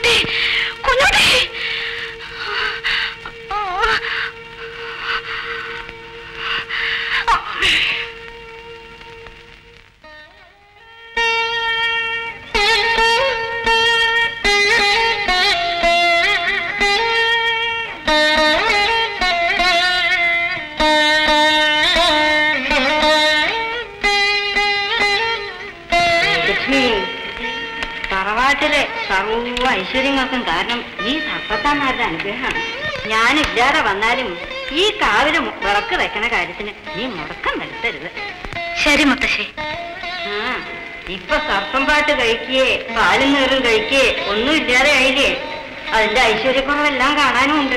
കുഞ്ഞുട്ടി കുഞ്ഞുട്ടി ലക്ഷ്മി തറവാട്ടിലെ സർവ്വ ഐശ്വര്യങ്ങൾക്കും കാരണം ഈ സർപ്പത്താന്മാരുടെ അനുഗ്രഹമാണ് ഞാനില്ലാതെ വന്നാലും ഈ കാവില് മു- വിളക്ക് വെക്കണ കാര്യത്തിന് നീ മുടക്കം വരുത്തരുത് ശരി മുത്തശ്ശി ആ ഇപ്പൊ സർപ്പം പാട്ട് കഴിക്കേ പാലും നീറും കഴിക്കേ ഒന്നും ഇല്ലാതെ ആയില്ലേ അതിന്റെ ഐശ്വര്യക്കുറവെല്ലാം കാണാനും ഉണ്ട്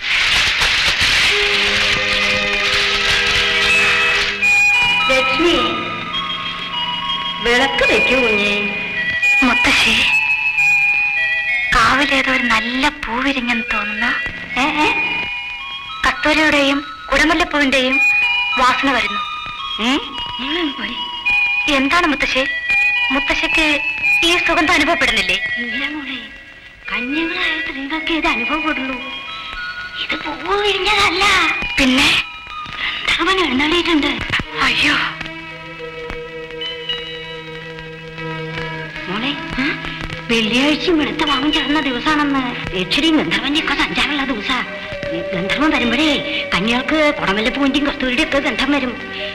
ലക്ഷ്മി വിളക്ക് വെക്കൂ കുഞ്ഞേ മുത്തശ്ശി കാവിലേതോ ഒരു നല്ല പൂ വിരിഞ്ഞെന്ന് തോന്നുന്ന ഏ ഏ കത്തോരയുടെയും കുടമുല്ലപ്പൂവിന്റെയും വാസന വരുന്നു ഏ എന്താണ് മുത്തശ്ശി മുത്തശ്ശിക്ക് ഈ സുഗന്ധം അനുഭവപ്പെടുന്നില്ലേ ഇല്ല മോളെ കന്യകളായ സ്ത്രീകൾക്ക് ഇത് അനുഭവപ്പെടുള്ളൂ ഇത് പൂവ് വിരിഞ്ഞതല്ല പിന്നെ അവൻ എഴുന്നള്ളിയിട്ടുണ്ട് അയ്യോ മോളെ വെള്ളിയാഴ്ചയും വെളുത്ത വാങ്ങും ചേർന്ന ദിവസമാണെന്ന് യക്ഷിയും ഗന്ധർവന്റെയൊക്കെ സഞ്ചാരമുള്ള ദിവസാ ഈ ഗന്ധർവൻ വരുമ്പോഴേ കന്യകൾക്ക് കുടമല്ലപ്പൂവിന്റെയും കസ്തൂരിയുടെ ഒക്കെ ഗന്ധം വരും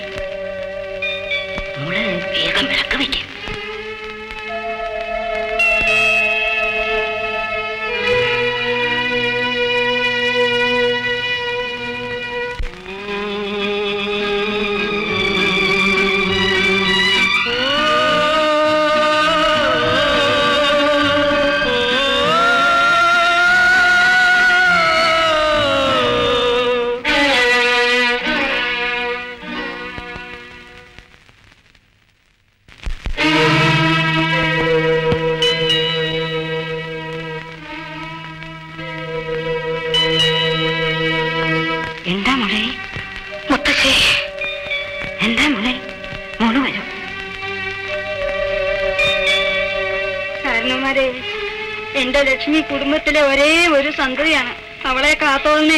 മോള് വേഗം വിളക്ക് വെക്കും എന്താ മോളെ മുത്തശ്ശി എന്താ മോളെ മോള് വരും കാരണന്മാരെ എന്റെ ലക്ഷ്മി കുടുംബത്തിലെ ഒരേ ഒരു സന്തതിയാണ് അവളെ കാത്തോളണേ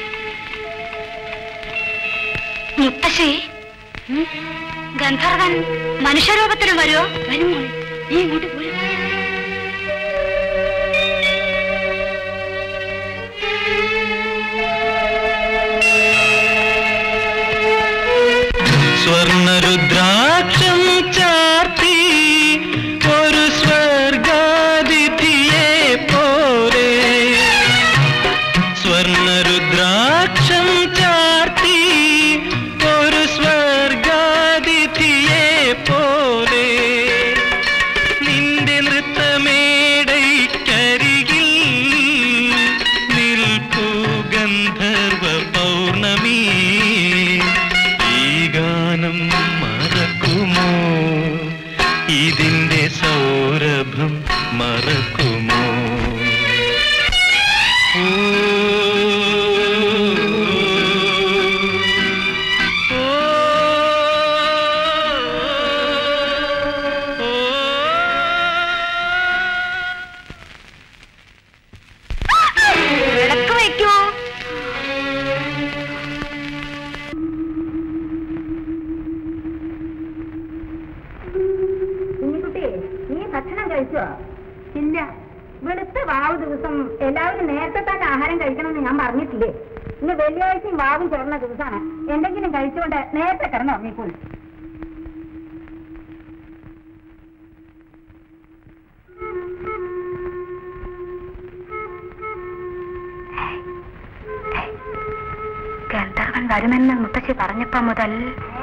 മുത്തശ്ശി ഗന്ധർവൻ മനുഷ്യരൂപത്തിലും വരുമോ വരും മോളെ നീ ഇങ്ങോട്ട് പോരും സ്വർണരുദ്രാക്ഷം ചാർത്തി ഒരു സ്വർഗാതിഥിയെ പോലെ സ്വർണരുദ്രാക്ഷം ചാർത്തി ഒരു സ്വർഗാതിഥിയെ പോലെ നിന്റെ നൃത്തമേടൈക്കരികിൽ നിൽപ്പു ഗന്ധർവ പൗർണമി ഈ ഗാനം മറക്കുമോ ഇതിന്റെ സൗരഭം മറക്കുമോ ഓ, ഓ, വിളക്ക് വയ്ക്കൂ കുഞ്ഞിക്കുട്ടി നീ ഭക്ഷണം കഴിച്ചോ ഇല്ല വെളുത്ത വാവ് ദിവസം എല്ലാവരും നേരത്തെ തന്നെ ആഹാരം കഴിക്കണമെന്ന് ഞാൻ പറഞ്ഞിട്ടില്ലേ ഇന്ന് വെള്ളിയാഴ്ചയും വാവും ചേർന്ന ദിവസമാണ് എന്തെങ്കിലും കഴിച്ചുകൊണ്ട് നേരത്തെ കിടന്നു ഉറങ്ങിക്കോളൂ ഗന്ധർവൻ വരുമെന്ന് മുത്തശ്ശി പറഞ്ഞപ്പോ മുതൽ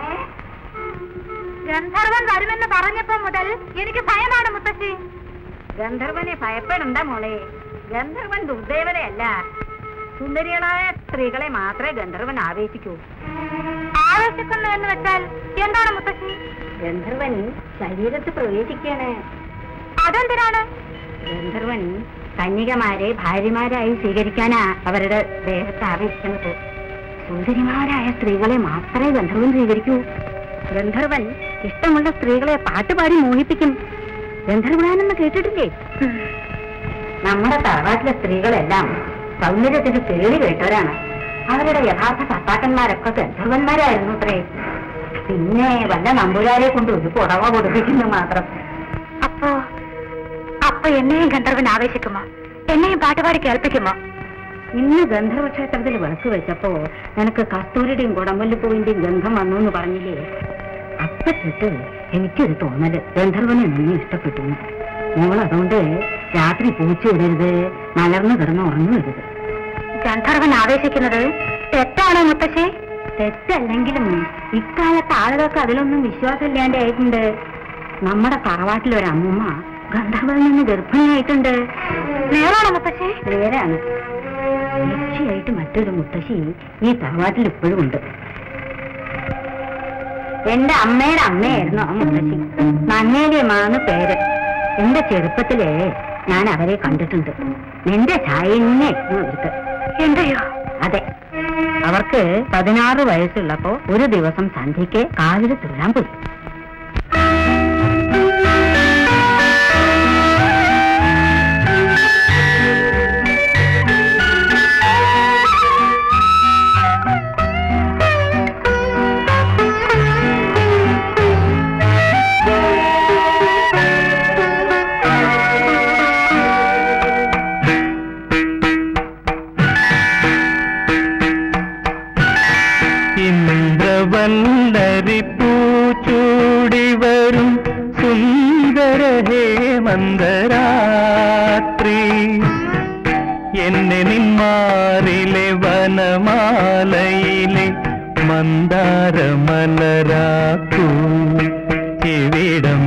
ഗന്ധർവൻ വരുമെന്ന് പറഞ്ഞപ്പോ മുതൽ എനിക്ക് ഭയമാണ് മുത്തശ്ശി ഗന്ധർവനെ ഭയപ്പെടണ്ട മോളെ ഗന്ധർവൻ ദുർദേവതയല്ല സുന്ദരികളായ സ്ത്രീകളെ മാത്രമേ ഗന്ധർവൻ ആവേശിക്കൂ ആവേശിക്കുന്നു എന്ന് വെച്ചാൽ എന്താണ് മുത്തശ്ശി ഗന്ധർവൻ ശരീരത്ത് പ്രവേശിക്കാണ് അതെന്തിനാണ് ഗന്ധർവൻ കന്യകമാരെ ഭാര്യമാരായി സ്വീകരിക്കാനാ അവരുടെ ദേഹത്ത് ആവേശിക്കുന്നത് സുന്ദരിമാരായ സ്ത്രീകളെ മാത്രമേ ഗന്ധർവൻ സ്വീകരിക്കൂ ഗന്ധർവൻ ഇഷ്ടമുള്ള സ്ത്രീകളെ പാട്ടുപാടി മോഹിപ്പിക്കും ഗന്ധർവനാനെന്ന് കേട്ടിട്ടില്ലേ നമ്മുടെ തറവാട്ടിലെ സ്ത്രീകളെല്ലാം സൗന്ദര്യത്തിന് പേടി കേട്ടവരാണ് അവരുടെ യഥാർത്ഥ ഭർത്താക്കന്മാരൊക്കെ ഗന്ധർവന്മാരായിരുന്നു അത്രേ പിന്നെ വല്ല നമ്പൂരാരെ കൊണ്ട് ഒരു പുടവ കൊടുപ്പിക്കുന്നു മാത്രം അപ്പോ അപ്പൊ എന്നെയും ഗന്ധർവൻ ആവേശിക്കുമോ എന്നെയും പാട്ടുപാടി കേൾപ്പിക്കുമോ ഇന്ന് ഗന്ധർവ ക്ഷേത്രത്തിൽ വിളക്ക് വെച്ചപ്പോ നിനക്ക് കസ്തൂരിയുടെയും കുടമ്പല്ലിപ്പൂവിന്റെയും ഗന്ധം വന്നു എന്ന് പറഞ്ഞില്ലേ അപ്പത്തിട്ട് എനിക്കൊരു തോന്നല് ഗന്ധർവനെ നിന്നെ ഇഷ്ടപ്പെട്ടു മോൾ അതുകൊണ്ട് രാത്രി പൂച്ച വിടരുത് മലർന്നു കിടന്ന് ഉറങ്ങരുത് ഗന്ധർവൻ ആവേശിക്കുന്നത് തെറ്റാണോ മുത്തശ്ശി തെറ്റല്ലെങ്കിലും ഇക്കാലത്ത് ആളുകൾക്ക് അതിലൊന്നും വിശ്വാസമില്ലാണ്ടായിട്ടുണ്ട് നമ്മുടെ തറവാട്ടിലൊരു അമ്മൂമ്മ ഗന്ധർവനിൽ നിന്ന് ഗർഭിണിയായിട്ടുണ്ട് നേരാണോ മുത്തശ്ശി നേരാണ് യക്ഷിയായിട്ട് മറ്റൊരു മുത്തശ്ശി ഈ തറവാട്ടിൽ ഇപ്പോഴും ഉണ്ട് എന്റെ അമ്മയുടെ അമ്മയായിരുന്നു ആ മുത്തശ്ശി നങ്ങേലിയമ്മാന്ന് പേര് എന്റെ ചെറുപ്പത്തിലേ ഞാൻ അവരെ കണ്ടിട്ടുണ്ട് നിന്റെ ചായ തന്നെയായിരുന്നു അവർക്ക് എന്റെയോ അതെ അവർക്ക് പതിനാറ് വയസ്സുള്ളപ്പോ ഒരു ദിവസം സന്ധ്യയ്ക്ക് കാവില് തുള്ളാൻ പോയി ഇന്ദ്രവല്ലരി പൂച്ചൂടി വരും സുന്ദര ഹേമന്തരാത്രി എന്നെ നിന്മാറിലെ വനമാലയിലെ മന്ദാരമലരാക്കൂ ഇവിടം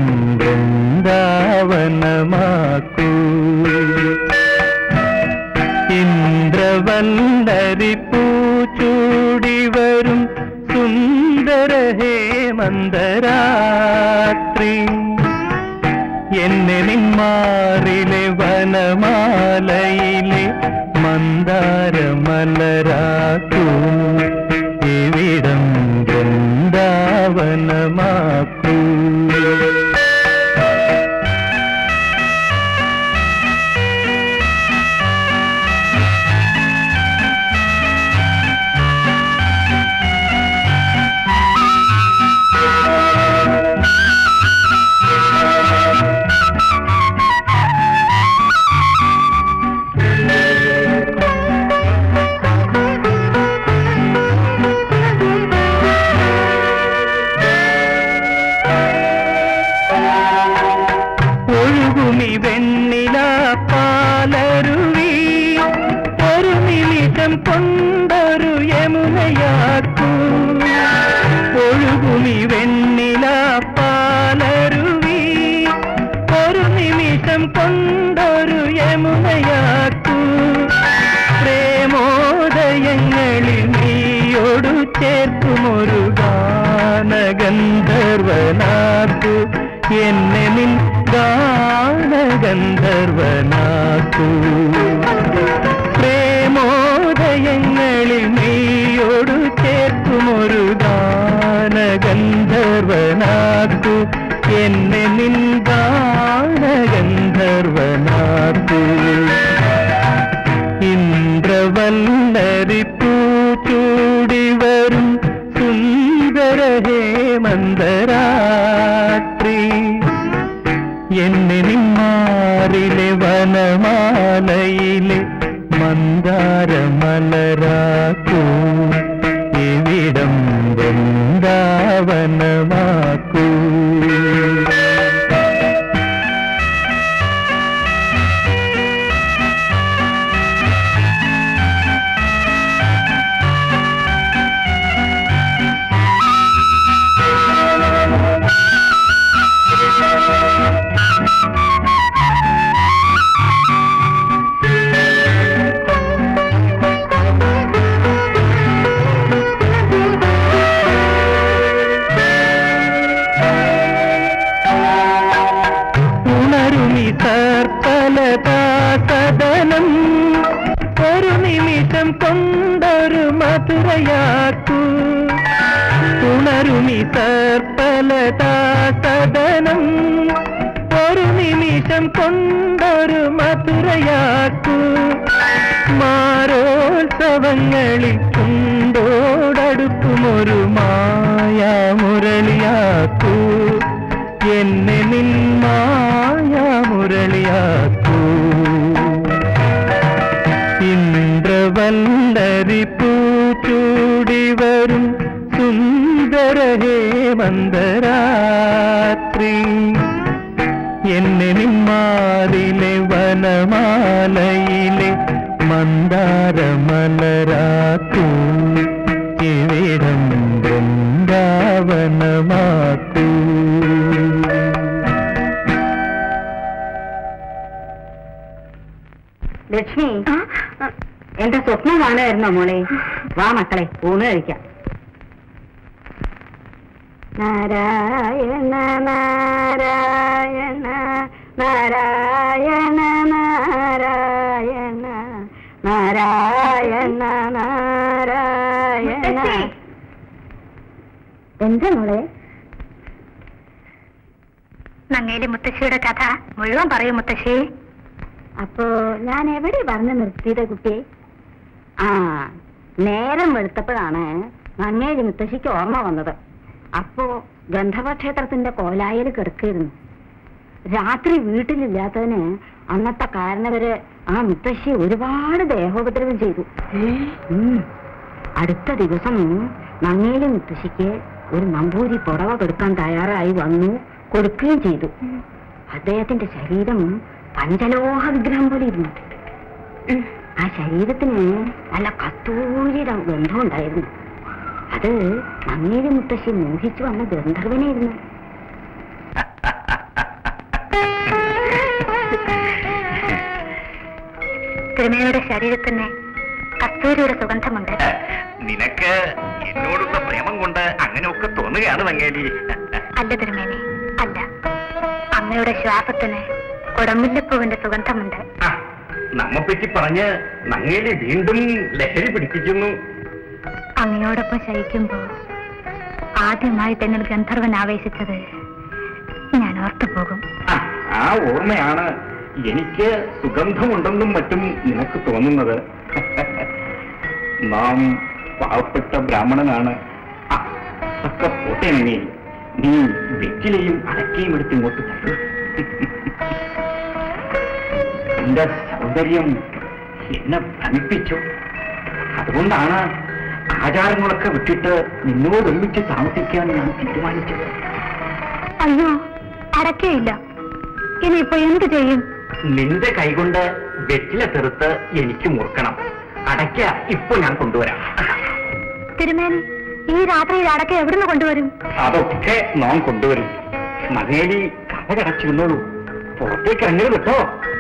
വൃന്ദാവനമാക്കൂ ഇന്ദ്രവല്ലരി പൂച്ചൂടി വരും സുന്ദര ഹേമന്തരാത്രി എന്നെ നിന്മാറിലെ വനമാലയിലെ മന്ദാരമലരാക്കൂ ഇവിടം വൃന്ദാവനമാക്കൂ ഒഴുകുമി വെണ്ണില പാലരുവി ഒരു നിമിഷം കൊണ്ടൊരു യമുനയാക്കൂ ഒഴുകുമി വെണ്ണില പാലരുവി ഒരു നിമിഷം കൊണ്ടൊരു യമുനയാക്കൂ പ്രേമോദയങ്ങളിൽ നീയോടു ചേർക്കുമൊരു ഗാനഗന്ധർവനാക്കു എന്നെ നിൻ ഗാനഗന്ധർവനാക്കു പ്രേമോദയങ്ങളിൽ നീയോടു ചേർക്കുമൊരു ഗാനഗന്ധർവനാക്കു എന്നെ നിൻ ഗാനഗന്ധർവനാക്കു ഇന്ദ്രവല്ലരി പൂച്ചൂടി വരും സുന്ദര ഹേമന്തരാത്രി എന്നെ നിന്മാറിലെ വനമാലയിലെ മന്ദാരമലരാക്കൂ ഇവിടം വൃന്ദാവനമാക്കൂ ഉണരുമി സർപ്പലതാസദനം ഒരു നിമിഷം കൊണ്ടൊരു മധുരയാക്കൂ ഉണരുമി സർപ്പലതാസദനം ഒരു നിമിഷം കൊണ്ടൊരു മധുരയാക്കൂ മാരോത്സവങ്ങളിൽ കൊണ്ടോടടുക്കുമൊരു മായാമുരളിയാക്കൂ എന്നെ നിൻ മായാമുരളിയാക്കൂ ഇന്ദ്രവല്ലരി പൂച്ചൂടി വരും സുന്ദര ഹേമന്തരാത്രി എന്നെ നിന്മാതിലെ വനമാലയിലെ മന്ദാരമലരാക്കൂ ഇവിടം വൃന്ദാവനമാക്കൂ ലക്ഷ്മി എന്റെ സ്വപ്നം കാണുമായിരുന്നോ മോളെ വാ മക്കളെ ഊണ് കഴിക്കാം നാരായണ നാരായണ നാരായണ നാരായണ നാരായണ നാരായണ എന്താ മോളെ നങ്ങേലി മുത്തശ്ശിയുടെ കഥ മുഴുവൻ പറയൂ മുത്തശ്ശി അപ്പോ ഞാൻ എവിടെ പറഞ്ഞു നിർത്തിയത് കുട്ടിയെ ആ നേരം വെളുത്തപ്പോഴാണ് മങ്ങേരി മുത്തശ്ശിക്ക് ഓർമ്മ വന്നത് അപ്പോ ഗന്ധർവക്ഷേത്രത്തിന്റെ കോലായിൽ കിടക്കായിരുന്നു രാത്രി വീട്ടിലില്ലാത്തതിന് അന്നത്തെ കാരണവര് ആ മുത്തശ്ശി ഒരുപാട് ദേഹോപദ്രവം ചെയ്തു ഉം. അടുത്ത ദിവസം മങ്ങേലി മുത്തശ്ശിക്ക് ഒരു നമ്പൂരി പുടവ കൊടുക്കാൻ തയ്യാറായി വന്നു കൊടുക്കുകയും ചെയ്തു അദ്ദേഹത്തിന്റെ ശരീരം പഞ്ചലോഹ വിഗ്രഹം പോലെ ഇരുന്നു ആ ശരീരത്തിന് നല്ല കത്തൂരിയുടെ ഗന്ധം ഉണ്ടായിരുന്നു അത് മങ്ങേരി മുത്തശ്ശി മോഹിച്ചു വന്ന ഗന്ധർവനായിരുന്നു തിരുമേനിയുടെ ശരീരത്തിന് കസ്തൂരിയുടെ സുഗന്ധമുണ്ട് നിനക്ക് എന്നോടുള്ള പ്രേമം കൊണ്ട് അങ്ങനെയൊക്കെ തോന്നുകയാണ് നങ്ങേലി അല്ല തിരുമേനി അല്ല അമ്മയുടെ ശ്വാസത്തിന് കുടമുല്ലപ്പൂവിന്റെ സുഗന്ധമുണ്ട് ആ, നമ്മെപ്പറ്റി പറഞ്ഞ് നങ്ങേലി വീണ്ടും ലഹരി പിടിപ്പിക്കുന്നു അങ്ങയോടൊപ്പം ശയിക്കുമ്പോ ആദ്യമായിട്ട് എന്നിൽ ഗന്ധർവൻ ആവേശിച്ചത് ഞാൻ ഓർത്തു പോകും ആ, ആ ഓർമ്മയാണ് എനിക്ക് സുഗന്ധമുണ്ടെന്നും മറ്റും നിനക്ക് തോന്നുന്നത് നാം പാവപ്പെട്ട ബ്രാഹ്മണനാണ് ആ, ഒക്കെ പോട്ടെ നങ്ങേലി നീ വെറ്റിലയും അടക്കയും എടുത്ത് ഇങ്ങോട്ട് തരൂ എന്റെ സൗന്ദര്യം എന്നെ ഭ്രമിപ്പിച്ചു അതുകൊണ്ടാണ് ആചാരങ്ങളൊക്കെ വിട്ടിട്ട് നിന്നോടൊന്നിച്ച് താമസിക്കാൻ ഞാൻ തീരുമാനിച്ചത് അയ്യോ അടക്കയില്ല ഇനിയിപ്പോ എന്ത് ചെയ്യും നിന്റെ കൈകൊണ്ട് വെറ്റില തെറുത്ത് എനിക്ക് മുറുക്കണം അടയ്ക്ക ഇപ്പൊ ഞാൻ കൊണ്ടുവരാം തിരുമേനി ഈ രാത്രിയിൽ അടക്ക എവിടുന്ന് കൊണ്ടുവരും അതൊക്കെ നാം കൊണ്ടുവരും മകേലി കഥ കടച്ചിരുന്നോളൂ പുറത്തേക്ക് ഇറങ്ങരുത് കേട്ടോ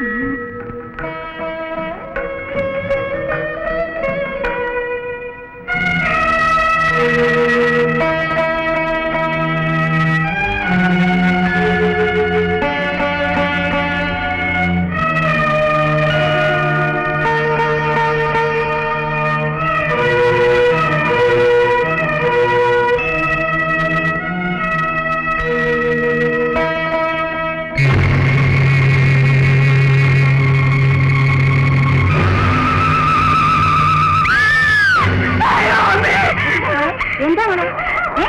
എന്താ മോളെ ഏ?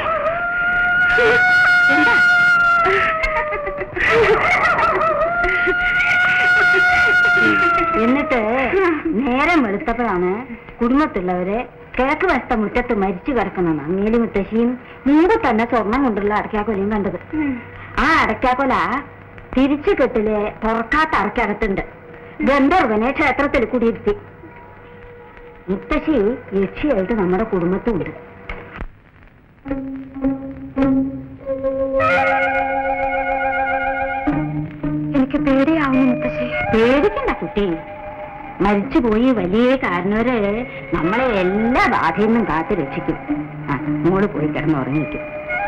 എന്താ എന്നിട്ട് നേരം വെളുത്തപ്പോഴാണ് കുടുംബത്തുള്ളവര് കിഴക്ക് വശത്തെ മുറ്റത്ത് മരിച്ചു കിടക്കുന്ന നങ്ങേലി മുത്തശ്ശിയും മുമ്പ് തന്നെ സ്വർണം കൊണ്ടുള്ള അടക്കാക്കൊലയും കണ്ടത് ആ അടക്കാക്കൊല തിരിച്ചു കെട്ടില് തുറക്കാത്ത അടക്കകത്തുണ്ട് ഗന്ധർവനെ ക്ഷേത്രത്തിൽ കുടിയിരുത്തി മുത്തശ്ശി യക്ഷിയായിട്ട് നമ്മുടെ കുടുംബത്തുണ്ട് എനിക്ക് പേടിയാവുന്നു മുത്തശ്ശി പേടിക്കണ്ട കുട്ടി മരിച്ചുപോയി വലിയ കാരണവര് നമ്മളെ എല്ലാ ബാധയിൽ നിന്നും കാത്തു രക്ഷിക്കും ആ മോള് പോയി കിടന്ന് ഉറങ്ങിക്കും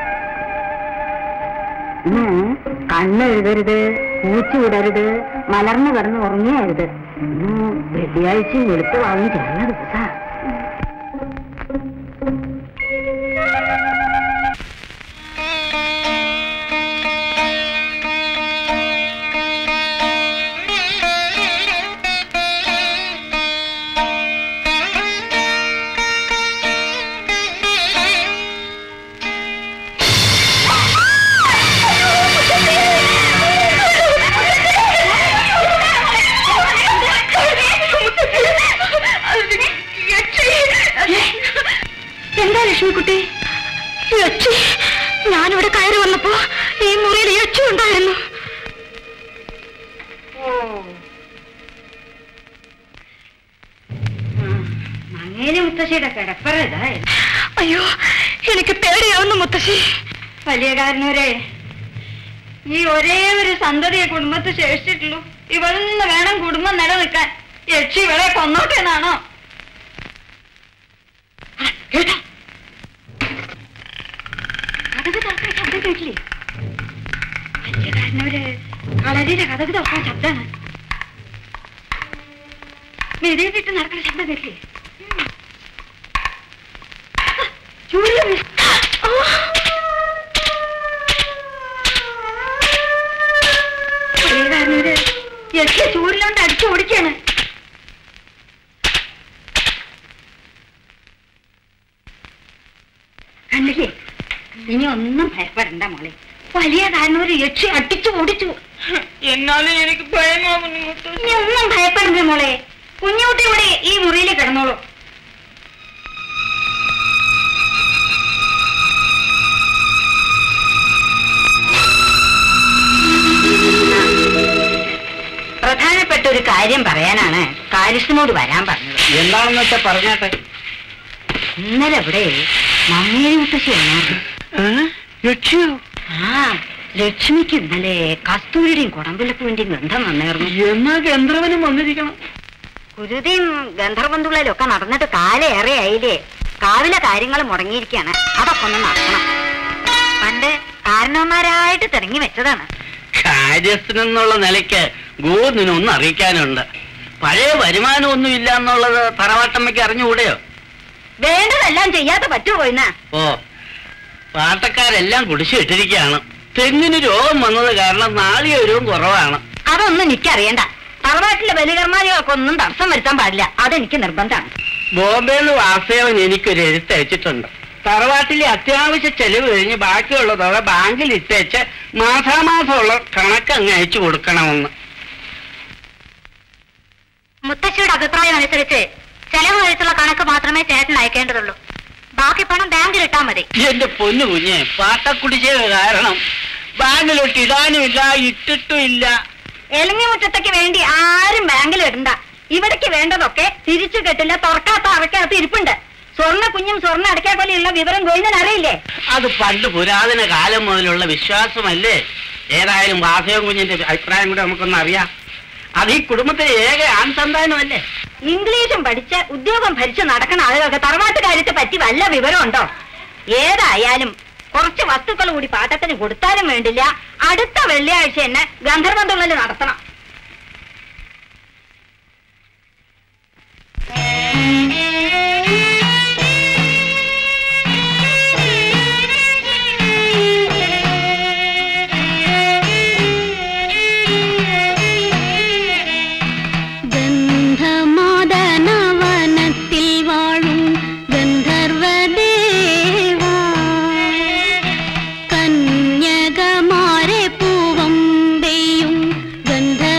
ഇന്ന് കണ്ണെഴുതരുത് പൂച്ചു വിടരുത് മലർന്നു കിടന്ന് ഉറങ്ങിയരുത് ഇന്ന് വെള്ളിയാഴ്ചയും വെളുത്തുവാവും ചേർന്ന ദിവസാ ആ മങ്ങേരി മുത്തശ്ശിയുടെ കിടപ്പറ ഇതായിരുന്നു അയ്യോ എനിക്ക് പേടിയാവുന്നു മുത്തശ്ശി വലിയ കാരണവരെ ഈ ഒരേ ഒരു സന്തതിയെ കുടുംബത്തിൽ ശേഷിച്ചിട്ടുള്ളൂ ഇവളിന്ന് വേണം കുടുംബം നിലനിൽക്കാൻ യക്ഷി ഇവളെ കൊന്നോട്ടെ എന്നാണോ ആ, കേട്ടോ? കതക് തുറക്കാൻ ശബ്ദം കേട്ടില്ലേ വലിയ കാരണവര് കളരിയുടെ കഥക് തുറക്കാൻ ശബ്ദമാണ് മെതിയിട്ടിട്ട് നടക്കുന്ന ശബ്ദം കേട്ടില്ലേ ഉം. ആ, ചൂടിലെ വിസ്- ആ. ഏതാണത് യക്ഷ ചൂരിലോണ്ട് അടിച്ചു ഓടിക്കാണ് കണ്ടില്ലേ ഇനി ഒന്നും ഭയപ്പെടണ്ട മോളെ വലിയ കാരണം ഒരു യക്ഷി അടിച്ചു ഓടിച്ചു എന്നാലും എനിക്ക് ഭയമാവുന്നു ഇനി ഒന്നും ഭയപ്പെടണ്ട മോളെ കുഞ്ഞുകുട്ടി ഇവിടെ ഈ മുറിയിൽ കിടന്നോളൂ പ്രധാനപ്പെട്ട ഒരു കാര്യം പറയാനാണ് കാര്യസ്ഥനോട് വരാൻ പറഞ്ഞത് എന്താണെന്ന് വെച്ചാ പറഞ്ഞാട്ടെ ഇന്നലെ ഇവിടെ മമ്മേരി മുത്തശ്ശി വന്നായിരുന്നു ലക്ഷ്യോ ആ ലക്ഷ്മിക്ക് ഇന്നലെ കസ്തൂരിയുടെയും കുടമ്പിലക്ക് വേണ്ടി ഗന്ധം വന്നായിരുന്നു എന്നാ ഗന്ധർവനും വന്നിരിക്കണം കുരുതിയും ഗന്ധർവന്തുള്ളലും ഒക്കെ നടന്നിട്ട് കാലേറെ ആയില്ലേ കാവിലെ കാര്യങ്ങൾ മുടങ്ങിയിരിക്കുകയാണ് അതൊക്കെ ഒന്ന് നടക്കണം പണ്ട് കാരണവന്മാരായിട്ട് തിരഞ്ഞു വെച്ചതാണ് കാര്യസ്ഥനെന്നുള്ള നിലയ്ക്ക് ഗോന്നിനൊന്നും അറിയിക്കാനുണ്ട് പഴയ വരുമാനമൊന്നും ഇല്ല എന്നുള്ളത് തറവാട്ടമ്മയ്ക്ക് അറിഞ്ഞുകൂടെയോ വേണ്ടതെല്ലാം ചെയ്യാതെ പറ്റുമോ ഇന്ന് ഓ പാട്ടക്കാരെല്ലാം കുടിശ്ശിട്ടിരിക്കുകയാണ് തെങ്ങിന് രോഗം വന്നത് കാരണം നാളികേരവും കുറവാണ് അതൊന്നും എനിക്കറിയണ്ട തറവാട്ടിലെ ബലികർമാദികൾക്കൊന്നും തടസ്സം വരുത്താൻ പാടില്ല അതെനിക്ക് നിർബന്ധമാണ് ബോംബെയിൽ വാസവൻ എനിക്കൊരു എഴുത്തയച്ചിട്ടുണ്ട് തറവാട്ടിലെ അത്യാവശ്യ ചെലവ് കഴിഞ്ഞ് ബാക്കിയുള്ള തുക ബാങ്കിൽ ഇട്ടേച്ച് മാസാമാസമുള്ള കണക്ക് അങ്ങ് അയച്ചു കൊടുക്കണമെന്ന് മുത്തശ്ശിയുടെ അഭിപ്രായം അനുസരിച്ച് ചെലവ് കഴിച്ചുള്ള കണക്ക് മാത്രമേ ചേട്ടൻ അയക്കേണ്ടതുള്ളൂ ബാക്കി പണം ബാങ്കിൽ ഇട്ടാ മതി എന്റെ പൊന്നു കുഞ്ഞെ പാട്ടക്കുടിശ്ശിക കാരണം ബാങ്കിലോട്ട് ഇടാനുമില്ല ഇട്ടിട്ടും ഇല്ല എലങ്ങി മുറ്റത്തേക്ക് വേണ്ടി ആരും ബാങ്കിൽ ഇടണ്ട ഇവിടേക്ക് വേണ്ടതൊക്കെ തിരിച്ചു കെട്ടില്ല തുറക്കാത്ത അറക്കകത്ത് ഇരിപ്പുണ്ട് സ്വർണ്ണ കുഞ്ഞും സ്വർണ്ണ അടയ്ക്കാ പോലെയുള്ള വിവരം ഗോവിന്ദൻ അറിയില്ലേ അത് പണ്ട് പുരാതന കാലം മുതലുള്ള വിശ്വാസമല്ലേ ഏതായാലും വാസവ കുഞ്ഞിന്റെ അഭിപ്രായം കൂടെ നമുക്കൊന്ന് അറിയാം അത് ഈ കുടുംബത്തിലെ ഏക ആൺ സന്താനമല്ലേ ഇംഗ്ലീഷും പഠിച്ച് ഉദ്യോഗം ഭരിച്ച് നടക്കുന്ന ആളുകൾക്ക് തറവാട്ട് കാര്യത്തെ പറ്റി വല്ല വിവരമുണ്ടോ ഏതായാലും കുറച്ച് വസ്തുക്കൾ കൂടി പാട്ടത്തിന് കൊടുത്താലും വേണ്ടില്ല അടുത്ത വെള്ളിയാഴ്ച തന്നെ ഗന്ധർവന്തുള്ളൽ നടത്തണം ഗന്ധമാദനവനത്തിൽ വാഴും ഗന്ധർവദേവാ കന്യകമാരെ പൂവം പെയ്യും ഗന്ധർവദേവാ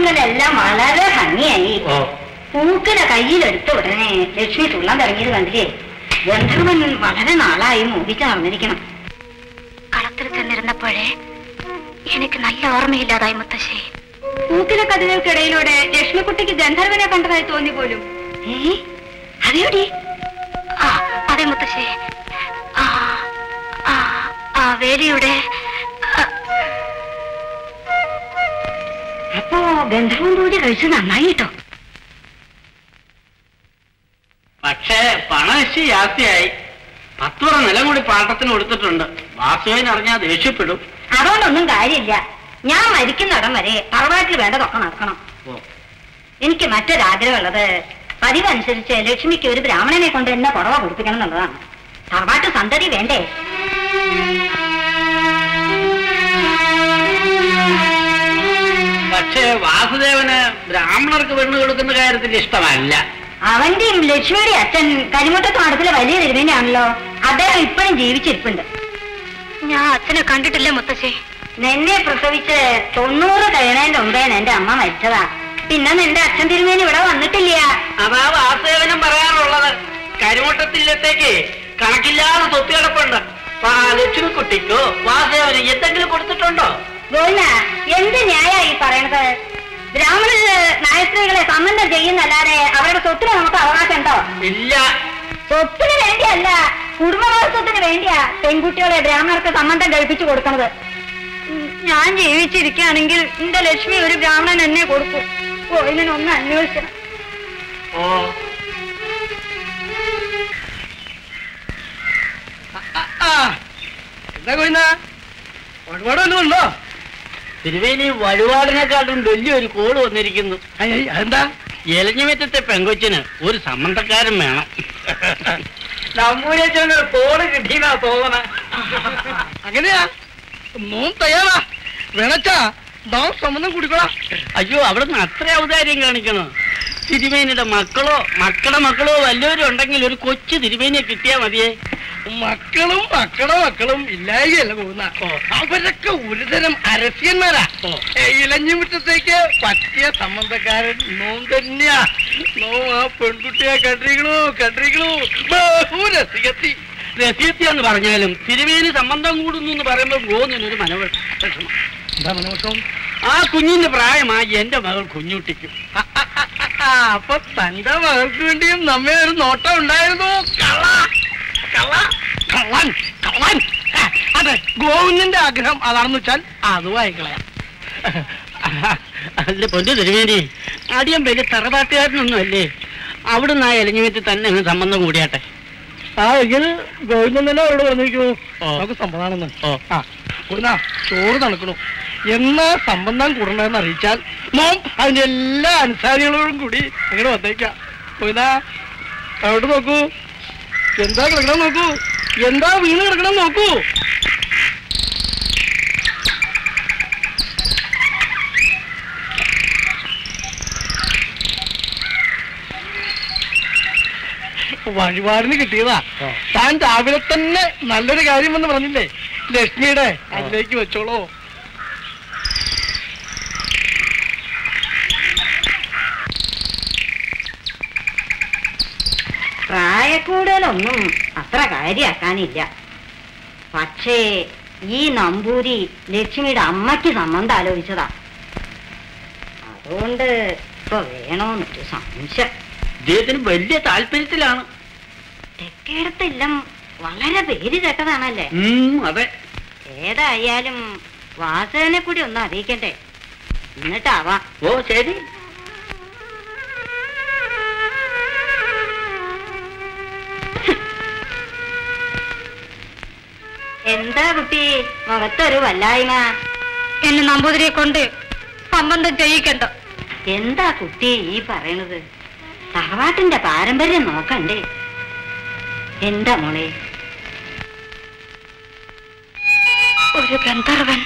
ഒരുങ്ങലെല്ലാം വളരെ ഭംഗിയായി ഓ പൂക്കിനെ കയ്യിലെടുത്ത ഉടനെ ലക്ഷ്മി തുള്ളാൻ തുടങ്ങിയത് കണ്ടില്ലേ ഗന്ധർവൻ വളരെ നാളായി മോഹിച്ച് നടന്നിരിക്കണം കളത്തിൽ ചെന്നിരുന്നപ്പോഴേ എനിക്ക് നല്ല ഓർമ്മയില്ലാതായി മുത്തശ്ശി പൂക്കിലെ കഥകൾക്കിടയിലൂടെ ലക്ഷ്മിക്കുട്ടിക്ക് ഗന്ധർവനെ കണ്ടതായി തോന്നി പോലും ഏ അതെയോടി ആ അതെ മുത്തശ്ശി ആ ആ ആ വേലിയുടെ ആ, അപ്പോ ഗന്ധർവൻ പൂജ കഴിച്ചു നന്നായി കേട്ടോ പക്ഷേ പണശി ജാസ്തിയായി പത്തുറ നിലം കൂടി പാട്ടത്തിന് കൊടുത്തിട്ടുണ്ട് വാസുവിന് അറിഞ്ഞാൽ ദേഷ്യപ്പെടും അതുകൊണ്ടൊന്നും കാര്യമില്ല ഞാൻ മരിക്കുന്നിടം വരെ തറവാട്ടിൽ വേണ്ടതൊക്കെ നടക്കണം ഓ എനിക്ക് മറ്റൊരാഗ്രഹമുള്ളത് പതിവനുസരിച്ച് ലക്ഷ്മിക്ക് ഒരു ബ്രാഹ്മണനെ കൊണ്ട് എന്നെ കുറവ കൊടുപ്പിക്കണം എന്നുള്ളതാണ് തറവാട്ട് സന്തതി വേണ്ടേ പക്ഷേ വാസുദേവന് ബ്രാഹ്മണർക്ക് പെണ്ണ് കൊടുക്കുന്ന കാര്യത്തിൽ ഇഷ്ടമല്ല അവന്റെയും ലക്ഷ്മിയുടെ അച്ഛൻ കരിമുട്ടത്ത് മഠത്തിലെ വലിയ തിരുമേനിയാണല്ലോ അദ്ദേഹം ഇപ്പോഴും ജീവിച്ചിരിപ്പുണ്ട് ഞാൻ അച്ഛനെ കണ്ടിട്ടില്ല മുത്തശ്ശി നിന്നെ പ്രസവിച്ച് തൊണ്ണൂറ് കഴിയണതിന്റെ മുമ്പേണ് എന്റെ അമ്മ മരിച്ചതാ പിന്നെ നിന്റെ അച്ഛൻ തിരുമേനി ഇവിടെ വന്നിട്ടില്ല അതാ വാസുദേവനും പറയാറുള്ളത് കരിമുട്ടത്തില്ലത്തേക്ക് കണക്കില്ലാതെ സ്വത്ത് കിടപ്പുണ്ട് ആ ലക്ഷ്മിക്കുട്ടിക്കോ വാസുദേവന് എന്തെങ്കിലും കൊടുത്തിട്ടുണ്ടോ ഗോവിന്ദ എന്ത് ന്യായ ഈ പറയണത് ബ്രാഹ്മണര് നായസ്ത്രീകളെ സംബന്ധം ചെയ്യുന്നല്ലാതെ അവരുടെ സ്വത്തിന് നമുക്ക് അവകാശമുണ്ടോ ഇല്ല സ്വത്തിന് വേണ്ടിയല്ല കുടുംബവാസത്തിന് വേണ്ടിയാ പെൺകുട്ടികളെ ബ്രാഹ്മണർക്ക് സംബന്ധം കഴിപ്പിച്ചു കൊടുക്കുന്നത് ഉം, ഞാൻ ജീവിച്ചിരിക്കുകയാണെങ്കിൽ എന്റെ ലക്ഷ്മി ഒരു ബ്രാഹ്മണൻ എന്നെ കൊടുക്കും കോയിലിനൊന്ന് അന്വേഷിക്കണം ഓ എന്താ കൊയ്യുന്ന ഒരുപാട് വല്ലതും ഉണ്ടോ തിരുവേലി വഴിപാടിനെക്കാട്ടും വലിയൊരു കോള് വന്നിരിക്കുന്നു അയ്യ അതെന്താ എലഞ്ഞുമറ്റത്തെ പെങ്കൊച്ചിന് ഒരു സംബന്ധക്കാരൻ വേണം നമ്മൂരേച്ചൊരു കോള് കിട്ടിയെന്നാ തോന്നണ അങ്ങനെയാ നോം തയ്യാറാ വേണച്ചാ നാം സമ്മതം കുടിക്കോളാം അയ്യോ അവിടുന്ന് അത്ര ഔദാര്യം കാണിക്കണം തിരുമേനിയുടെ മക്കളോ മക്കളുടെ മക്കളോ വല്ലവരും ഉണ്ടെങ്കിൽ ഒരു കൊച്ചു തിരുമേനിയെ കിട്ടിയാ മതിയേ മക്കളും മക്കളുടെ മക്കളും ഇല്ലായല്ല പോകുന്ന അവരൊക്കെ ഒരുതരം അരസ്യന്മാരാ ഏ, ഇലഞ്ഞിമുറ്റത്തേക്ക് പറ്റിയ സംബന്ധക്കാരൻ നോം തന്നെയാ നോം ആ പെൺകുട്ടിയെ കണ്ടിരിക്കണു കണ്ടിരിക്കണു ബഹുരസികത്തി രസീത്തി എന്ന് പറഞ്ഞാലും തിരുമേനി സംബന്ധം കൂടുന്നു എന്ന് പറയുമ്പോൾ ഗോന്നിനൊരു മനോവിഷമം എന്താ മനോഷം ആ കുഞ്ഞിന്റെ പ്രായമായി എന്റെ മകൾ കുഞ്ഞുട്ടിക്കും അപ്പൊ തന്റെ മകൾക്ക് വേണ്ടിയും നമ്മെ ഒരു നോട്ടം ഉണ്ടായിരുന്നു കള്ള കള്ള കള്ളൻ കള്ളൻ ആ, അതെ ഗോവിന്ദന്റെ ആഗ്രഹം അതാണെന്ന് വെച്ചാൽ അതും ആയിക്കളയാം അല്ല പൊന്നു തിരുമേനി അടിയം വലിയ തറവാട്ടുകാരനൊന്നും അല്ലേ അവിടുന്ന് ആ എലഞ്ഞുമറ്റി തന്നെ അങ്ങ് സംബന്ധം കൂടിയാട്ടെ ആ എങ്കിൽ ഗോവിന്ദൻ തന്നെ അവരോട് പറഞ്ഞിരിക്കുന്നു ഓ. നമുക്ക് സമ്മതാണെന്ന് ഓ ആ ഗോവിന്ദ ചോറ് തണുക്കണു എന്നാ സംബന്ധം കൂടണമെന്ന് അറിയിച്ചാൽ മോം അതിന്റെ എല്ലാ അനുസാരികളോടും കൂടി അങ്ങനെ വന്നേക്കാം ഗോവിന്ദ അവിടെ നോക്കൂ എന്താ കിടക്കണം നോക്കൂ എന്താ വീണ് കിടക്കണം നോക്കൂ വഴിപാടിന് കിട്ടിയതാ താൻ രാവിലെ തന്നെ നല്ലൊരു കാര്യം എന്ന് പറഞ്ഞില്ലേ ലക്ഷ്മിയുടെ അതിലേക്ക് വെച്ചോളൂ പ്രായക്കൂടുതലൊന്നും അത്ര കാര്യാക്കാനില്ല പക്ഷേ ഈ നമ്പൂരി ലക്ഷ്മിയുടെ അമ്മയ്ക്ക് സംബന്ധം ആലോചിച്ചതാ അതുകൊണ്ട് ഇപ്പൊ വേണോന്നൊരു സംശയം ഇദ്ദേഹത്തിന് വലിയ താല്പര്യത്തിലാണ് തെക്കേടത്തെല്ലാം വളരെ പേര് കേട്ടതാണല്ലേ ഉം, അതെ ഏതായാലും വാസവനെ കൂടി ഒന്ന് അറിയിക്കണ്ടേ എന്നിട്ടാവാ ഓ ശരി എന്താ കുട്ടി മുഖത്തൊരു വല്ലായ്മ എന്നെ നമ്പൂതിരിയെ കൊണ്ട് സംബന്ധം ചെയ്യിക്കണ്ട എന്താ കുട്ടി ഈ പറയണത് തറവാട്ടിന്റെ പാരമ്പര്യം നോക്കണ്ടേ എന്താ മോളെ ഒരു ഗന്ധർവൻ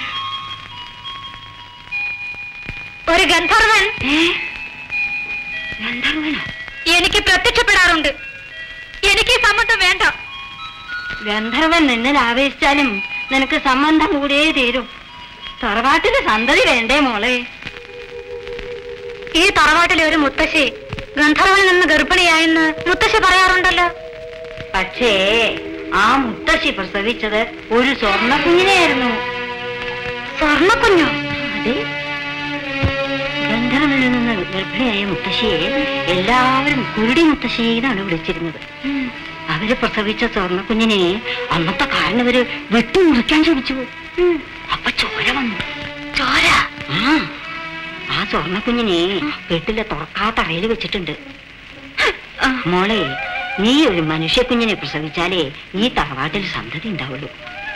ഒരു ഗന്ധർവൻ ഏ ഗന്ധർവനോ എനിക്ക് പ്രത്യക്ഷപ്പെടാറുണ്ട് എനിക്ക് ഈ സംബന്ധം വേണ്ട ഗന്ധർവൻ നിന്നിൽ ആവേശിച്ചാലും നിനക്ക് സംബന്ധം കൂടിയേ തീരും തറവാട്ടിന് സന്തതി വേണ്ടേ മോളെ ഈ തറവാട്ടിലെ ഒരു മുത്തശ്ശി ഗന്ധർവനിൽ നിന്ന് ഗർഭിണിയായെന്ന് മുത്തശ്ശി പറയാറുണ്ടല്ലോ പക്ഷേ ആ മുത്തശ്ശി പ്രസവിച്ചത് ഒരു സ്വർണ്ണ കുഞ്ഞിനെയായിരുന്നു സ്വർണ്ണക്കുഞ്ഞോ അതെ ഗന്ധർവനിൽ നിന്ന് ഗർഭിണിയായ മുത്തശ്ശിയെ എല്ലാവരും കുരുടി മുത്തശ്ശി എന്നാണ് വിളിച്ചിരുന്നത് അവര് പ്രസവിച്ച സ്വർണ്ണ കുഞ്ഞിനെ അന്നത്തെ കാരണവര് വെട്ടി മുറിക്കാൻ ശ്രമിച്ചു അപ്പൊ ചോര വന്നു ചോര ആ ആ സ്വർണ്ണ കുഞ്ഞിനെ വീട്ടിലെ തുറക്കാത്ത അറയിൽ വെച്ചിട്ടുണ്ട് മോളെ നീ ഒരു മനുഷ്യ കുഞ്ഞിനെ പ്രസവിച്ചാലേ ഈ തറവാട്ടിൽ സന്തതി ഉണ്ടാവുള്ളൂ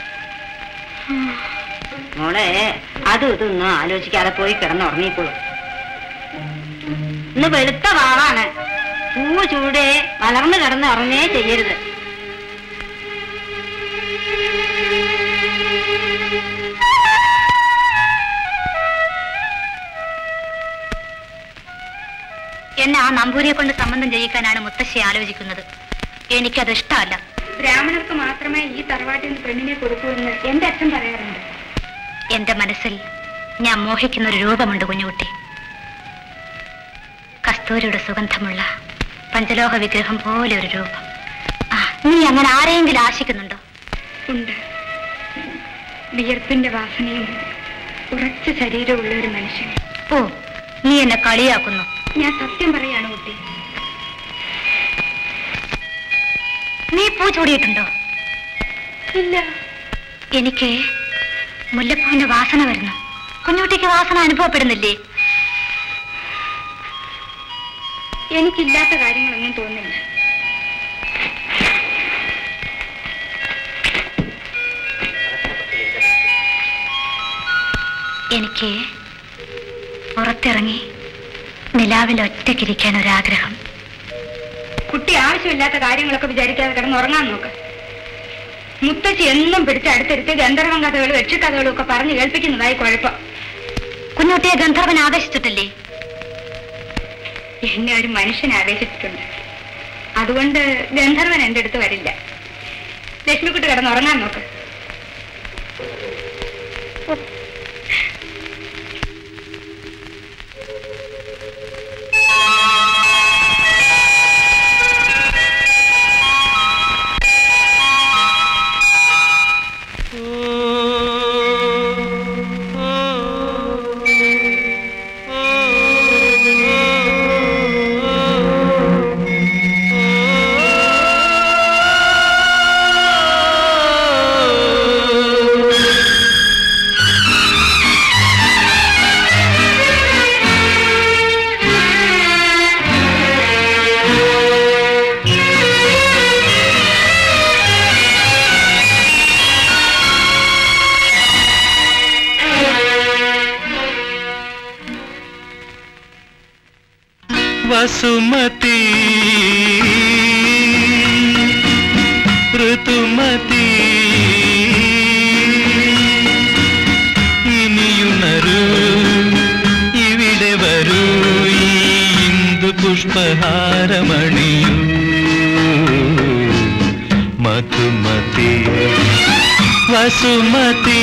മോളെ അതും ഇതൊന്നും ആലോചിക്കാതെ പോയി കിടന്നുറങ്ങിക്കോളൂ ഇന്ന് വെളുത്ത വാളാണ് പൂവ് ചൂടെ വളർന്നു കിടന്ന് ഉറങ്ങേ ചെയ്യരുത് എന്നെ ആ നമ്പൂരിയെ കൊണ്ട് സംബന്ധം ചെയ്യിക്കാനാണ് മുത്തശ്ശി ആലോചിക്കുന്നത് എനിക്കത് ഇഷ്ടമല്ല ബ്രാഹ്മണർക്ക് മാത്രമേ ഈ തറവാട്ടിൽ നിന്ന് പെണ്ണിനെ കൊടുക്കൂ എന്ന് എന്റെ അച്ഛൻ പറയാറുണ്ട് എന്റെ മനസ്സിൽ ഞാൻ മോഹിക്കുന്ന ഒരു രൂപമുണ്ട് കുഞ്ഞുകുട്ടി കസ്തൂരിയുടെ സുഗന്ധമുള്ള പഞ്ചലോഹ വിഗ്രഹം പോലെ ഒരു രൂപം ആ, നീ അങ്ങനെ ആരെയെങ്കിലും ആശിക്കുന്നുണ്ടോ ഉണ്ട് വിയർപ്പിന്റെ വാസനയും ഉറച്ച ശരീരമുള്ള ഒരു മനുഷ്യൻ ഓ നീ എന്നെ കളിയാക്കുന്നു ഞാൻ സത്യം പറയാണ് കുട്ടി നീ പൂ ചൂടിയിട്ടുണ്ടോ ഇല്ല എനിക്ക് മുല്ലപ്പൂവിന്റെ വാസന വരുന്നു കുഞ്ഞുകുട്ടിക്ക് വാസന അനുഭവപ്പെടുന്നില്ലേ എനിക്കില്ലാത്ത കാര്യങ്ങളൊന്നും തോന്നില്ല എനിക്ക് പുറത്തിറങ്ങി നിലാവിൽ ഒറ്റയ്ക്കിരിക്കാൻ ഒരാഗ്രഹം കുട്ടി ആവശ്യമില്ലാത്ത കാര്യങ്ങളൊക്കെ വിചാരിക്കാതെ കിടന്നുറങ്ങാൻ നോക്ക് മുത്തച്ഛി എന്നും പിടിച്ച് അടുത്തെടുത്ത് ഗന്ധർവം കഥകളും യക്ഷിക്കഥകളും ഒക്കെ പറഞ്ഞ് കേൾപ്പിക്കുന്നതായി കുഴപ്പം കുഞ്ഞുകുട്ടിയെ ഗന്ധർവൻ ആവേശിച്ചിട്ടില്ലേ എന്നെ ഒരു മനുഷ്യൻ ആവേശിച്ചിട്ടുണ്ട് അതുകൊണ്ട് ഗന്ധർവൻ എന്റെ അടുത്ത് വരില്ല ലക്ഷ്മിക്കുട്ടി കിടന്നുറങ്ങാൻ നോക്ക് വസുമതി ഋതുമതി ഇനിയുണരൂ ഇവിടെ വരൂ ഈ ഇന്ദു പുഷ്പഹാരമണിയൂ മധുമതി വസുമതി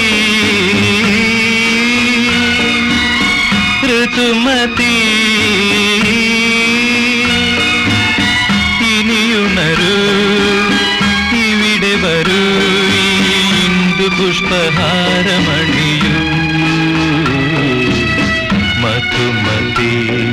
ഋതുമതി ഇനിയുണരൂ ഇവിടെ വരൂ ഈ ഇന്ദു പുഷ്പഹാരമണിയൂ മധുമതി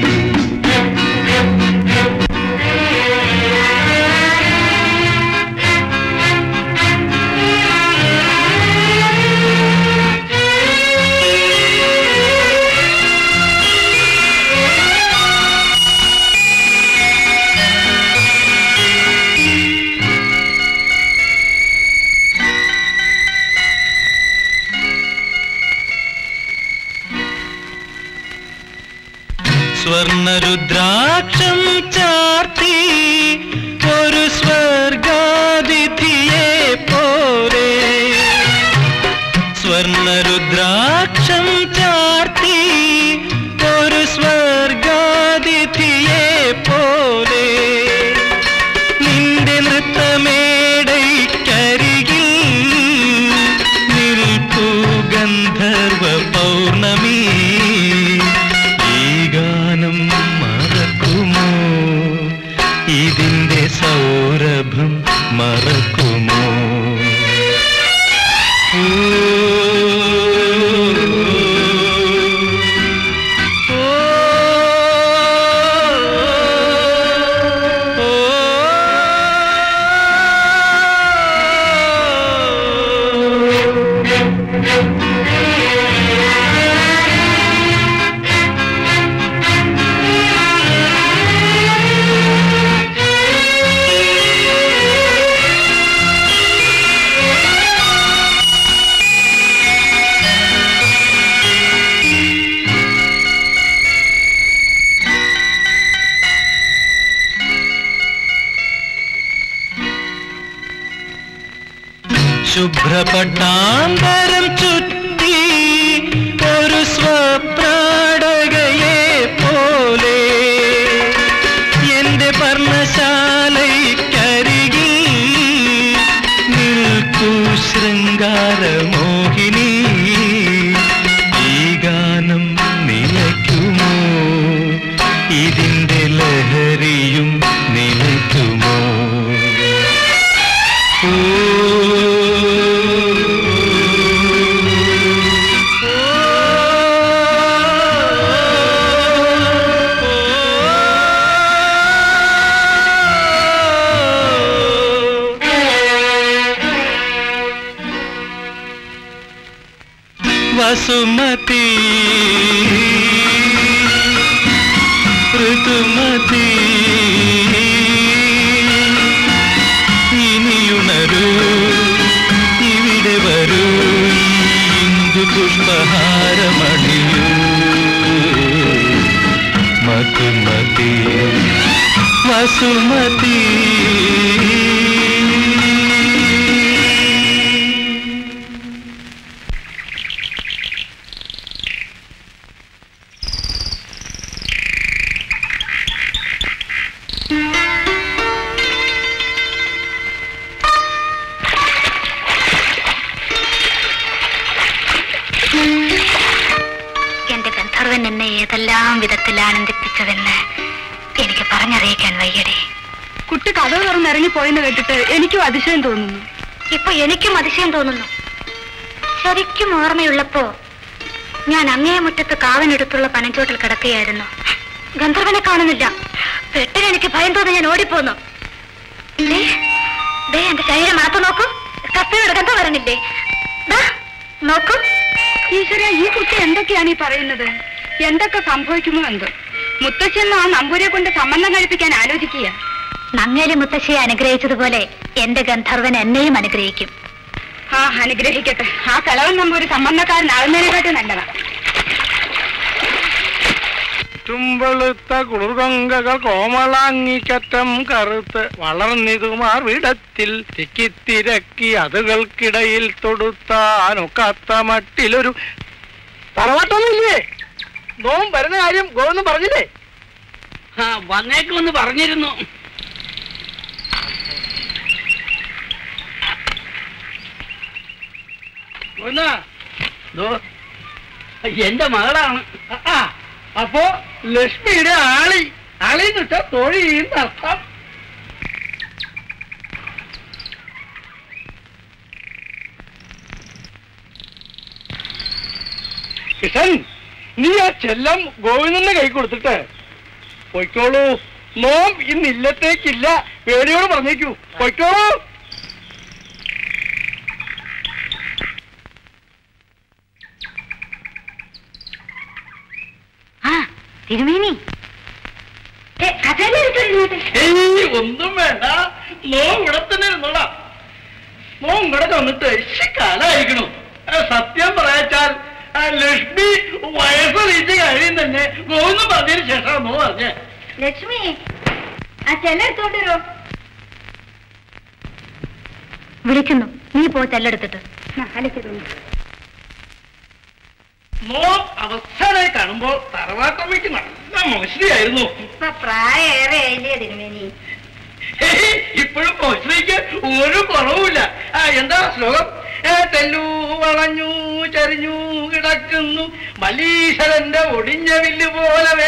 സ്വർണരുദ്രാക്ഷം ചാർത്തി ഒരു സ്വർഗാതിഥിയെ പോലെ സ്വർണരുദ്രാക്ഷം ചാർത്തി ഒരു സ്വർഗാതിഥിയെ പോലെ നിന്റെ നൃത്തമേടൈക്കരികിൽ നിൽപ്പൂ ഗന്ധർവ പൗർണമി ഈ ഗാനം ശുഭ്രപട്ടാന്തരം ചുറ്റി ഒരു സ്വപ്രാടകയെ പോലെ എന്റെ പർണശാലയ്ക്കരികിൽ നിൽക്കൂ ശൃംഗാരമോഹിനി ഈ ഗാനം നിലയ്ക്കുമോ ഇതിന്റെ ലഹരിയും നിലയ്ക്കുമോ വസുമതി ഋതുമതി ഇനിയുണരൂ ഇവിടെ വരൂ ഇന്ദു പുഷ്പഹാരമണിയൂ മധുമതി വസുമതി എന്റെ ഗന്ധർവൻ എന്നെ ഏതെല്ലാം വിധത്തിൽ ആനന്ദിപ്പിച്ചതെന്ന് എനിക്ക് പറഞ്ഞറിയിക്കാൻ വയ്യടേ കുട്ടി കഥ തുറന്ന് ഇറങ്ങിപ്പോയെന്ന് കേട്ടിട്ട് എനിക്കും അതിശയം തോന്നുന്നു ഇപ്പൊ എനിക്കും അതിശയം തോന്നുന്നു ശരിക്കും ഓർമ്മയുള്ളപ്പോ ഞാൻ അങ്ങേ മുറ്റത്ത് കാവനെടുത്തുള്ള പനഞ്ചോട്ടിൽ കിടക്കുകയായിരുന്നു ഗന്ധർവനെ കാണുന്നില്ല പെട്ടെന്ന് എനിക്ക് ഭയം തോന്നി ഞാൻ ഓടിപ്പോന്നു ദേ, ദേ എന്റെ ശരീരം മാത്രം നോക്കൂ കസ്തയുടെ ഗന്ധം വരണില്ലേ ദാ, നോക്കൂ ഈശ്വര ഈ കുട്ടി എന്തൊക്കെയാണ് ഈ പറയുന്നത് എന്തൊക്കെ സംഭവിക്കുമോ എന്തോ മുത്തശ്ശിയെന്ന് ആ നമ്പൂരെ കൊണ്ട് സംബന്ധം കഴിപ്പിക്കാൻ ആലോചിക്കുക നങ്ങേലി മുത്തശ്ശിയെ അനുഗ്രഹിച്ചതുപോലെ എന്റെ ഗന്ധർവൻ എന്നെയും അനുഗ്രഹിക്കും ആ അനുഗ്രഹിക്കട്ടെ ആ കിളവൻ നമ്പൂരി സംബന്ധക്കാരനാകുന്നതിനെക്കാട്ടി നല്ലതാ ചുമ്പളുത്ത കുളിർഗംഗകൾ കോമളാങ്ങിക്കറ്റം കറുത്ത് വളർന്നിതുമാർ വിടത്തിൽ തിക്കിത്തിരക്കി അതുകൾക്കിടയിൽ തൊടുത്താനൊക്കാത്ത മട്ടിലൊരു തറവാട്ടൊന്നുമില്ലേ നോം വരുന്ന കാര്യം ഗോവെന്ന് പറഞ്ഞില്ലേ ആ വന്നേക്കുമെന്ന് പറഞ്ഞിരുന്നു ഗോവിന്ദാ, ദോ, എന്റെ മകളാണ് ആ, ആ, അപ്പോ ലക്ഷ്മിയുടെ ആളി ആളി എന്ന് വെച്ചാൽ തൊഴി അർത്ഥം കിഷൻ നീ ആ ചെല്ലം ഗോവിന്ദന്റെ കൈ കൊടുത്തിട്ട് പൊയ്ക്കോളൂ നോം ഇന്നില്ലത്തേക്കില്ല പേടിയോട് പറഞ്ഞേക്കൂ പൊയ്ക്കോളൂ ആ തിരുമേനി ഏയ് ഒന്നും വേണ്ട നോ ഇവിടെ തന്നെ ഇരുന്നോളാം നോ ഇങ്ങോട്ട് വന്നിട്ട് ഇശി കാലായിരിക്കണു ആ, സത്യം പറയാച്ചാൽ ആ, ലക്ഷ്മി വയസ്സ് റീച്ച് കഴിയും തന്നെ ഗോവിന്ദൻ പറഞ്ഞതിന് ശേഷം നോ പറഞ്ഞേ ലക്ഷ്മി ആ ചെല്ലെടുത്തോണ്ട് വരോ വിളിക്കുന്നു നീ പോ ചെല്ലെടുത്തിട്ട് നോ അവസാനമായി കാണുമ്പോൾ തറവാട്ടമ്മയ്ക്ക് നല്ല മോശടിയായിരുന്നു ഇപ്പൊ പ്രായേറെ ആയില്ലേ തിരുമേനി ഹേയ്, ഇപ്പോഴും മോശടിക്ക് ഒരു കുറവുമില്ല ആ എന്താ ശ്ലോകം ഏ, തെല്ലു വളഞ്ഞു ചരിഞ്ഞു കിടക്കുന്നു മലീശ്വരന്റെ ഒടിഞ്ഞ വില്ല് പോലവേ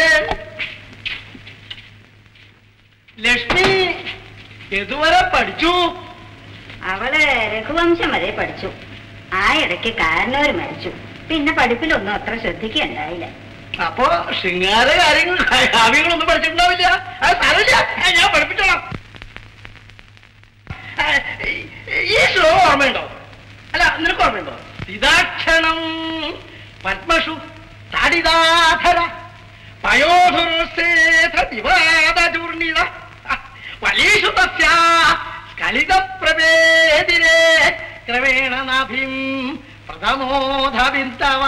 ലക്ഷ്മി എതുവരെ പഠിച്ചു അവള് രഘുവംശം വരെ പഠിച്ചു ആ ഇടയ്ക്ക് കാരണവര് മരിച്ചു പിന്നെ പഠിപ്പിലൊന്നും അത്ര ശ്രദ്ധിക്കുകയുണ്ടായില്ല അപ്പോ ശൃംഗാര കാര്യങ്ങൾ കാവ്യങ്ങളൊന്നും പഠിച്ചിട്ടുണ്ടാവില്ല അത് സാരമില്ല ആ, ഞാൻ പഠിപ്പിച്ചോളാം ആ, ഈ- ഈ ശ്ലോകം ഓർമ്മയുണ്ടോ അല്ല നിനക്ക് ഓർമ്മയുണ്ടോ ഇതാക്ഷണം പത്മഷു താടിതാധര പയോധുർസേധ ദിവാദചൂർണിത വലീഷു തസ്യാ സ്കലിത പ്രവേദിനെ ക്രമേണ നാഭിം പ്രഥമോധ ബിന്ദവ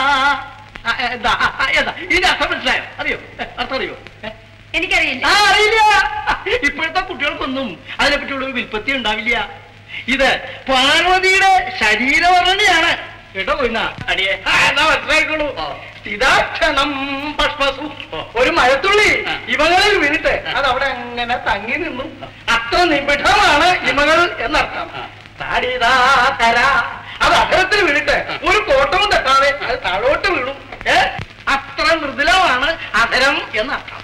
ഇതിന്റെ അർത്ഥം മനസ്സിലായോ അറിയോ ഏ, അർത്ഥം അറിയോ ഏ? എനിക്കറിയില്ല ആ അറിയില്ല ഇപ്പോഴത്തെ കുട്ടികൾക്കൊന്നും അതിനെപ്പറ്റിയുള്ള ഒരു വിൽപ്പത്തി ഉണ്ടാവില്ല ഇത് പാർവതിയുടെ ശരീരവർണ്ണയാണ് കേട്ടോ പിന്നെ അടിയേ ആ, എന്നാ മനസ്സിലായിക്കോളൂ സ്ഥിതാക്ഷണം പഷ്പസു ഒരു മഴത്തുള്ളി ആ. ഇമകളിൽ വീണിട്ട് അത് അവിടെ അങ്ങനെ തങ്ങി നിന്നു അത്ര നിബിഡമാണ് ഇമകൾ എന്നർത്ഥം ആ. താടിതാതര അത് അകലത്തിൽ വീണിട്ട് ഒരു കോട്ടവും തട്ടാതെ അത് താഴോട്ട് വീണു ഏ അത്ര മൃദുലമാണ് അധരം എന്നർത്ഥം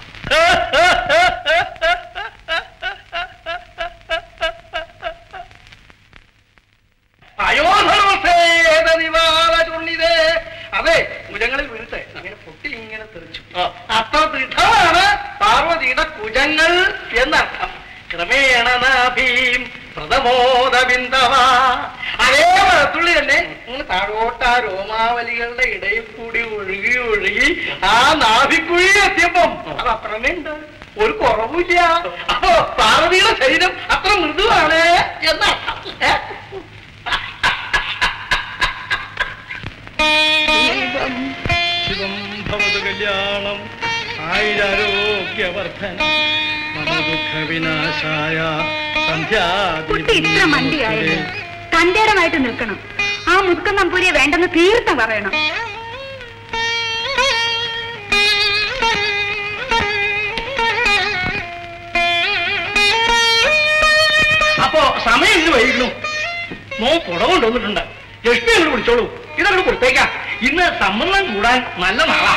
അയോധർവസേത നിവാല ചുണ്ണിതേ അതെ ഭുജങ്ങളിൽ വീണിട്ട് ഇങ്ങനെ പൊട്ടി ഇങ്ങനെ തെറിച്ചു അത്ര ദൃഢമാണ് പാർവതിയുടെ കുജങ്ങൾ എന്നർത്ഥം ക്രമേണ നാഭീം പ്രഥമോദ ബിന്ദവ അതേ മഴത്തുള്ളി തന്നെ ഇങ്ങനെ താഴോട്ട് ആ രോമാവലികളുടെ ഇടയിൽ കൂടി ഒഴുകി ഒഴുകി ആ നാഭിക്കുഴി എത്തിയപ്പം അത് അത്രമേണ്ട് ഒരു കുറവില്ല അപ്പോ പാർവതിയുടെ ശരീരം അത്ര മൃദുവാണ് എന്നർത്ഥം ഏ? ശിവം ഭവതു കല്യാണം ആയുരാരോഗ്യവർദ്ധന മമ ദുഃഖ വിനാശായ കുട്ടി ഇത്ര മണ്ടിയായത് തന്റേടമായിട്ട് നിൽക്കണം ആ മുതുക്കൻ നമ്പൂരിയെ വേണ്ടെന്ന് തീർത്തും പറയണം അപ്പോ സമയം ഇന്ന് വൈകുന്നു മോ പുട കൊണ്ടുവന്നിട്ടുണ്ട് ലക്ഷ്മി അങ്ങോട്ട് വിളിച്ചോളൂ ഇതങ്ങോട്ട് കൊടുത്തേക്കാം ഇന്ന് സംബന്ധം കൂടാൻ നല്ല നാളാ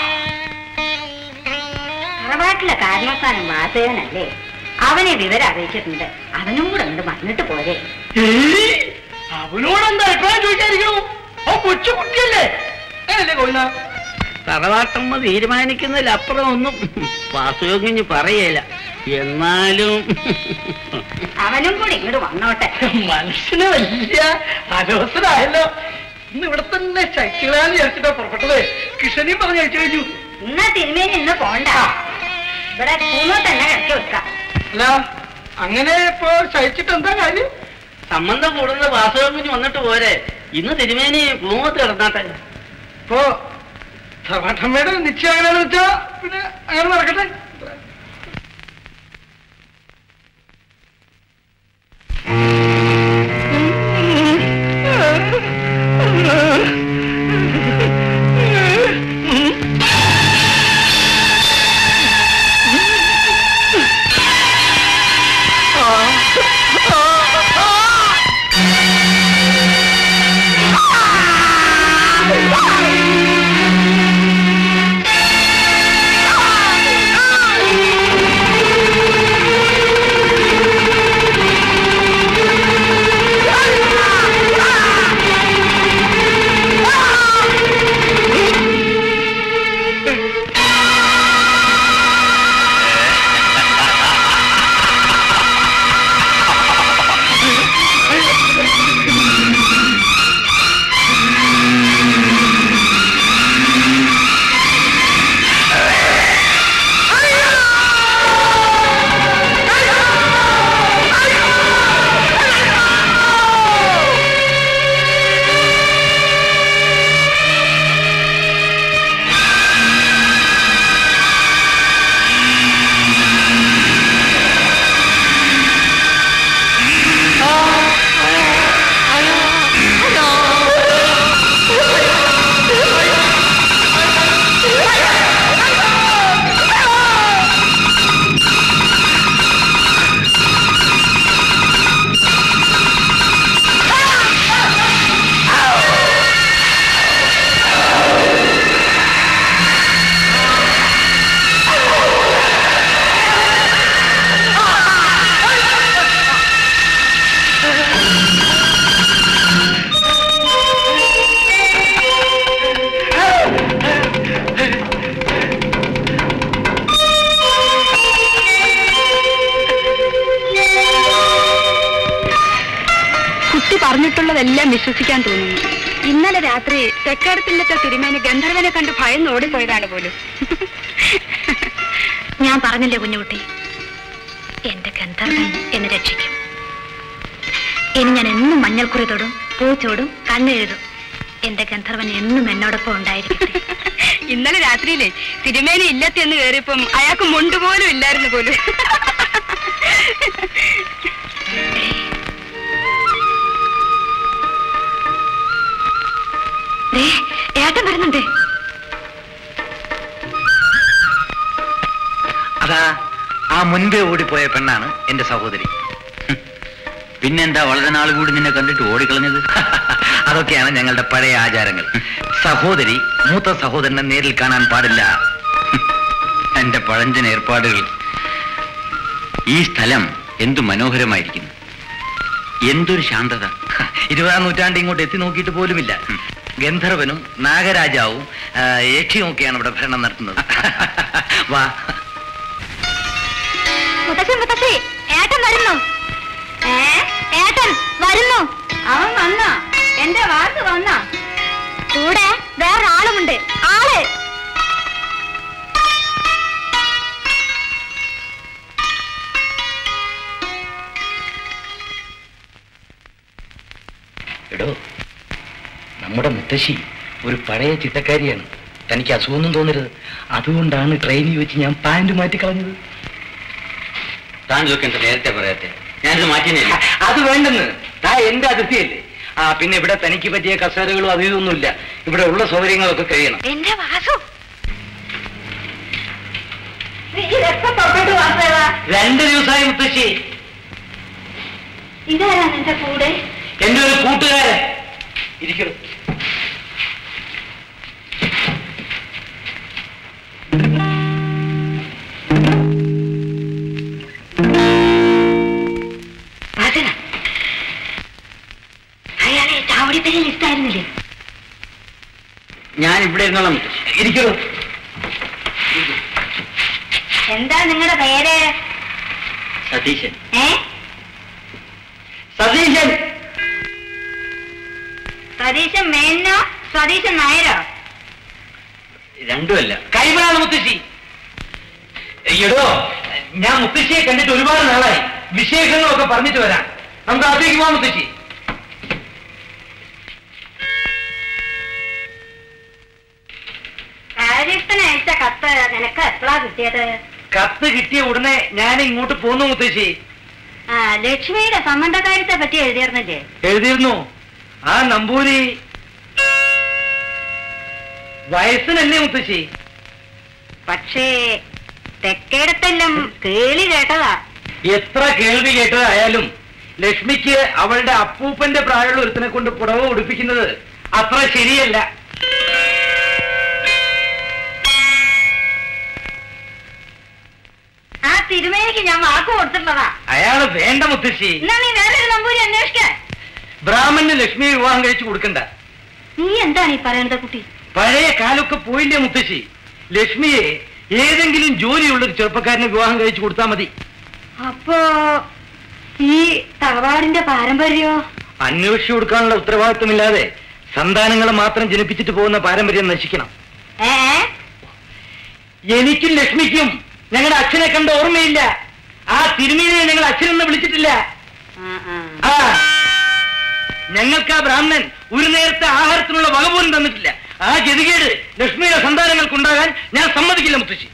തറവാട്ടിലെ കാരണവസ്ഥാനം വാസവനല്ലേ അവനെ വിവരം അറിയിച്ചിട്ടുണ്ട് അവനും കൂടെ അങ്ങോട്ട് വന്നിട്ട് പോരെ ഏയ്, അവനോടെന്താ അഭിപ്രായം ചോദിക്കാതിരിക്കണു ആ കൊച്ചു കുട്ടിയല്ലേ അങ്ങനല്ലേ കോയിന തറവാട്ടമ്മ തീരുമാനിക്കുന്നതിലപ്പുറം ഒന്നും വാസുയോഗിഞ്ഞ് പറയല എന്നാലും അവനും കൂടി ഇങ്ങോട്ട് വന്നോട്ടെ മനുഷ്യന് വലിയ അലോസരായല്ലോ ഇന്ന് ഇവിടെ തന്നെ ശക്തികളാന്ന് വിചാരിച്ചിട്ടാ പുറപ്പെട്ടത് കിഷനെയും പറഞ്ഞ് അയച്ചു കഴിഞ്ഞു ഇന്നാ തിരുമേനി ഇന്ന് പോണ്ട ഇവിടെ പൂന്നോ തന്നെ കിടക്കി വെക്കാം അല്ല അങ്ങനെ ഇപ്പൊ ശയിച്ചിട്ട് എന്താ കാര്യം സംബന്ധം കൂടുന്ന വാസുയോഗിഞ്ഞ് വന്നിട്ട് പോരെ ഇന്ന് തിരുമേനി പൂമത്ത് കിടന്നാട്ടെ ഇപ്പൊ തറവാട്ടമ്മയുടെ നിശ്ചയം അങ്ങനെയാണെന്ന് വെച്ചാ പിന്നെ അങ്ങനെ നടക്കട്ടെ കുട്ടി പറഞ്ഞിട്ടുള്ളതെല്ലാം വിശ്വസിക്കാൻ തോന്നുന്നു ഇന്നലെ രാത്രി തെക്കേടത്തില്ലത്തെ തിരുമേനി ഗന്ധർവനെ കണ്ട് ഭയന്ന് ഓടിപ്പോയതാണ് പോലും ഞാൻ പറഞ്ഞില്ലേ കുഞ്ഞുകുട്ടി എന്റെ ഗന്ധർവൻ എന്നെ രക്ഷിക്കും ഇനി ഞാൻ എന്നും മഞ്ഞൾക്കുറി തൊടും പൂച്ചോടും കണ്ണെഴുതും എന്റെ ഗന്ധർവൻ എന്നും എന്നോടൊപ്പം ഉണ്ടായിരിക്കും ഇന്നലെ രാത്രിയിലെ തിരുമേനി ഇല്ലത്തെന്ന് കയറിയപ്പം അയാൾക്ക് മുണ്ടുപോലും ഇല്ലായിരുന്നു പോലും വരുന്നുണ്ട് അതാ ആ മുൻപേ ഓടിപ്പോയ പെണ്ണാണ് എന്റെ സഹോദരി ഹും. പിന്നെന്താ വളരെ നാൾ കൂടി നിന്നെ കണ്ടിട്ട് ഓടിക്കളഞ്ഞത് അതൊക്കെയാണ് ഞങ്ങളുടെ പഴയ ആചാരങ്ങൾ സഹോദരി മൂത്ത സഹോദരനെ നേരിൽ കാണാൻ പാടില്ല ഹും. എന്റെ പഴഞ്ചൻ ഏർപ്പാടുകൾ ഈ സ്ഥലം എന്തു മനോഹരമായിരിക്കുന്നു എന്തൊരു ശാന്തത ഹ, ഇരുപതാം നൂറ്റാണ്ട് ഇങ്ങോട്ട് എത്തി നോക്കിയിട്ട് പോലുമില്ല ഹും. ഗന്ധർവനും നാഗരാജാവും ആ, യക്ഷിയും ഒക്കെയാണ് ഇവിടെ ഭരണം നടത്തുന്നത് വാ മുത്തശ്ശി മുത്തശ്ശി ഏട്ടൻ വരുന്നു ഏ ഏട്ടൻ വരുന്നു അവൻ വന്നോ എന്റെ വാക്ക് വന്നോ കൂടെ വേറെ ആളുമുണ്ട് ആള് എടോ നമ്മുടെ മുത്തശ്ശി ഒരു പഴയ ചിട്ടക്കാരിയാണ് തനിക്ക് അസുഖമൊന്നും തോന്നരുത് അതുകൊണ്ടാണ് ട്രെയിനിൽ വെച്ച് ഞാൻ പാൻറ് മാറ്റി കളഞ്ഞത് താൻ ഇതൊക്കെ എന്താ നേരത്തെ പറയാത്തെ ഞാനിത് മാറ്റിയില്ല അത് വേണ്ടെന്ന് താ എന്റെ അതിർത്തിയല്ലേ ആ പിന്നെ ഇവിടെ തനിക്ക് പറ്റിയ കസേരകളും അതും ഇതൊന്നുമില്ല ഇവിടെ ഉള്ള സൗകര്യങ്ങളൊക്കെ കഴിയണം എന്റെ വാസു ഇതൊക്കെ തൊട്ടിട്ട് വാസേവാ രണ്ട് ദിവസമായി മുത്തശ്ശി ഇതാരാ നിന്റെ കൂടെ എന്റെ ഒരു കൂട്ടുകാരൻ ഇരിക്കണം വാസന അയാളെ ചാവടിപ്പേരിൽ ഇഷ്ടായിരുന്നില്ലേ ഞാൻ ഇവിടെ ഇരുന്നോളാം മുത്തശ്ശി ഇരിക്കണോ എന്താ നിങ്ങളുടെ പേര് സതീശൻ ഏ സതീശൻ സതീശൻ മേനോ സതീശൻ നായരോ രണ്ടുമല്ല കൈമളാണ് മുത്തശ്ശി എടോ ഞാൻ മുത്തശ്ശിയെ കണ്ടിട്ട് ഒരുപാട് നാളായി വിശേഷങ്ങളൊക്കെ പറഞ്ഞിട്ട് വരാം നമുക്ക് അകത്തേക്ക് പോവാം മുത്തശ്ശി കാര്യസ്ഥന് അയച്ച കത്ത് നിനക്ക് എപ്പോഴാ കിട്ടിയത് കത്ത് കിട്ടിയ ഉടനെ ഞാൻ ഇങ്ങോട്ട് പോന്നു മുത്തശ്ശി ആ ലക്ഷ്മിയുടെ സംബന്ധകാര്യത്തെ പറ്റി എഴുതിയിരുന്നില്ലേ എഴുതിയിരുന്നു ആ നമ്പൂരി വയസ്സിനല്ലേ മുത്തശ്ശി പക്ഷേ തെക്കേടത്തെല്ലാം കേളി കേട്ടതാ എത്ര കേൾവി കേട്ടതായാലും ലക്ഷ്മിക്ക് അവളുടെ അപ്പൂപ്പന്റെ പ്രായമുള്ള ഒരുത്തിനെ കൊണ്ട് പുടവ ഉടുപ്പിക്കുന്നത് അത്ര ശരിയല്ല ആ തിരുമേനിക്ക് ഞാൻ വാക്ക് കൊടുത്തിട്ടുള്ളതാ അയാള് വേണ്ട മുത്തശ്ശി എന്നാ നീ വേറൊരു നമ്പൂരി അന്വേഷിക്കാൻ ബ്രാഹ്മണന് ലക്ഷ്മിയെ വിവാഹം കഴിച്ചു കൊടുക്കണ്ട നീ എന്താണ് ഈ പറയുന്നത് കുട്ടി പഴയ കാലമൊക്കെ പോയില്ലേ മുത്തശ്ശി ലക്ഷ്മിയെ ഏതെങ്കിലും ജോലിയുള്ള ഒരു ചെറുപ്പക്കാരനെ വിവാഹം കഴിച്ചു കൊടുത്താൽ മതി അപ്പോ ഈ തറവാടിന്റെ പാരമ്പര്യോ അന്വേഷിച്ചു കൊടുക്കാനുള്ള ഉത്തരവാദിത്വമില്ലാതെ സന്താനങ്ങളെ മാത്രം ജനിപ്പിച്ചിട്ട് പോകുന്ന പാരമ്പര്യം നശിക്കണം ഏ എനിക്കും ലക്ഷ്മിക്കും ഞങ്ങളുടെ അച്ഛനെ കണ്ട ഓർമ്മയില്ല ആ തിരുമീനെ ഞങ്ങൾ അച്ഛനെന്ന് വിളിച്ചിട്ടില്ല ആ, ആ. ആ ഞങ്ങൾക്ക് ആ ബ്രാഹ്മണൻ ഒരു നേരത്തെ ആഹാരത്തിനുള്ള വക പോലും തന്നിട്ടില്ല ആ ഗതികേട് ലക്ഷ്മിയുടെ സന്താനങ്ങൾക്കുണ്ടാകാൻ ഞാൻ സമ്മതിക്കില്ല മുത്തശ്ശി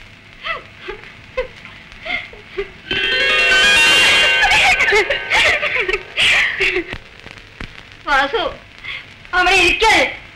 വാസു അവിടെ ഇരിക്കൽ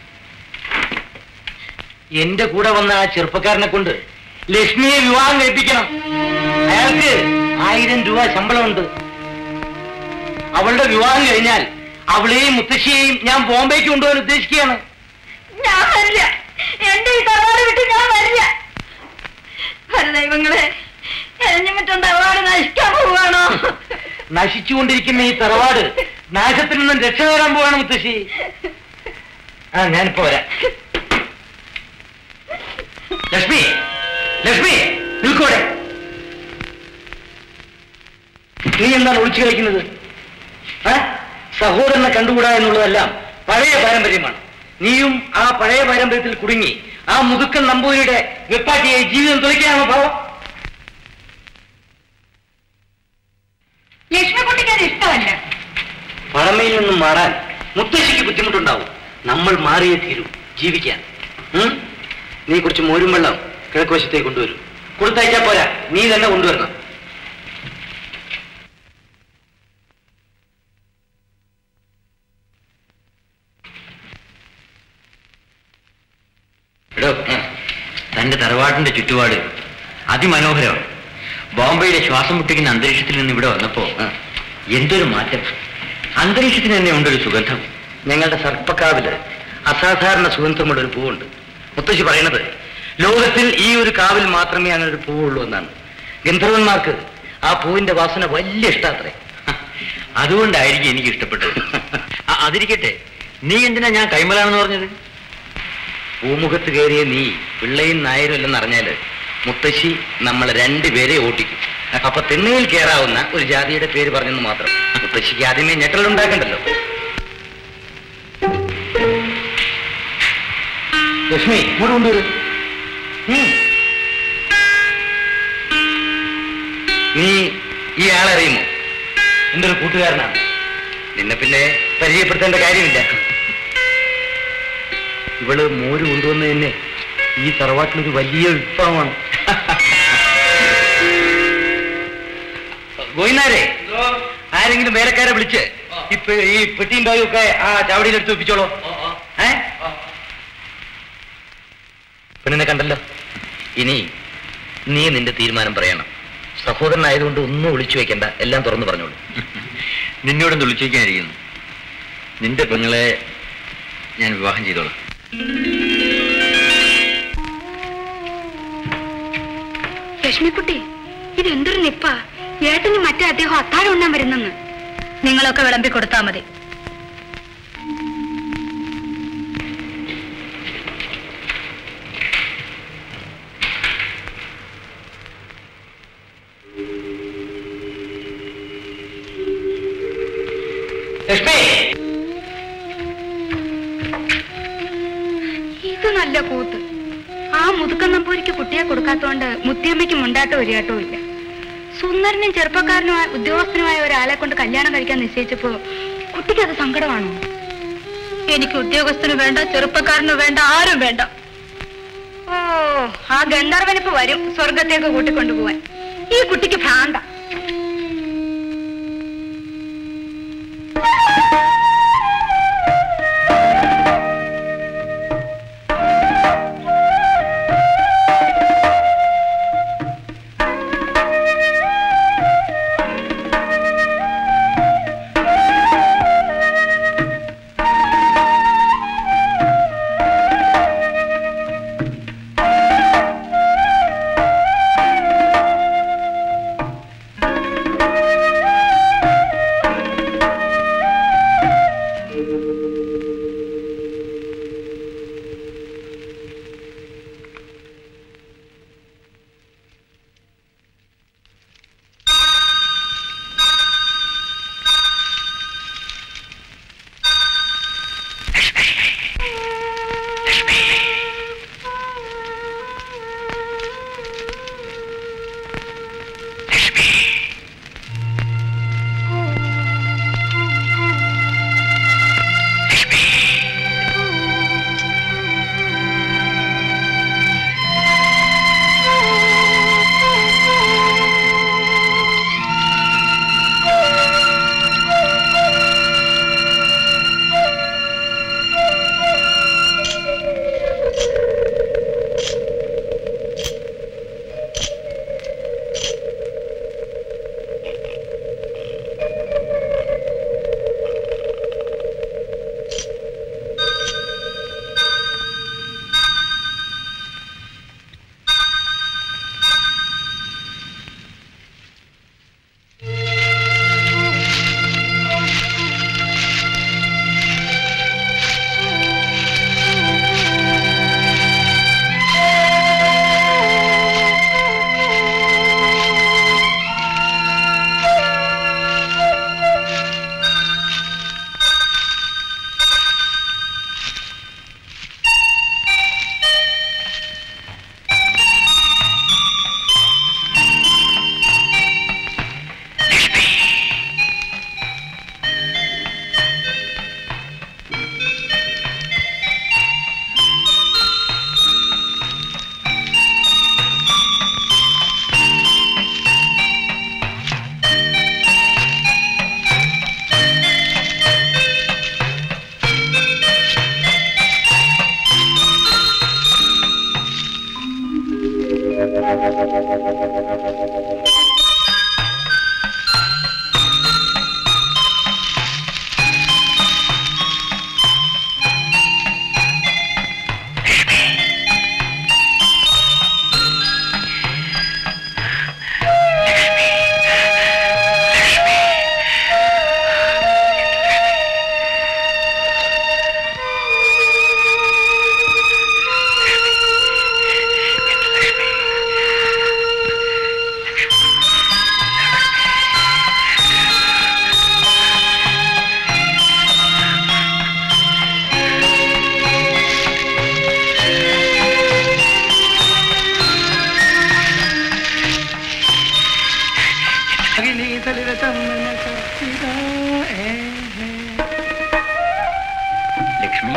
എന്റെ കൂടെ വന്ന ആ ചെറുപ്പക്കാരനെ കൊണ്ട് ലക്ഷ്മിയെ വിവാഹം കഴിപ്പിക്കണം അയാൾക്ക് ആയിരം രൂപ ശമ്പളമുണ്ട് അവളുടെ വിവാഹം കഴിഞ്ഞാൽ അവളെയും മുത്തശ്ശിയെയും ഞാൻ ബോംബെക്ക് കൊണ്ടുപോകാൻ ഉദ്ദേശിക്കുകയാണ് ഞാൻ വരില്ല എന്റെ ഈ തറവാട് വിട്ട് ഞാൻ വരില്ല ദൈവങ്ങളെ എരഞ്ഞിട്ടും തറവാട് നശിക്കാൻ പോവാണോ നശിച്ചുകൊണ്ടിരിക്കുന്ന ഈ തറവാട് നാശത്തിൽ നിന്നും രക്ഷ നേടാൻ പോവാണ് മുത്തശ്ശി ആ ഞാനിപ്പോ വരാം ലക്ഷ്മി ലക്ഷ്മി നിൽക്കോടെ നീ എന്താണ് ഒളിച്ചു കളിക്കുന്നത് ഏ? സഹോദരനെ കണ്ടുകൂടാ എന്നുള്ളതെല്ലാം പഴയ പാരമ്പര്യമാണ് നീയും ആ പഴയ പാരമ്പര്യത്തിൽ കുടുങ്ങി ആ മുതുക്കൻ നമ്പൂരിയുടെ വെപ്പാട്ടിയെ ജീവിതം തുലയ്ക്കാണോ ഭാവം ലക്ഷ്മിക്കുട്ടിക്ക് അത് ഇഷ്ടമല്ല പഴമയിൽ നിന്നും മാറാൻ മുത്തശ്ശിക്ക് ബുദ്ധിമുട്ടുണ്ടാവും നമ്മൾ മാറിയേ തീരൂ ജീവിക്കാൻ ഉം? നീ കുറച്ച് മോരും വെള്ളം കിഴക്കുവശത്തേക്ക് കൊണ്ടുവരും കൊടുത്തയച്ചാ പോരാ നീ തന്നെ കൊണ്ടുവരണം തറവാട്ടിന്റെ ചുറ്റുപാട് അതിമനോഹരമാണ് ബോംബെയിലെ ശ്വാസം മുട്ടിക്കുന്ന അന്തരീക്ഷത്തിൽ നിന്ന് ഇവിടെ വന്നപ്പോ എന്തൊരു മാറ്റം അന്തരീക്ഷത്തിന് തന്നെ ഉണ്ടൊരു സുഗന്ധം ഞങ്ങളുടെ സർപ്പക്കാവില് അസാധാരണ സുഗന്ധമുള്ള ഒരു പൂവുണ്ട് മുത്തശ്ശി പറയുന്നത് ലോകത്തിൽ ഈ ഒരു കാവിൽ മാത്രമേ അങ്ങനെ ഒരു പൂവുള്ളൂ എന്നാണ് ഗന്ധർവന്മാർക്ക് ആ പൂവിന്റെ വാസന വലിയ ഇഷ്ടാത്രേ അതുകൊണ്ടായിരിക്കും എനിക്ക് ഇഷ്ടപ്പെട്ടത് അ- അതിരിക്കട്ടെ നീ എന്തിനാ ഞാൻ കൈമലാണെന്ന് പറഞ്ഞത് പൂമുഖത്ത് കയറിയ നീ പിള്ളയും നായരും അല്ലെന്ന് അറിഞ്ഞാല് മുത്തശ്ശി നമ്മളെ രണ്ടുപേരെ ഓട്ടിക്കും അപ്പൊ തിണ്ണയിൽ കയറാവുന്ന ഒരു ജാതിയുടെ പേര് പറഞ്ഞെന്ന് മാത്രം മുത്തശ്ശിക്ക് ആദ്യമേ ഞെട്ടലുണ്ടാക്കണ്ടല്ലോ ലക്ഷ്മി ഇങ്ങോട്ട് കൊണ്ടുവരൂ ഉം. നീ ഈ ആളെ അറിയുമോ എന്റെ ഒരു കൂട്ടുകാരനാണ് നിന്നെ പിന്നെ പരിചയപ്പെടുത്തേണ്ട കാര്യമില്ല ഇവള് മോര് കൊണ്ടുവന്ന് തന്നെ ഈ തറവാട്ടിലൊരു വലിയ വിപ്ലവമാണ് ഗോയിനാരെ ആരെങ്കിലും വേലക്കാരെ വിളിച്ച് ഇപ്പൊ ഈ പെട്ടിയും ബാഗും ഒക്കെ ആ ചാവടിയിൽ എടുത്ത് വെപ്പിച്ചോളൂ ഏ പെണ്ണിനെ കണ്ടല്ലോ ഇനി നീ നിന്റെ തീരുമാനം പറയണം സഹോദരനായതുകൊണ്ട് ഒന്നും ഒളിച്ചു വെക്കണ്ട എല്ലാം തുറന്നു പറഞ്ഞോളൂ നിന്നോടും ഒളിച്ചു വയ്ക്കാനിരിക്കുന്നു നിന്റെ പെങ്ങളെ ഞാൻ വിവാഹം ചെയ്തോളാം ലക്ഷ്മിക്കുട്ടി ഇതെന്തൊരു നിപ്പ ഏട്ടന് മറ്റേ അദ്ദേഹം അത്താഴം ഉണ്ണാൻ വരുന്നെന്ന് നിങ്ങളൊക്കെ വിളമ്പി കൊടുത്താൽ മതി ലക്ഷ്മി ഇത് നല്ല കൂത്ത് ആ മുതുക്കൻ നമ്പൂരിക്ക് കുട്ടിയെ കൊടുക്കാത്തോണ്ട് മുത്തിയമ്മയ്ക്ക് മുണ്ടാട്ടോ ഒരിയാട്ടോ ഇല്ല സുന്ദരനും ചെറുപ്പക്കാരനുമായ ഉദ്യോഗസ്ഥനുമായ ഒരാളെ കൊണ്ട് കല്യാണം കഴിക്കാൻ നിശ്ചയിച്ചപ്പോ കുട്ടിക്ക് അത് സങ്കടമാണോ എനിക്ക് ഉദ്യോഗസ്ഥന് വേണ്ട ചെറുപ്പക്കാരന് വേണ്ട ആരും വേണ്ട ഓ ആ ഗന്ധർവനിപ്പ് വരും സ്വർഗത്തേക്ക് കൂട്ടിക്കൊണ്ടുപോവാൻ ഈ കുട്ടിക്ക് ഭ്രാന്ത സലില ചന്ദന കർപ്പിത ഏ, ഏ. ലക്ഷ്മി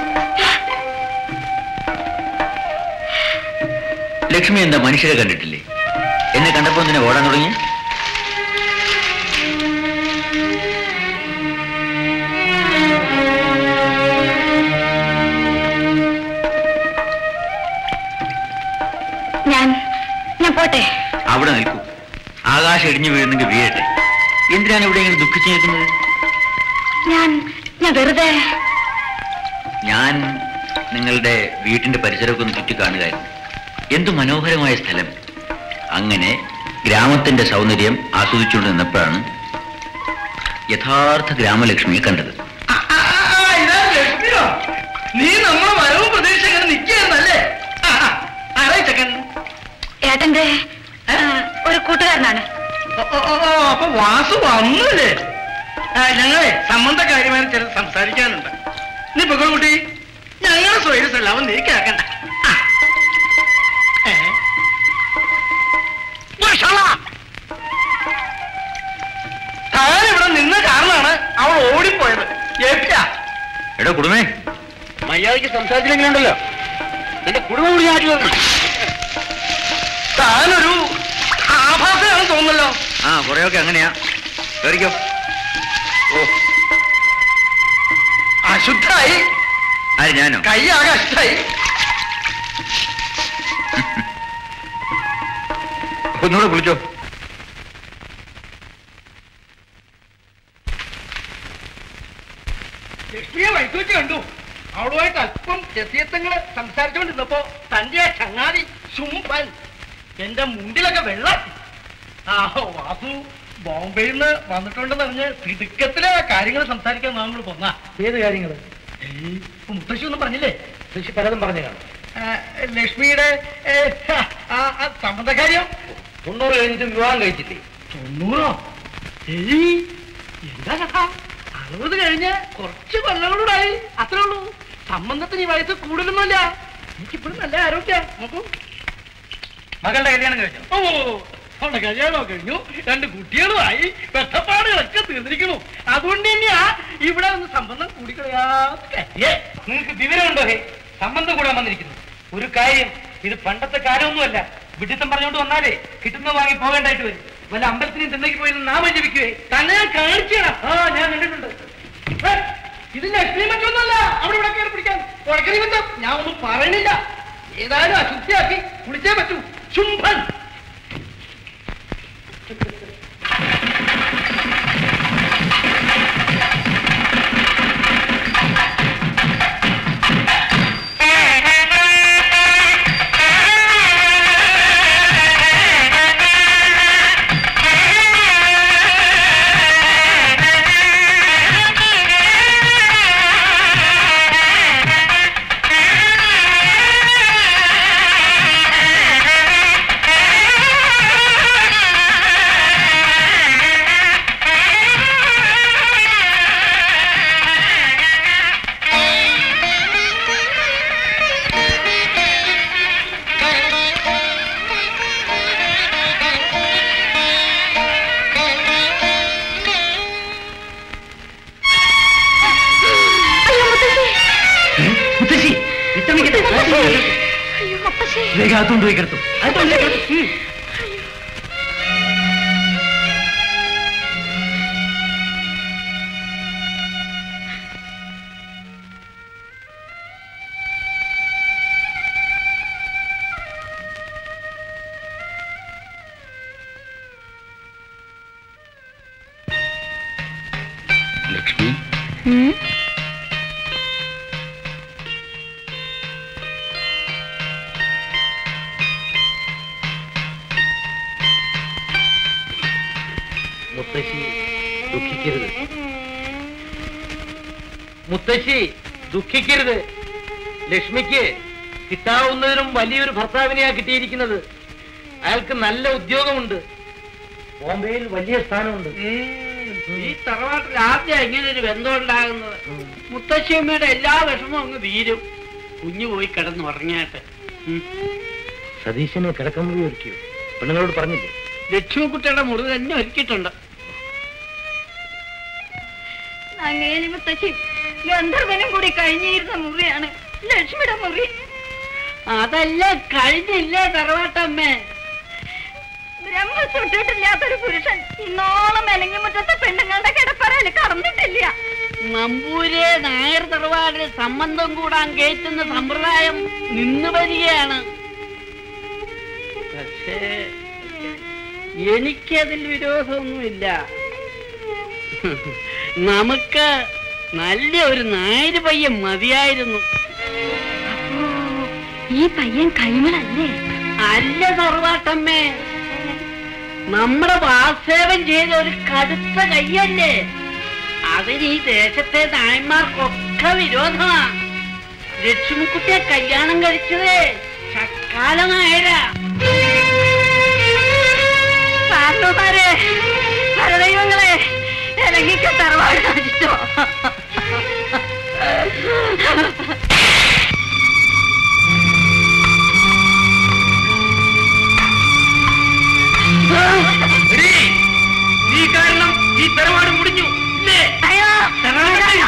ലക്ഷ്മി എന്താ മനുഷ്യരെ കണ്ടിട്ടില്ലേ എന്നെ കണ്ടപ്പോ എന്തിനാ ഓടാൻ തുടങ്ങി ഞാൻ ഞാൻ പോട്ടെ അവിടെ നിൽക്കൂ ആകാശം ഇടിഞ്ഞു വീഴുന്നെങ്കിൽ വീഴട്ടെ എന്തിനാണ് ഇവിടെ ഇങ്ങനെ ദുഃഖിച്ചു നിൽക്കുന്നത് ഞാൻ ഞാൻ വെറുതെ ഞാൻ നിങ്ങളുടെ വീട്ടിന്റെ പരിസരമൊക്കെ ഒന്ന് ചുറ്റി കാണുകയായിരുന്നു എന്തു മനോഹരമായ സ്ഥലം അങ്ങനെ ഗ്രാമത്തിന്റെ സൗന്ദര്യം ആസ്വദിച്ചുകൊണ്ട് നിന്നപ്പോഴാണ് യഥാർത്ഥ ഗ്രാമലക്ഷ്മിയെ കണ്ടത് ആ, ആ, ആ, ഇതാ ലക്ഷ്മിയോ നീ നമ്മളെ വരവ് പ്രതീക്ഷ ഇങ്ങനെ നിൽക്കുകയെന്നല്ലേ ആരായി ചെക്കൻ ഏട്ടന്റെ ആ, ഒരു കൂട്ടുകാരനാണ് ഓ, ഓ, ഓ, ഓ, അപ്പൊ വാസു വന്നില്ലേ ആ, ഞങ്ങളെ സംബന്ധകാര്യമായി ചില സംസാരിക്കാനുണ്ട് നീ പൊക്കോ കുട്ടി ഞങ്ങളെ സ്വൈരസല്ല അവൻ നീ കേക്കണ്ട ആ. ഏ? വഷള. താൻ ഇവിടെ നിന്ന കാരണമാണ് അവൾ ഓടിപ്പോയത് ഏറ്റാ എടോ കുടുമേ മര്യാദയ്ക്ക് സംസാരിച്ചില്ലെങ്കിലുണ്ടല്ലോ എന്റെ കുടുംബം കൂടി ആട്ടി വരണം താനൊരു ആഭാസമാണെന്ന് തോന്നുന്നല്ലോ ആ കുറെയൊക്കെ അങ്ങനെയാ കേറിക്കോ ഓ അശുദ്ധായി ആര് ഞാനോ കൈ ആകെ അശുദ്ധായി ഒന്നുകൂടെ വിളിച്ചോ ലക്ഷ്മിയെ വൈകു വെച്ച് കണ്ടു അവളുമായിട്ട് അല്പം രസീയത്തങ്ങള് സംസാരിച്ചുകൊണ്ടിരുന്നപ്പോ തന്റെ ആ ചങ്ങാതി ശുംഭൻ എന്റെ മുണ്ടിലൊക്കെ വെള്ളം ആ വാസു ബോംബെയിൽ നിന്ന് വന്നിട്ടുണ്ടെന്ന് പറഞ്ഞ് തിടുക്കത്തിലെ കാര്യങ്ങൾ സംസാരിക്കാൻ നമ്മൾ പോന്ന ഏത് കാര്യങ്ങള് മുത്തശ്ശി ഒന്നും പറഞ്ഞില്ലേ കൃഷി പലതും പറഞ്ഞു കാണും ആ, ലക്ഷ്മിയുടെ ഏ, ആ ആ സംബന്ധകാര്യം തൊണ്ണൂറ് കഴിഞ്ഞിട്ട് വിവാഹം കഴിച്ചിട്ടേ തൊണ്ണൂറോ ഏയ് എന്താ കഥ അറുപത് കഴിഞ്ഞ് കുറച്ച് കൊല്ലങ്ങളൂടായി അത്രേ ഉള്ളൂ സംബന്ധത്തിന് ഈ വയസ്സ് കൂടുതലൊന്നുമല്ല എനിക്കിപ്പോഴും നല്ല ആരോഗ്യ നോക്കൂ മകളുടെ കല്യാണം കഴിഞ്ഞു ഓ അവളുടെ കല്യാണമൊക്കെ കഴിഞ്ഞു രണ്ട് കുട്ടികളുമായി പെട്ടപ്പാടുകളൊക്കെ തീർന്നിരിക്കുന്നു അതുകൊണ്ട് തന്നെയാ ഇവിടെ ഒന്ന് സംബന്ധം കൂടിക്കളയാത്ത കാര്യേ നിങ്ങൾക്ക് വിവരമുണ്ടോ ഹേ സംബന്ധം കൂടാൻ വന്നിരിക്കുന്നു ഒരു കാര്യം ഇത് പണ്ടത്തെ കാലമൊന്നുമല്ല വിഡിത്തം പറഞ്ഞുകൊണ്ട് വന്നാലേ കിട്ടുന്ന വാങ്ങി പോകേണ്ടായിട്ട് വരും വല്ല അമ്പലത്തിനും തിന്നേക്ക് പോയി നാമം ജപിക്കുവേ തന്നെ ഞാൻ കാണിച്ചാ ആ ഞാൻ കണ്ടിട്ടുണ്ട് ഏ, ഇത് ലക്ഷ്മി മറ്റൊന്നല്ല അവിടെ ഇവിടെ കയറി പിടിക്കാൻ ഉടക്കണി ബന്ധം ഞാൻ ഒന്നും പറയണില്ല ഏതായാലും അശുദ്ധിയാക്കി കുളിച്ചേ പറ്റൂ ശുംഭൻ അയ്യോ മുത്തശ്ശി മുത്തശ്ശി വിശ്രമിക്കട്ടെ അയ്യോ മുത്തശ്ശി വേഗം അകത്തോണ്ട് പോയി കിടത്തും ലക്ഷ്മി മുത്തശ്ശി ദുഃഖിക്കരുത് മുത്തശ്ശി ദുഃഖിക്കരുത് ലക്ഷ്മിക്ക് കിട്ടാവുന്നതിനും വലിയൊരു ഭർത്താവിനെയാ കിട്ടിയിരിക്കുന്നത് അയാൾക്ക് നല്ല ഉദ്യോഗമുണ്ട് ബോംബെയിൽ വലിയ സ്ഥാനമുണ്ട് ഈ തറവാട്ടിൽ ആദ്യം ഇങ്ങനെ ഒരു ബന്ധം ഉണ്ടാകുന്നത് മുത്തശ്ശിയമ്മയുടെ എല്ലാ വിഷമവും അങ്ങ് തീരും കുഞ്ഞു പോയി കിടന്ന് ഉറങ്ങിയാട്ടെ സതീശനെ കിടക്കമുറി ഒരുക്കിയോ പെണ്ണുങ്ങളോട് പറഞ്ഞില്ലേ ലക്ഷ്മിക്കുട്ടിയുടെ മുറി തന്നെ ഒരുക്കിയിട്ടുണ്ട് അങ്ങേലി മുത്തശ്ശി ഗന്ധർവനും കൂടി കഴിഞ്ഞിരുന്ന മുറിയാണ് ലക്ഷ്മിയുടെ മുറി അതല്ല കഴിഞ്ഞില്ലേ തറവാട്ടമ്മേ ബ്രഹ്മ ചുട്ടിട്ടില്ലാത്തൊരു പുരുഷൻ ഇന്നോളം മെലങ്ങി മുറ്റത്തെ പെണ്ണുങ്ങളുടെ കിടപ്പറയിൽ കടന്നിട്ടില്ല നമ്പൂരെ നായർ തറവാടിൽ സംബന്ധം കൂടാൻ കയറ്റുന്ന സമ്പ്രദായം നിന്നു വരികയാണ് പക്ഷേ എനിക്കതിൽ വിരോധമൊന്നുമില്ല നമുക്ക് നല്ല ഒരു നായര് പയ്യൻ മതിയായിരുന്നു ഈ പയ്യൻ കൈമളല്ലേ അല്ല തറവാട്ടമ്മേ നമ്മുടെ വാസേവൻ ചെയ്ത ഒരു കടുത്ത കയ്യല്ലേ അതിന് ഈ ദേശത്തെ നായന്മാർക്കൊക്കെ വിരോധമാ ലക്ഷ്മിക്കുട്ടിയെ കല്യാണം കഴിച്ചതേ ചക്കാലമായരാ കാരണവന്മാരെ പരദൈവങ്ങളെ ഇറങ്ങിക്ക തറവാട് നശിച്ചോ നീ കാരണം ഈ തറവാട് മുടിഞ്ഞു ഇല്ലേ അയ്യോ തറവാട്ടമ്മേ.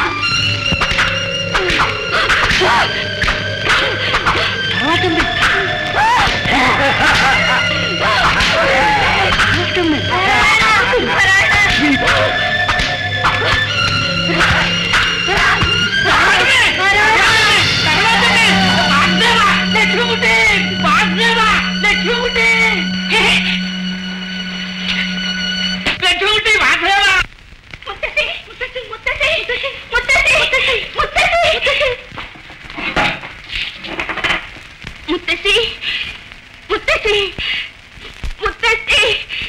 ലക്ഷ്മിക്കുട്ടി വാസേവ മുത്തശ്ശി മുത്തശ്ശി മുത്തശ്ശി മുത്തശ്ശി മുത്തശ്ശി മുത്തശ്ശി മുത്തശ്ശി മുത്തശ്ശി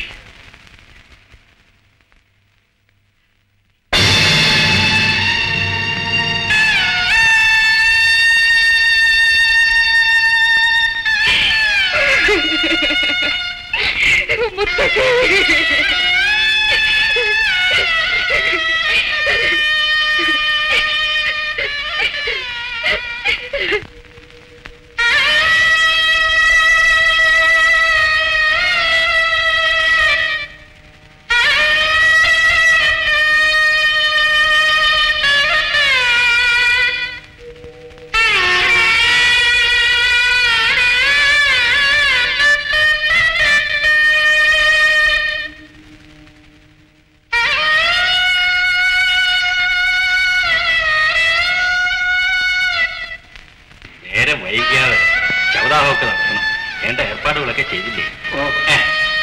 നേരെ വൈകിയാതെ ശവദാഹമൊക്കെ നടത്തണം വേണ്ട ഏർപ്പാടുകളൊക്കെ ചെയ്തില്ലേ ഏ.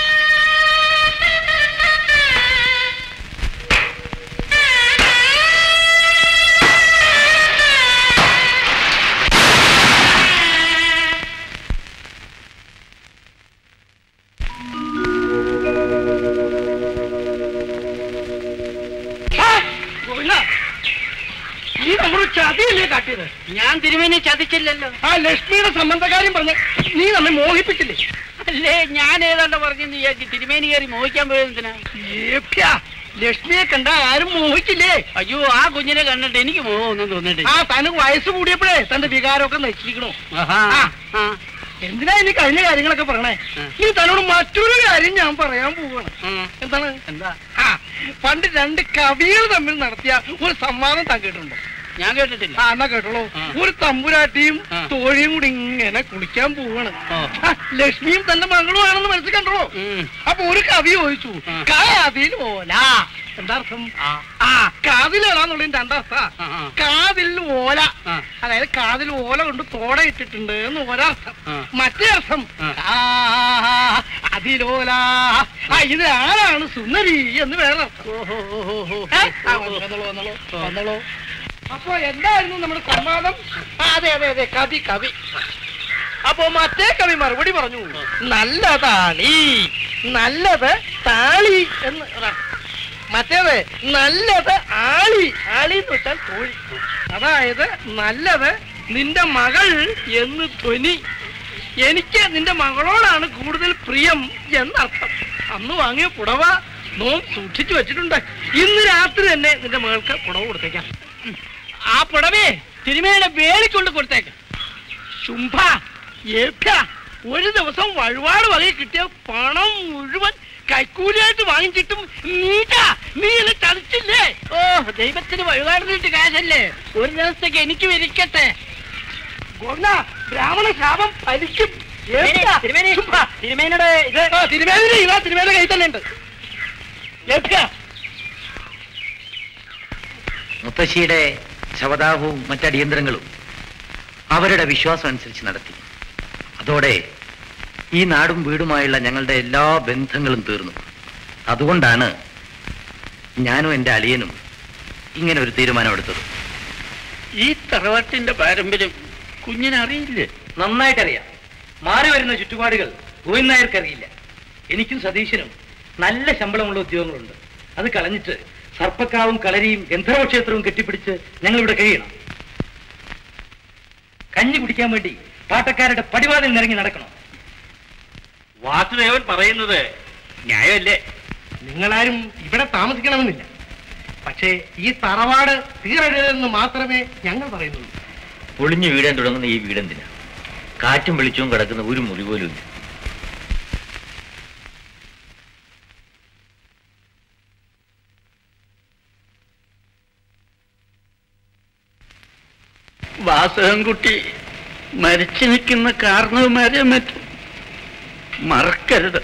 നീ നമ്മുടെ ചതിയല്ലേ കാട്ടിയത് ഞാൻ തിരുമേനി ചതിച്ചില്ലല്ലോ ആ ലക്ഷ്മിയുടെ സംബന്ധകാര്യം പറഞ്ഞ് നീ നമ്മെ മോഹിപ്പിച്ചില്ലേ അല്ലേ ഞാൻ ഏതാണ്ട് പറഞ്ഞു നീ വിചാരിച്ച് തിരുമേനി കയറി മോഹിക്കാൻ പോയതിനാ ഏപ്പ്യാ, ലക്ഷ്മിയെ കണ്ട ആരും മോഹിച്ചില്ലേ അയ്യോ ആ കുഞ്ഞിനെ കണ്ടിട്ട് എനിക്ക് മോഹമൊന്നും തോന്നിട്ടില്ല ആ തനക്ക് വയസ്സ് കൂടിയപ്പോഴേ തന്റെ വികാരമൊക്കെ നശിക്കണു ആഹാ. ആ. ആ. എന്തിനാ ഇനി കഴിഞ്ഞ കാര്യങ്ങളൊക്കെ പറയണേ ആ. നീ തന്നോട് മറ്റൊരു കാര്യം ഞാൻ പറയാൻ പോവാണ് ആ. എന്താണ് എന്താ ആ പണ്ട് രണ്ട് കവികൾ തമ്മിൽ നടത്തിയ ഒരു സംവാദം താൻ കേട്ടിട്ടുണ്ടോ ഞാൻ കേട്ടിട്ടില്ല ആ എന്നാ കേട്ടോളൂ ആ. ഒരു തമ്പുരാട്ടിയും ആ. തോഴിയും കൂടി ഇങ്ങനെ കുളിക്കാൻ പോവാണ് ഓ. ആ, ലക്ഷ്മിയും തന്റെ മകളും ആണെന്ന് മനസ്സിൽ കണ്ടോ ഉം. അപ്പൊ ഒരു കവി ചോദിച്ചു ആ. കാതിൽ ഓല എന്താ അർത്ഥം ആ. ആ കാതിലോലാന്നുള്ളതിന്റെ രണ്ടർത്ഥ ആ, ആ. കാതിൽ ഓല ആ. അതായത് കാതിൽ ഓല കൊണ്ട് തോട ഇട്ടിട്ടുണ്ട് എന്ന് ഒരർത്ഥം ആ. മറ്റേ അർത്ഥം ആ. ആ, അതിലോല ആ ഇത് ആരാണ് സുന്ദരി എന്ന് വേറെ അർത്ഥം ഓഹോ, ഓഹോ, ഓഹോ. ഏ? ആ, വന്നോളൂ, വന്നോളൂ, വന്നോളൂ. അപ്പൊ എന്തായിരുന്നു നമ്മുടെ സംവാദം ആ, അതെ അതെ അതെ കവി കവി അപ്പൊ മറ്റേ കവി മറുപടി പറഞ്ഞു നല്ല താളി നല്ലത് താളി എന്ന് ഒരർത്ഥം. മറ്റേത് നല്ലത് ആളി ആളി എന്ന് വെച്ചാൽ കോഴി അതായത് നല്ലത് നിന്റെ മകൾ എന്ന് ധ്വനി എനിക്ക് നിന്റെ മകളോടാണ് കൂടുതൽ പ്രിയം എന്നർത്ഥം അന്ന് വാങ്ങിയ പുടവ നോം സൂക്ഷിച്ചു വെച്ചിട്ടുണ്ട് ഇന്ന് രാത്രി തന്നെ നിന്റെ മകൾക്ക് പുടവ കൊടുത്തേക്കാം ആ പുടവേ തിരുമേനിയുടെ വേലിക്കൊണ്ട് കൊടുത്തേക്ക് ശുംഭ ഏഭ്യ ഒരു ദിവസം വഴിപാട് വകയിൽ കിട്ടിയ പണം മുഴുവൻ കൈക്കൂലിയായിട്ട് വാങ്ങിച്ചിട്ടും നീട്ടാ നീ എന്നെ ചതിച്ചില്ലേ ഓ ദൈവത്തിന് വഴിപാടുന്നിട്ട് കാശല്ലേ ഒരു ദിവസത്തേക്ക് എനിക്ക് വിരിക്കട്ടെ ഗോവിന്ദ, ബ്രാഹ്മണ ശാപം ഫലിക്കും ഏൽക്ക. ചുമ്മാ. തിരുമേനയുടെ ഇത് ആ, തിരുമേനിയുടെ ഇതാ തിരുമേന കൈ തന്നെ ഉണ്ട് ഏൽക്ക. മുത്തശ്ശിയുടെ ശവദാഹവും മറ്റടിയന്തരങ്ങളും അവരുടെ വിശ്വാസം അനുസരിച്ച് നടത്തി അതോടെ ഈ നാടും വീടുമായുള്ള ഞങ്ങളുടെ എല്ലാ ബന്ധങ്ങളും തീർന്നു അതുകൊണ്ടാണ് ഞാനും എൻ്റെ അളിയനും ഇങ്ങനെ ഒരു തീരുമാനമെടുത്തത് ഈ തറവാട്ടിന്റെ പാരമ്പര്യം കുഞ്ഞിനറിയില്ലേ നന്നായിട്ടറിയാം മാറി വരുന്ന ചുറ്റുപാടുകൾ ഗോവിന്ദനായർക്കറിയില്ല എനിക്കും സതീശനും നല്ല ശമ്പളമുള്ള ഉദ്യോഗങ്ങളുണ്ട് അത് കളഞ്ഞിട്ട് സർപ്പക്കാവും കളരിയും ഗന്ധർവക്ഷേത്രവും കെട്ടിപ്പിടിച്ച് ഞങ്ങൾ ഇവിടെ കഴിയണം കഞ്ഞി കുടിക്കാൻ വേണ്ടി പാട്ടക്കാരുടെ പടിവാതിൽ നിറങ്ങി നടക്കണം വാസുദേവൻ പറയുന്നത് ന്യായമല്ലേ നിങ്ങളാരും ഇവിടെ താമസിക്കണമെന്നില്ല പക്ഷേ ഈ തറവാട് തീരരുതെന്ന് മാത്രമേ ഞങ്ങൾ പറയുന്നുള്ളൂ പൊളിഞ്ഞു വീഴാൻ തുടങ്ങുന്ന ഈ വീടെന്തിനാ കാറ്റും വെളിച്ചവും കിടക്കുന്ന ഒരു മുറി പോലും ഇല്ല വാസവൻകുട്ടി മരിച്ചു നിൽക്കുന്ന കാരണവന്മാരെ മറ്റും മറക്കരുത്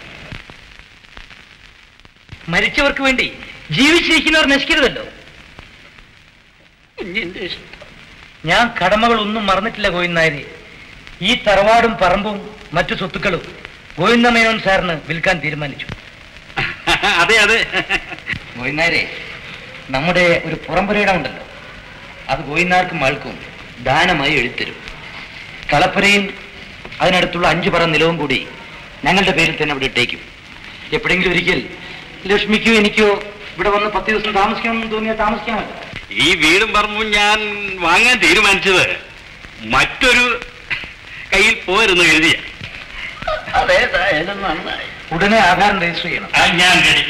മരിച്ചവർക്ക് വേണ്ടി ജീവിച്ചിരിക്കുന്നവർ നശിക്കരുതല്ലോ കുഞ്ഞിന്റെ ഇഷ്ടം ഞാൻ കടമകളൊന്നും മറന്നിട്ടില്ല ഗോവിന്ദനായരെ ഈ തറവാടും പറമ്പും മറ്റു സ്വത്തുക്കളും ഗോവിന്ദമേനോൻ സാറിന് വിൽക്കാൻ തീരുമാനിച്ചു അതെ അതെ ഗോവിന്ദനായരെ നമ്മുടെ ഒരു പുറംപുരയിടം ഉണ്ടല്ലോ അത് ഗോവിന്ദാർക്കും ആൾക്കും ദാനമായി എഴുത്തരും കളപ്പുരയും അതിനടുത്തുള്ള അഞ്ചു പറ നിലവും കൂടി ഞങ്ങളുടെ പേരിൽ തന്നെ അവിടെ ഇട്ടേക്കും എപ്പോഴെങ്കിലും ഒരിക്കൽ ലക്ഷ്മിക്കോ എനിക്കോ ഇവിടെ വന്ന് പത്ത് ദിവസം താമസിക്കണമെന്ന് തോന്നിയാൽ താമസിക്കാമല്ലോ ഈ വീടും പറമ്പും ഞാൻ വാങ്ങാൻ തീരുമാനിച്ചത് മറ്റൊരു കയ്യിൽ പോരുന്നു എഴുതിയ അതേതായാലും നന്നായി ഉടനെ ആധാരം രജിസ്റ്റർ ചെയ്യണം ആ, ഞാൻ ready.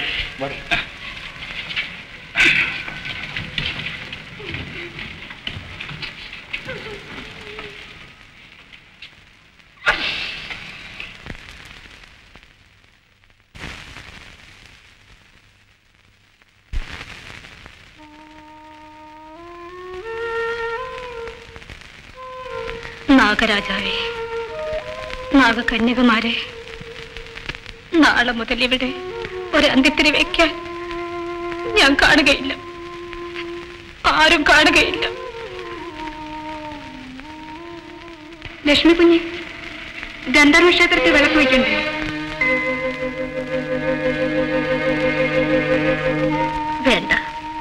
നാഗരാജാവേ നാഗകന്യകമാരെ നാളെ മുതൽ ഇവിടെ ഒരു അന്ത്യത്തിരി വെക്കാൻ ഞാൻ കാണുകയില്ല ആരും കാണുകയില്ല ലക്ഷ്മി കുഞ്ഞ് ഗന്ധർവ ക്ഷേത്രത്തിൽ വിളക്ക് വയ്ക്കണ്ടേ വേണ്ട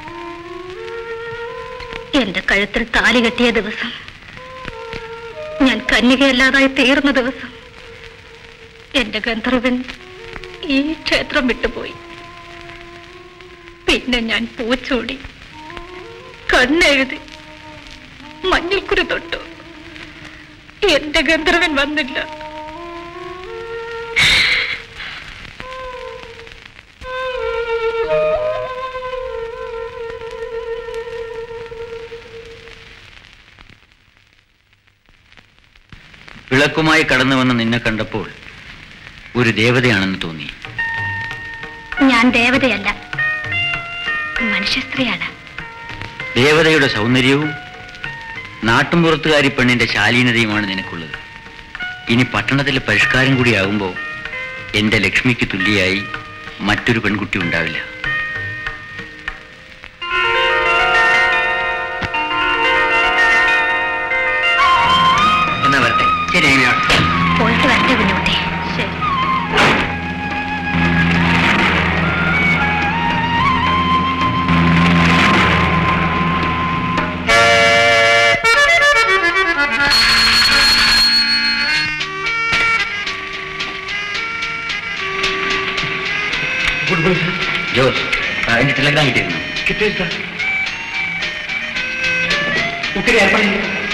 എന്റെ കഴുത്തിൽ താലി കെട്ടിയ ദിവസം ഞാൻ കന്യകയല്ലാതായി തീർന്ന ദിവസം എന്റെ ഗന്ധർവൻ ഈ ക്ഷേത്രം വിട്ടുപോയി പിന്നെ ഞാൻ പൂച്ചോടി കണ്ണെഴുതി മഞ്ഞൾക്കുരു തൊട്ടു എന്റെ ഗന്ധർവൻ വന്നില്ല വിളക്കുമായി കടന്നു വന്ന് നിന്നെ കണ്ടപ്പോൾ ഒരു ദേവതയാണെന്ന് തോന്നി ഞാൻ ദേവതയല്ല മനുഷ്യസ്ത്രീയാണ് ദേവതയുടെ സൗന്ദര്യവും നാട്ടുംപുറത്തുകാരി പെണ്ണിന്റെ ശാലീനതയുമാണ് നിനക്കുള്ളത് ഇനി പട്ടണത്തിലെ പരിഷ്കാരം കൂടിയാകുമ്പോൾ എന്റെ ലക്ഷ്മിക്ക് തുല്യയായി മറ്റൊരു പെൺകുട്ടി ഉണ്ടാവില്ല എന്നാ വരട്ടെ ശരി അങ്ങനെയാണ് പോയിട്ട് വരട്ടെ കുഞ്ഞുകുട്ടി ശരി ഗുഡ് ബൈ സർ ജോസ് ആ, എന്റെ ടെലഗ്രാം കിട്ടിയിരുന്നു കിട്ടിയ സർ ഒത്തിരി ഏർപ്പാട്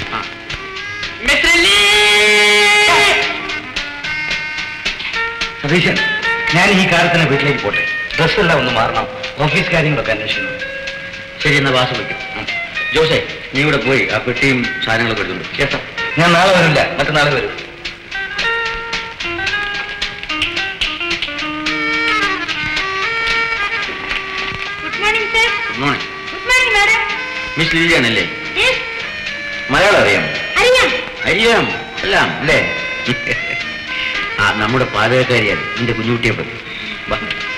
സതീശൻ ഞാൻ ഈ കാലത്തിന് വീട്ടിലേക്ക് പോട്ടെ ഡ്രസ്സെല്ലാം ഒന്ന് മാറണം ഓഫീസ് കാര്യങ്ങളൊക്കെ അന്വേഷിക്കണം ശരി എന്നാ വാസം വയ്ക്കും ജോസേ നീ ഇവിടെ പോയി ആ പെട്ടിയും സാധനങ്ങളൊക്കെ എടുത്തുണ്ട് കേട്ടോ ഞാൻ നാളെ വരില്ല മറ്റന്നാളെ വരും മിസ് ലില്ലിയാണല്ലേ മലയാളം അറിയാം അറിയാം അറിയാം എല്ലാം അല്ലേ ആ നമ്മുടെ പാചകക്കാരിയാണ് നിന്റെ കുഞ്ഞുകുട്ടിയെ പറ്റി വാ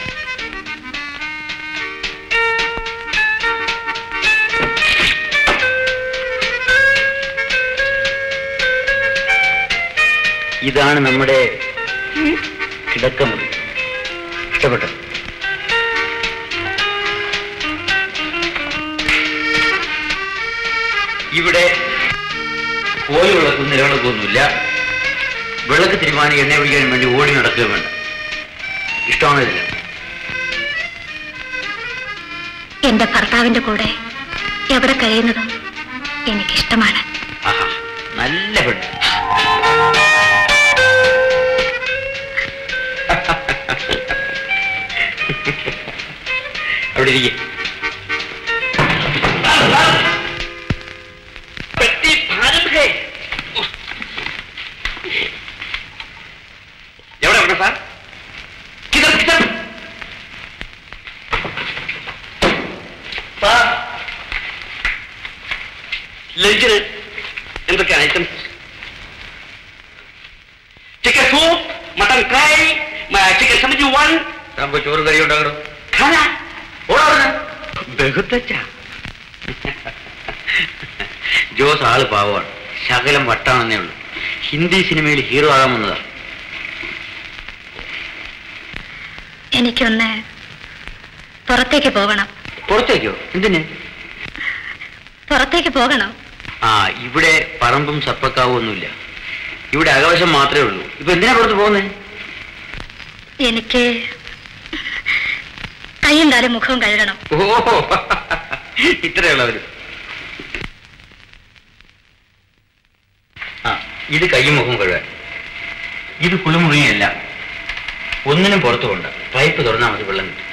ഇതാണ് നമ്മുടെ കിടക്കമുറി ഇഷ്ടപ്പെട്ടോ ഇവിടെ കോഴി വിളക്കും നിലവിളക്കൊന്നുമില്ല വിളക്ക് തിരുമാനി എണ്ണ പിടിക്കാൻ വേണ്ടി ഓടി നടക്കുകയും വേണ്ട ഇഷ്ടമാണില്ല എന്റെ ഭർത്താവിന്റെ കൂടെ എവിടെ കഴിയുന്നതും എനിക്കിഷ്ടമാണ് ആഹാ നല്ല പെണ്ണ് അവിടെ ഇരിക്കെ പെട്ടി ഭാരത് ഹേ എവിടെ എവിടെ സാർ കിതർ കിതർ സാർ ലഞ്ചിന് എന്തൊക്കെയാണ് items chicken soup mutton fry chicken സമജു വൺ താമ്പോ ചോറ് കറി ഉണ്ടാകണം ഖാന ഓടാ ബഹുത്തച്ച ജോസ് ആള് പാവമാണ് ശകലം വട്ടാണെന്നേ ഉള്ളൂ ഹിന്ദി സിനിമയിൽ ഹീറോ ആകാൻ വന്നതാ എനിക്കൊന്ന് പുറത്തേക്ക് പോകണം പുറത്തേക്കോ എന്തിന് പുറത്തേക്ക് പോകണം ആ ഇവിടെ പറമ്പും സപ്പക്കാവും ഒന്നുമില്ല ഇവിടെ അകവശം മാത്രമേ ഉള്ളൂ ഇപ്പൊ എന്തിനാ പുറത്ത് പോകുന്നേ എനിക്ക് കൈയും കാലും മുഖവും കഴുകണം ഓ ഇത്രയുള്ളവര് ആ ഇത് കയ്യും മുഖം കഴുകാൻ ഇത് കുളിമുറിയല്ല ഒന്നിനും പുറത്തു കൊണ്ട് പൈപ്പ് തുറന്നാൽ മതി വെള്ളം കിട്ടും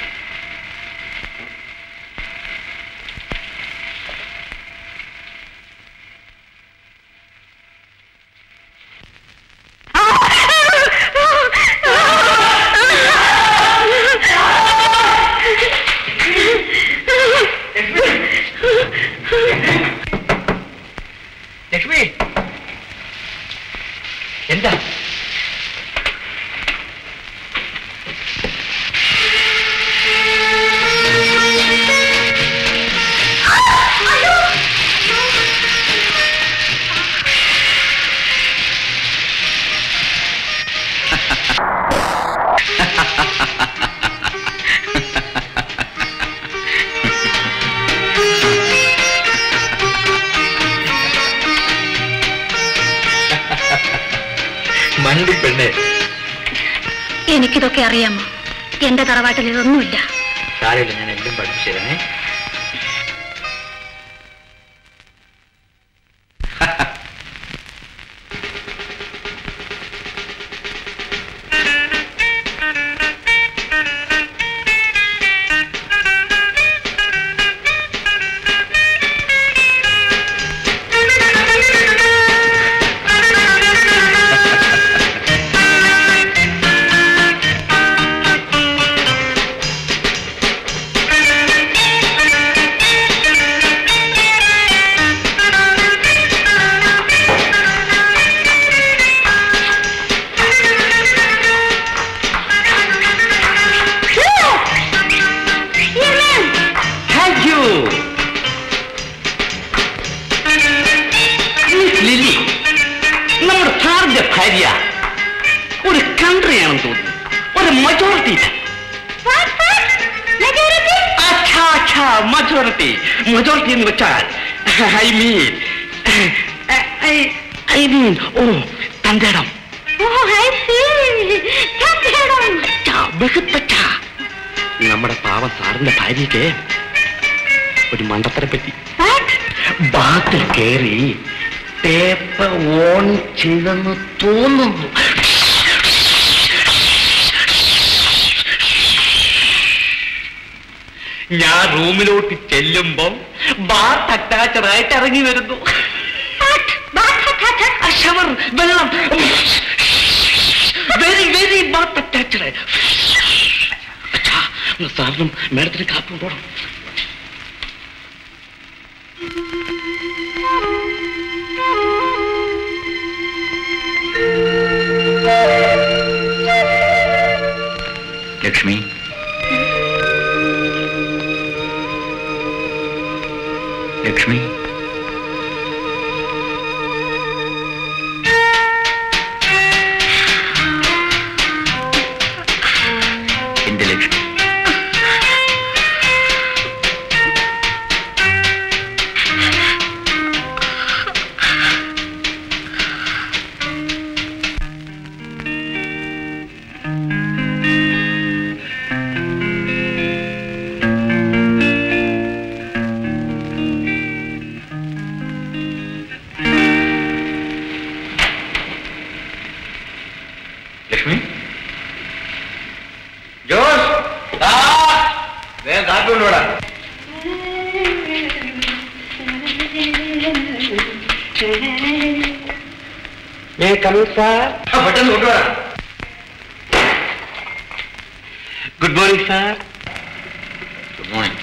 ലക്ഷ്മി എന്താ മണ്ടി പെണ്ണേ എനിക്കിതൊക്കെ അറിയാമോ എന്റെ തറവാട്ടിൽ ഇതൊന്നുമില്ല സാരമില്ല ഞാൻ എല്ലാം പഠിപ്പിച്ചു തരണേ താങ്ക് യു ലിലി നമ്മുടെ സാറിന്റെ ഭാര്യ ഒരു കൺട്രിയാണെന്ന് തോന്നുന്നു ഒരു മജോറിറ്റി മജോറിറ്റി മജോറിറ്റി എന്ന് വെച്ചാൽ ഐ മീൻ ഐ മീൻ ഓ തന്റെ ഇടം അച്ഛാ, ബഹുത്തച്ഛ. നമ്മുടെ പാവ സാറിന്റെ ഭാര്യയ്ക്ക് ഒരു മണ്ടത്തരം പറ്റി ബാത്തിൽ കയറി ടേപ്പ് ഓൺ ചെയ്തെന്ന് തോന്നുന്നു ഞാൻ റൂമിലോട്ട് ചെല്ലുമ്പം ബാത്ത് അറ്റാച്ചറായിട്ട് ഇറങ്ങി വരുന്നു ആ ഷവർ വെള്ളം വെരി വെരി ബാത്ത് അറ്റാച്ചഡ് സാറിനും മേഡത്തിന് കാപ്പി കൊണ്ടോണം ലക്ഷ്മി ലക്ഷ്മി എന്റെ ലക്ഷ്മി ലക്ഷ്മി ജോസ് ആ, വേഗം കാപ്പി കൊണ്ടുപോടാ ആ, പെട്ടെന്ന് കൊണ്ടുപോടാ good morning sir good morning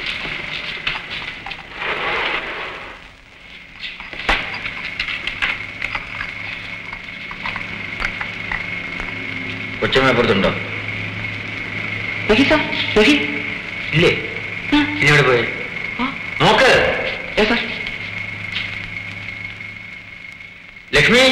കൊച്ചമ്മപ്പുറത്തുണ്ടോ സാർ നോക്കി ഇല്ലേ ഇനി എവിടെ പോയി നോക്ക് സാർ ലക്ഷ്മി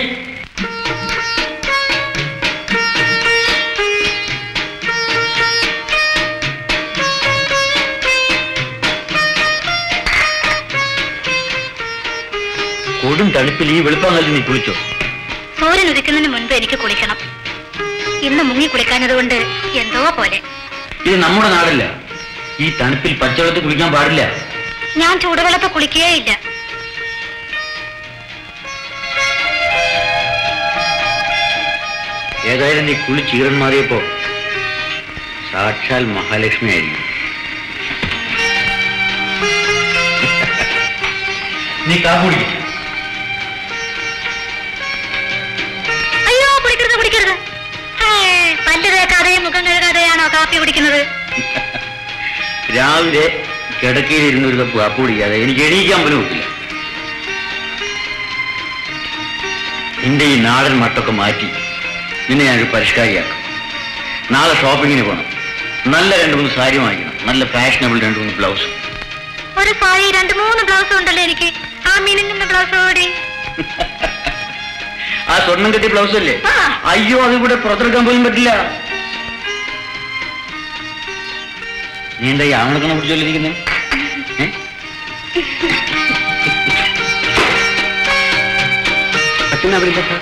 കൊടും തണുപ്പിൽ ഈ വെളുപ്പാങ്കല്ലിൽ നീ കുളിച്ചോ സൂര്യൻ ഉദിക്കുന്നതിന് മുൻപ് എനിക്ക് കുളിക്കണം ഇന്ന് മുങ്ങി കുളിക്കാഞ്ഞതുകൊണ്ട് എന്തോ പോലെ ഇത് നമ്മുടെ നാടല്ല ഈ തണുപ്പിൽ പച്ചവെള്ളത്തിൽ കുളിക്കാൻ പാടില്ല ഞാൻ ചൂടുവെള്ളത്തിൽ കുളിക്കുകയില്ല ഏതായാലും നീ കുളി ചീറൻ മാറിയപ്പോ സാക്ഷാൽ മഹാലക്ഷ്മി ആയിരിക്കും നീ കാപ്പ് കുടിക്കും അയ്യോ കുടിക്കരുത് കുടിക്കരുത് ഹേ, പല്ല് തേക്കാതെയും മുഖം കഴുകാതെയാണോ കാപ്പി കുടിക്കുന്നത് രാവിലെ കിടക്കയിലിരുന്ന് ഒരു കപ്പ് കാപ്പ് കുടിക്കാതെ എനിക്ക് എണീക്കാൻ പോലും ഒക്കില്ല നിന്റെ ഈ നാടൻ മട്ടൊക്കെ മാറ്റി നിന്നെ ഞാനൊരു പരിഷ്കാരിയാക്കും നാളെ ഷോപ്പിങ്ങിന് പോകണം നല്ല രണ്ട് മൂന്ന് സാരി വാങ്ങിക്കണം നല്ല ഫാഷനബിൾ രണ്ട് മൂന്ന് ബ്ലൗസ് ഒരു സാരി രണ്ട് മൂന്ന് ബ്ലൗസ് ഉണ്ടല്ലോ എനിക്ക് ആ മിനുങ്ങുന്ന ബ്ലൗസ് ഓടി ആ സ്വർണം കെട്ടിയ ബ്ലൗസ് അല്ലേ ആ. അയ്യോ അത് ഇവിടെ പുറത്തെടുക്കാൻ പോലും പറ്റില്ല നീ എന്താ ഈ ആവണക്കണ പിടിച്ചോണ്ടിരിക്കുന്നേ അച്ഛൻ അവിടെ സാർ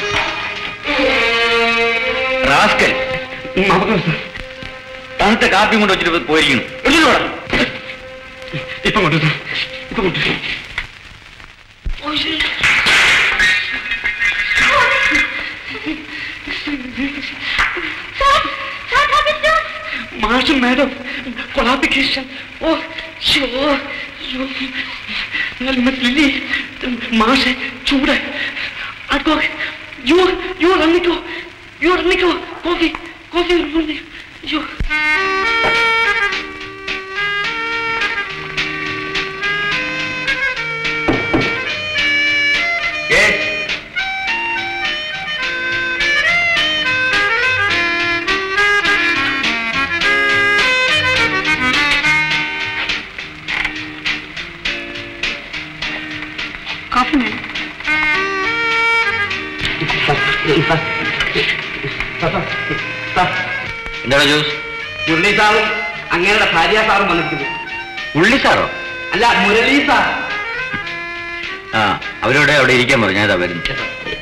റാസ്കൽ നമുക്ക് സാർ തണുത്ത കാപ്പി കൊണ്ട് വെച്ചിട്ട് പോയിരിക്കുന്നു എടുത്തിട്ട് വാടാ. ഇപ്പം കൊണ്ടു സാർ ഇപ്പം കൊണ്ടു മാഷും മാഡം കൊളാപ്ലിക്കേഷൻ ഓ ഷോ ലില്ലി മാഷെ ചൂട് അക്കോ യോ യോ റണ്ണിക്കോ യോ റണ്ണിക്കോ കോഫി കോഫി യോ Yes. കോഫി വേണം എന്താണ് ജ്യൂസ് മുരളി സാറും അങ്ങയുടെ ഭാര്യ സാറും വന്നിട്ടുണ്ട് ഉള്ളി സാറോ അല്ല മുരളി സാർ ആ അവരോട് അവിടെ ഇരിക്കാൻ പറഞ്ഞു ഞാനതാ വരുന്നു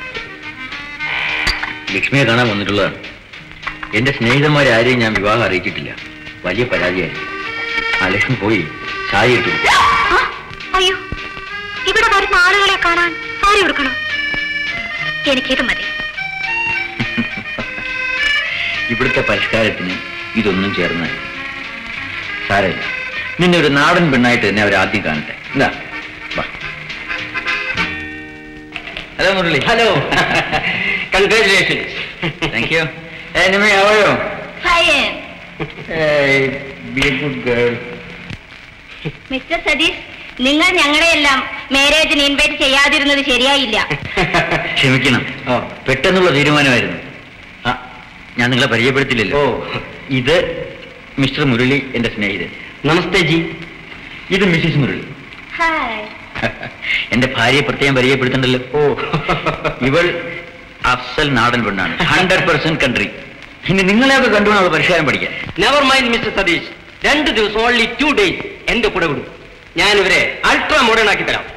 ലക്ഷ്മിയെ കാണാൻ വന്നിട്ടുള്ളതാണ് എന്റെ സ്നേഹിതന്മാരെ ആരെയും ഞാൻ വിവാഹം അറിയിച്ചിട്ടില്ല വലിയ പരാതിയായിരുന്നു ആ ലക്ഷ്മി പോയി ചായ ഇട്ടു ആ, അയ്യോ ഇവിടെ വരുന്ന ആളുകളെ കാണാൻ സാരി കൊടുക്കണം എനിക്കിത് മതി ഇവിടുത്തെ പരിഷ്കാരത്തിന് ഇതൊന്നും ചേർന്ന് സാരമില്ല നിന്നെ ഒരു നാടൻ പെണ്ണായിട്ട് തന്നെ അവർ ആദ്യം കാണട്ടെ എന്താ വാ hello Murali hello congratulations thank you എനിമേ ഹവയോ fine be a good girl Mr Satish നിങ്ങൾ ഞങ്ങളെയെല്ലാം മാരേജിന് ഇൻവൈറ്റ് ചെയ്യാതിരുന്നത് ശരിയായില്ല ക്ഷമിക്കണം പെട്ടെന്നുള്ള തീരുമാനമായിരുന്നു ആ ഞാൻ നിങ്ങളെ പരിചയപ്പെടുത്തില്ലല്ലോ ഓ. ഇത് മിസ്റ്റർ മുരളി എന്റെ സ്നേഹിതൻ നമസ്തേ ജി ഇത് മിസ്സിസ് മുരളി ഹായ് എന്റെ ഭാര്യയെ പ്രത്യേകം പരിചയപ്പെടുത്തണ്ടല്ലോ ഓ ഇവൾ അഫ്സൽ നാടൻ പെണ്ണാണ് ഹൺഡ്രഡ് പെർസെന്റ് കൺട്രി ഇനി നിങ്ങളെയൊക്കെ കണ്ടുവേണം അവൾ പരിഷ്കാരം പഠിക്കാൻ നെവർ മൈൻഡ് മിസ്റ്റർ സതീഷ് രണ്ട് ദിവസം ഓൺലി ടു ഡേയ്സ് എന്റെ കൂടെ വിടും ഞാൻ ഇവരെ അൾട്രാ മോഡേൺ ആക്കി തരാം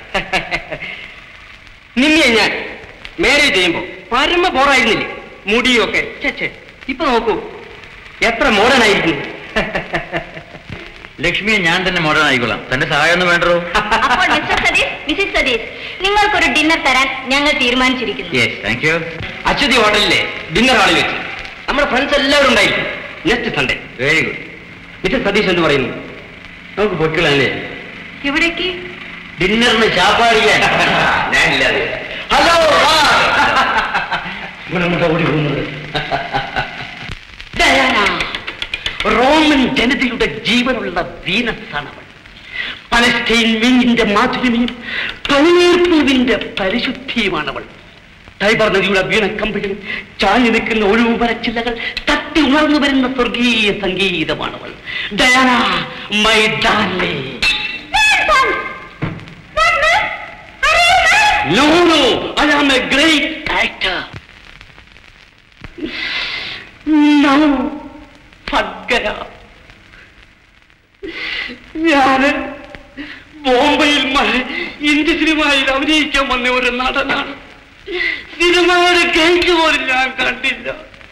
നിന്നെ ഞാൻ മാരേജ് ചെയ്യുമ്പോ പരമ ബോറായിരുന്നില്ലേ മുടിയൊക്കെ ഛെ, ഛെ. ഇപ്പൊ നോക്കൂ എത്ര മോഡേൺ ആയിരിക്കുന്നു ലക്ഷ്മിയെ ഞാൻ തന്നെ മോഡേൺ ആയിക്കൊള്ളാം തന്റെ സഹായം ഒന്നും വേണ്ടോ അപ്പോൾ മിസ്റ്റർ സതീഷ് മിസ്സിസ് സതീഷ് നിങ്ങൾക്കൊരു ഡിന്നർ തരാൻ ഞങ്ങൾ തീരുമാനിച്ചിരിക്കുന്നു യെസ് താങ്ക് യു അച്യുതി ഹോട്ടലിലെ ഡിന്നർ ഹാളിൽ വെച്ച് നമ്മുടെ ഫ്രണ്ട്സ് എല്ലാവരും ഉണ്ടായിരിക്കും next Sunday very good Mr Satish എന്ന് പറയുന്നു നമുക്ക് പൊട്ടിക്കളല്ലേ എവിടേക്ക് ഡിന്നറിന് ചാപ്പാടിക്കാൻ ഞാനില്ലാതെ ഹലോ ഓടി പോകുന്നത് ഡയാന റോമൻ ജനതയുടെ ജീവനുള്ള വീനസാണ് അവൾ പലസ്റ്റൈൻ മീനിന്റെ മാധുര്യവും പനീർപ്പൂവിന്റെ പരിശുദ്ധിയുമാണവൾ ടൈബർ നദിയുടെ വീണക്കമ്പികളും ചാഞ്ഞു നിൽക്കുന്ന ഒഴിവ് മരച്ചില്ലകൾ തട്ടി ഉണർന്നു വരുന്ന സ്വർഗീയ സംഗീതമാണവൾ Diana my darling No, no, I am a great actor. No, ഫഗ്ഗര ഞാന് ബോംബെയിൽ മ- ഹിന്ദി സിനിമയിൽ അഭിനയിക്കാൻ വന്ന ഒരു നടനാണ് സിനിമയുടെ കേക്ക് പോലും ഞാൻ കണ്ടില്ല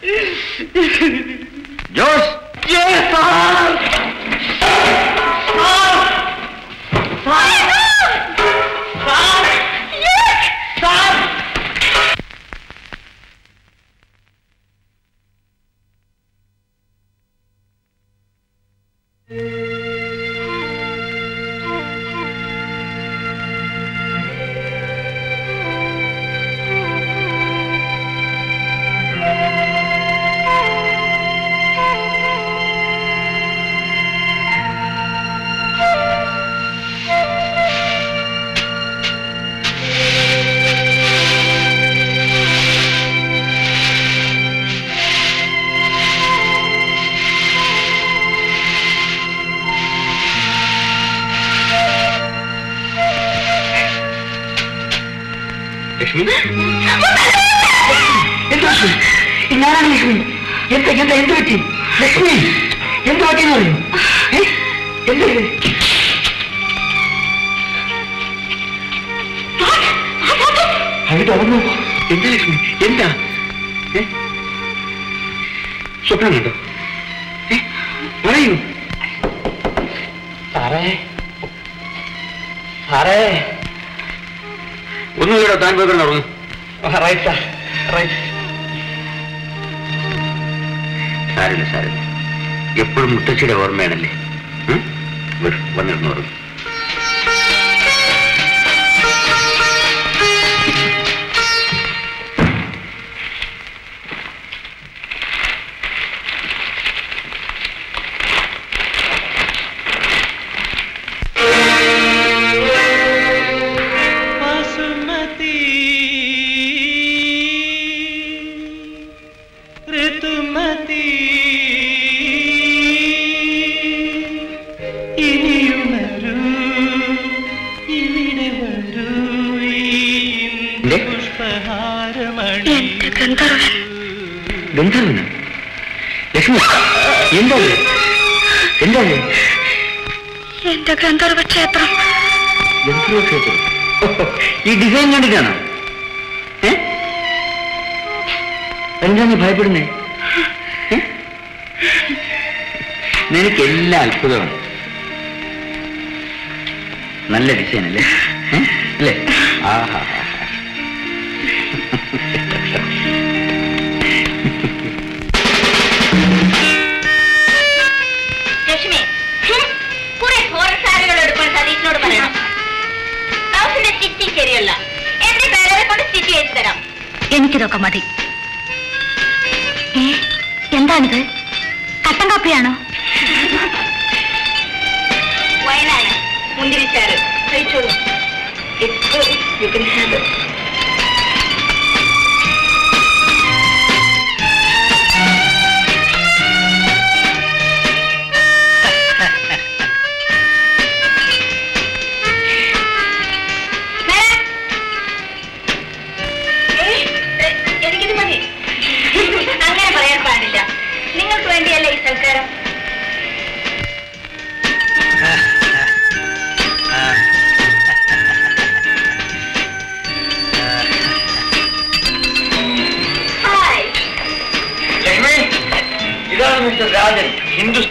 ജോസ് Yes, sir. ലക്ഷ്മി എന്താ ഞാനാണ് ലക്ഷ്മി എന്താ എന്താ എന്ത് പറ്റി ലക്ഷ്മി എന്ത് പറ്റിയെന്ന് പറയൂ ഏ? എന്ത് ഇത്? അത് തുറന്നു എന്താ ലക്ഷ്മി എന്താ ഏ? സ്വപ്നം കണ്ടോ ഏ? പറയൂ സാറേ സാറേ ഒന്നുമില്ലടോ താൻ പോയി കിടന്നുറങ്ങും റൈറ്റ് സാർ റൈറ്റ് സാരില്ല സാരില്ല എപ്പോഴും മുത്തച്ഛിയുടെ ഓർമ്മയാണല്ലേ ഉം? വരൂ, വന്നിരുന്നോറും बासुमती ഋതുമതി ഇനിയുണരൂ ഇവിടെ വരൂ എന്തേ? പുഷ്പഹാരമണി എന്റെ ഗന്ധർവൻ ഗന്ധർവന് ലക്ഷ്മി എന്താ ഇത്? എന്താ ഇത്? എന്റെ ഗന്ധർവ ക്ഷേത്രം ഗന്ധർവ ക്ഷേത്രം ഓഹോ, ഈ ഡിസൈൻ കണ്ടിട്ടാണോ ഏ എന്താ നീ ഭയപ്പെടുന്നേ ഏ? നിനക്ക് എല്ലാം അത്ഭുതമാണ് നല്ല ഡിസൈൻ അല്ലേ ഏ? അല്ലേ ആഹാ ലക്ഷ്മി കുറെ ഹോറർ സാരികൾ എടുക്കാൻ സതീഷിനോട് പറയണം ബ്ലൗസിന്റെ സ്റ്റിച്ചിങ് ശരിയല്ല എന്റെ പേരെ കൊണ്ട് സ്റ്റിച്ച് ചെയ്ത് തരാം എനിക്കിതൊക്കെ മതി ഏ എന്താണിത് കട്ടൻ കാപ്പിയാണോ വയനാണ് മുന്തിരിച്ചാറ് കഴിച്ചോളൂ യു കൻ ഹാവ്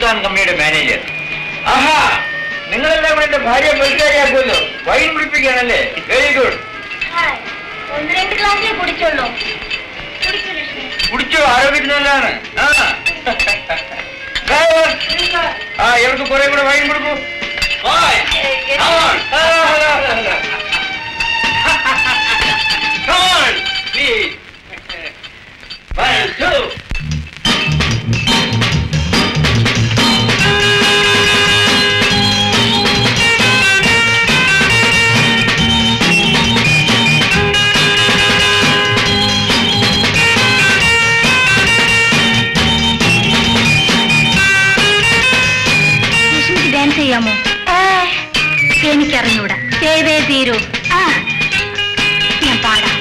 ഖാൻ കമ്പനിയുടെ മാനേജർ ആഹാ നിങ്ങളെല്ലാം കൂടെ എന്റെ ഭാര്യ മെൽക്കാരിയാക്കുമല്ലോ വൈൻ കുടിപ്പിക്കാനല്ലേ വെരി ഗുഡ് ഒന്ന് രണ്ട് ഗ്ലാസ്സിലേ കുടിച്ചുള്ളൂ കുടിച്ചോ ആരോഗ്യത്തിന് നല്ലതാണ് ആ Driver, ആ ഇവർക്ക് കുറെ കൂടെ വൈൻ കൊടുക്കൂ Boy, come on. ആ, ആ, ആ, ആ. Come on, please. One, two. ലക്ഷ്മിക്ക് ഡാൻസ് ചെയ്യാമോ എനിക്കറിഞ്ഞൂടാ ചെയ്തേ തീരൂ ആ ഞാൻ പാടാം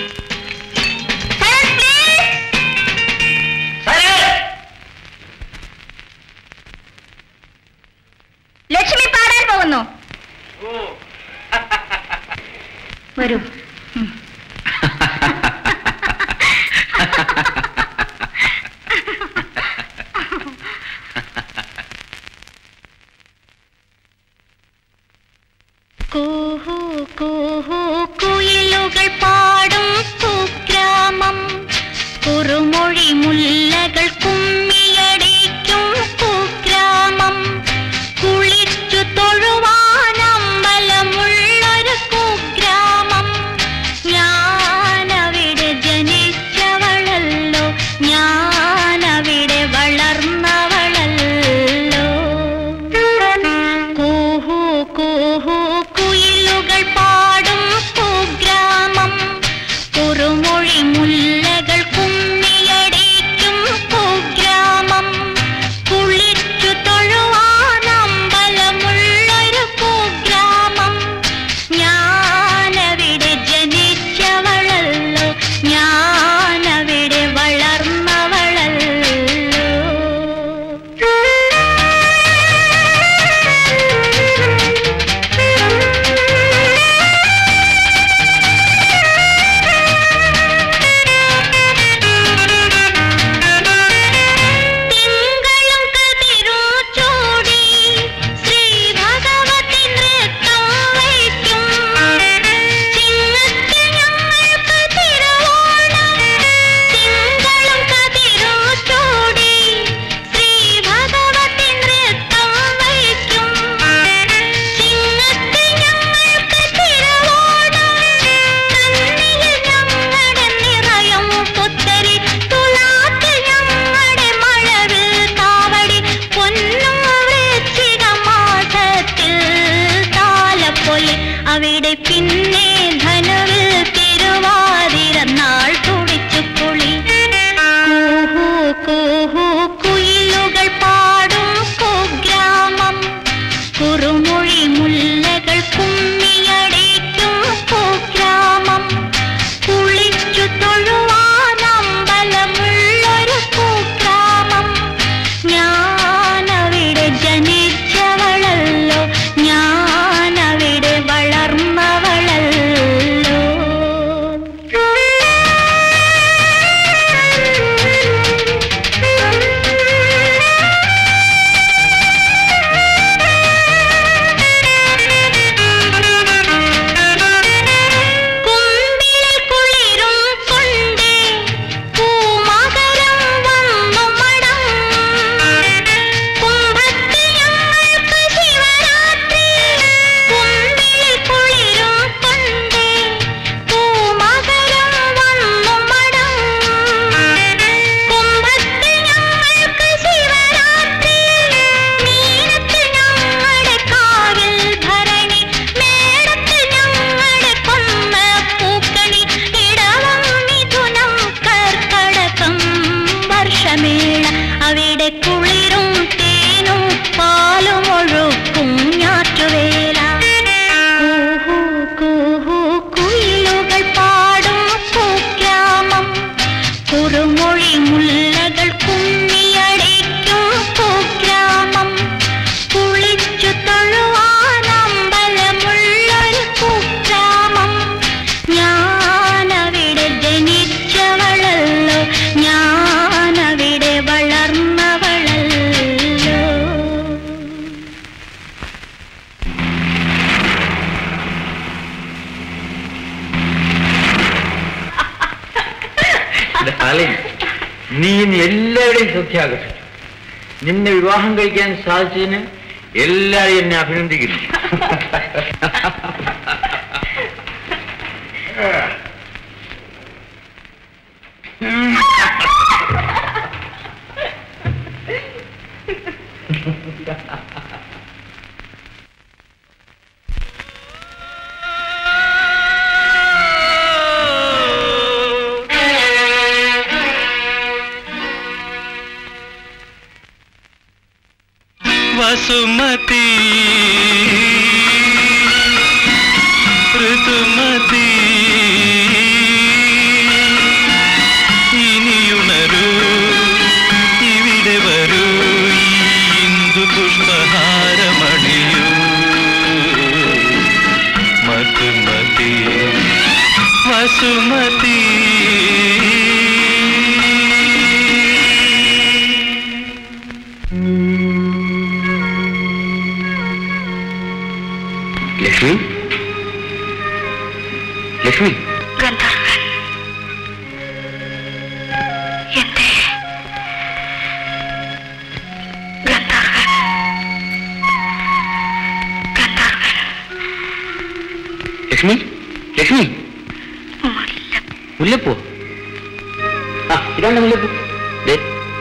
ലക്ഷ്മി പാടാൻ പോകുന്നു വരൂ ഉം. കൂഹു കൂഹു കുയിലുകൾ പാടും കുഗ്രാമം കുറുമൊഴി മുല്ലകൾ കുമ്മിയടിക്കും കുഗ്രാമം കുളിച്ചു തൊഴുവാനമ്പലമുള്ളൊരു കുഗ്രാമം ഞാനവിടെ ജനിച്ചവളല്ലോ ഞാനവിടെ വളർന്നവളല്ലോ കൂഹു കൂഹു കുയിലുകൾ പാടും കുഗ്രാമം കുറുമൊഴി മുല്ലകൾ കുമ്മിയടിക്കും കുഗ്രാമം കുളിച്ചു തൊഴുവാനമ്പലമുള്ളൊരു കുഗ്രാമം ഞാനവിടെ ജനിച്ചവളല്ലോ ഞാനവിടെ വളർന്നവളല്ലോ തിങ്കളും കതിരും ചൂടി ശ്രീ ഭഗവതി നൃത്തം വയ്ക്കും ചിങ്ങത്തിൽ ഞങ്ങൾക്ക് തിരുവോണം തിങ്കളും കതിരും ചൂടി ശ്രീ ഭഗവതി നൃത്തം വയ്ക്കും ചിങ്ങത്തിൽ ഞങ്ങൾക്ക് തിരുവോണം കണ്ണിൽ ഞങ്ങളുടെ നിറയും പുത്തരി തുലാത്തിൽ ഞങ്ങളുടെ മഴവിൽ കാവടി പൊന്നും വൃശ്ചിക മാസത്തിൽ താലപ്പൊലി അവിടെ പിന്നെ ധനുവിൽ തിരുവാതിര നാൾ തുടിച്ചു കുളി കൂഹു കൂഹു കുയിലുകൾ പാടും കുഗ്രാമം കുറുമൊഴി മുല്ലകൾ കുമ്മിയടിക്കും കുഗ്രാമം കുളിച്ചു തൊഴുവാനമ്പലമുള്ളൊരു കുഗ്രാമം ഞാനവിടെ ജനിച്ചവളല്ലോ ഞാനവിടെ വളർന്നവളല്ലോ ഡാർലിംഗ് നീ ഇന്ന് എല്ലാവരുടെയും ശ്രദ്ധ ആകർഷിച്ചു നിന്നെ വിവാഹം കഴിക്കാൻ സാധിച്ചതിന് എല്ലാവരും എന്നെ അഭിനന്ദിക്കുന്നു വസുമതി ഋതുമതി ഇനിയുണരൂ ഇവിടെ വരൂ ഈ ഇന്ദു പുഷ്പഹാരമണിയൂ മധുമതി വസുമതി ലക്ഷ്മി ലക്ഷ്മി ഗന്ധർവൻ എന്റെ ഗന്ധർവൻ ഗന്ധർവൻ ലക്ഷ്മി ലക്ഷ്മി മുല്ല മുല്ലപ്പൂ ആ ഇതാണ് മുല്ലപ്പൂ ദേ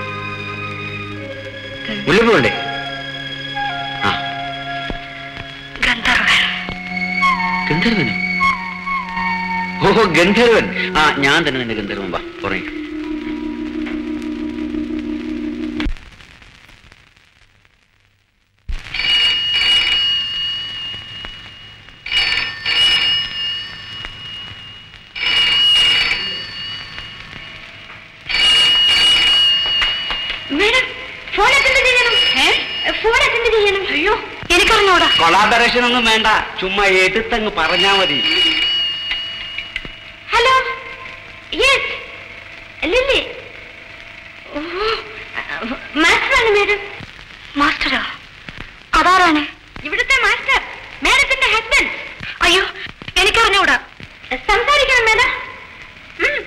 മുല്ലപ്പൂ ഉണ്ടേ ആ ഗന്ധർവൻ ഗന്ധർവനോ ഓഹോ ഗന്ധർവൻ ആ ഞാൻ തന്നെ നിന്റെ ഗന്ധർവൻ വാ പറയും മേഡം ഫോൺ അറ്റൻഡ് ചെയ്യണം ഫോൺ അറ്റൻഡ് ചെയ്യണം അയ്യോ എനിക്കറിഞ്ഞൂടാ കൊളാബറേഷൻ ഒന്നും വേണ്ട ചുമ്മാ എടുത്തങ്ങ് പറഞ്ഞാ മതി ഹലോ യെസ് ലില്ലി മാസ്റ്ററാണ് മാഡം മാസ്റ്ററോ അതാരാണ് ഇവിടുത്തെ മാസ്റ്റർ മാഡത്തിന്റെ ഹസ്ബൻഡ് അയ്യോ എനിക്കറിഞ്ഞൂടാ സംസാരിക്കണം മാഡം ഉം.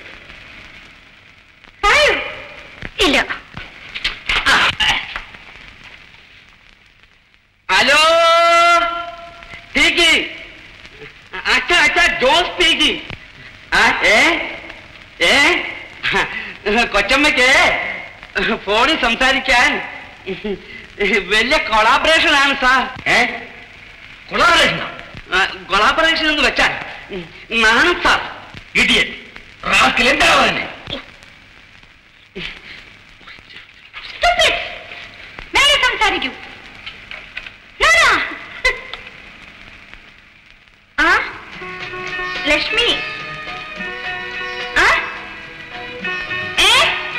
പറയൂ ഇല്ല ഹലോ സ്പീക്കിംഗ് അച്ഛ അച്ഛ ജോൺ സ്പീക്കിംഗ് ആ ഏ ഏ കൊച്ചമ്മയ്ക്ക് ഫോണിൽ സംസാരിക്കാൻ വലിയ കൊളാബറേഷൻ ആണ് സാർ ഏ കൊളാബറേഷനോ കൊളാബറേഷൻ എന്ന് വെച്ചാൽ നാണം സാർ ഇടിയൻ റാസ്കൽ എന്താ പറഞ്ഞേ Stupid! നേരെ സംസാരിക്കൂ നാനാ. ആ ലക്ഷ്മി ആ ഏ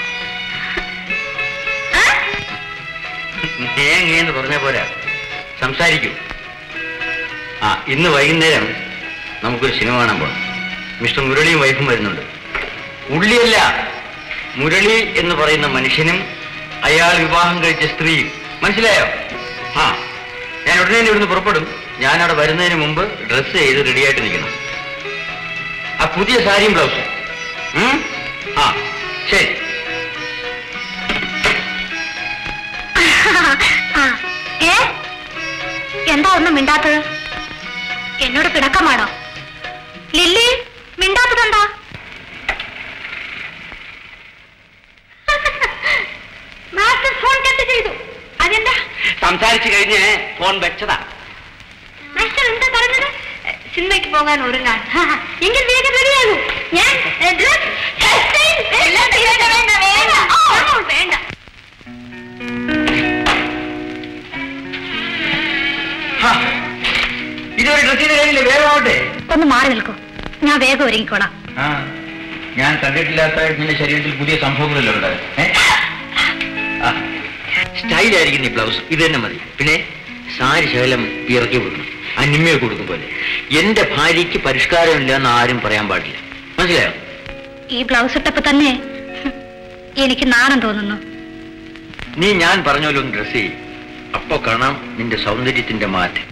ആ തേങ്ങയെന്ന് പറഞ്ഞ പോരാ സംസാരിക്കൂ ആ ഇന്ന് വൈകുന്നേരം നമുക്കൊരു സിനിമ കാണാൻ പോകണം മിസ്റ്റർ മുരളിയും വൈഫും വരുന്നുണ്ട് ഉള്ളിയല്ല മുരളി എന്ന് പറയുന്ന മനുഷ്യനും അയാൾ വിവാഹം കഴിച്ച സ്ത്രീയും മനസ്സിലായോ ആ ഞാൻ ഉടനെ തന്നെ ഇവിടുന്ന് പുറപ്പെടും ഞാൻ അവിടെ വരുന്നതിന് മുമ്പ് ഡ്രസ്സ് ചെയ്ത് റെഡിയായിട്ട് നിൽക്കണം ആ പുതിയ സാരിയും ബ്ലൗസും ഉം? ആ ശരി ആ ഏ എന്താ ഒന്നും മിണ്ടാത്തത് എന്നോട് പിണക്കമാണോ ലില്ലി മിണ്ടാത്തതെന്താ മാസ്റ്റർ ഫോൺ കട്ട് ചെയ്തു അതെന്താ സംസാരിച്ചു കഴിഞ്ഞ് ഫോൺ വെച്ചതാ മാസ്റ്റർ എന്താ പറഞ്ഞത് സിനിമയ്ക്ക് പോകാൻ ഒരുങ്ങാൻ ഹാ, ഹാ. എങ്കിൽ വേഗം റെഡിയാകൂ ഞാൻ ഏ, dress, hairstyle, എല്ലാം വേണ്ട വേണ്ട വേണ്ട ഓ, വേണ്ട ഹാ, ഇതൊരു ഡ്രസ്സിന്റെ കാര്യമില്ല വേഗമാവട്ടെ ഒന്ന് മാറി നിൽക്കൂ ഞാൻ വേഗം ഒരുങ്ങിക്കോളാം ആ ഞാൻ കണ്ടിട്ടില്ലാത്ത നിന്റെ ശരീരത്തിൽ പുതിയ സംഭവങ്ങളല്ലോ ഉണ്ട് സ്റ്റൈലായിരിക്കും ഈ ബ്ലൗസ് ഇത് തന്നെ മതി പിന്നെ സാരി ശകലം ഇറക്കി കൊടുക്കണം അനിമയെ കൊടുക്കും പോലെ എന്റെ ഭാര്യയ്ക്ക് പരിഷ്കാരമില്ല എന്ന് ആരും പറയാൻ പാടില്ല മനസ്സിലായോ ഈ ബ്ലൗസ് ഇട്ടപ്പോ തന്നെ ഹും, എനിക്ക് നാണം തോന്നുന്നു നീ ഞാൻ പറഞ്ഞ പോലെ ഒന്ന് ഡ്രസ് ചെയ്യും അപ്പൊ കാണാം നിന്റെ സൗന്ദര്യത്തിന്റെ മാറ്റം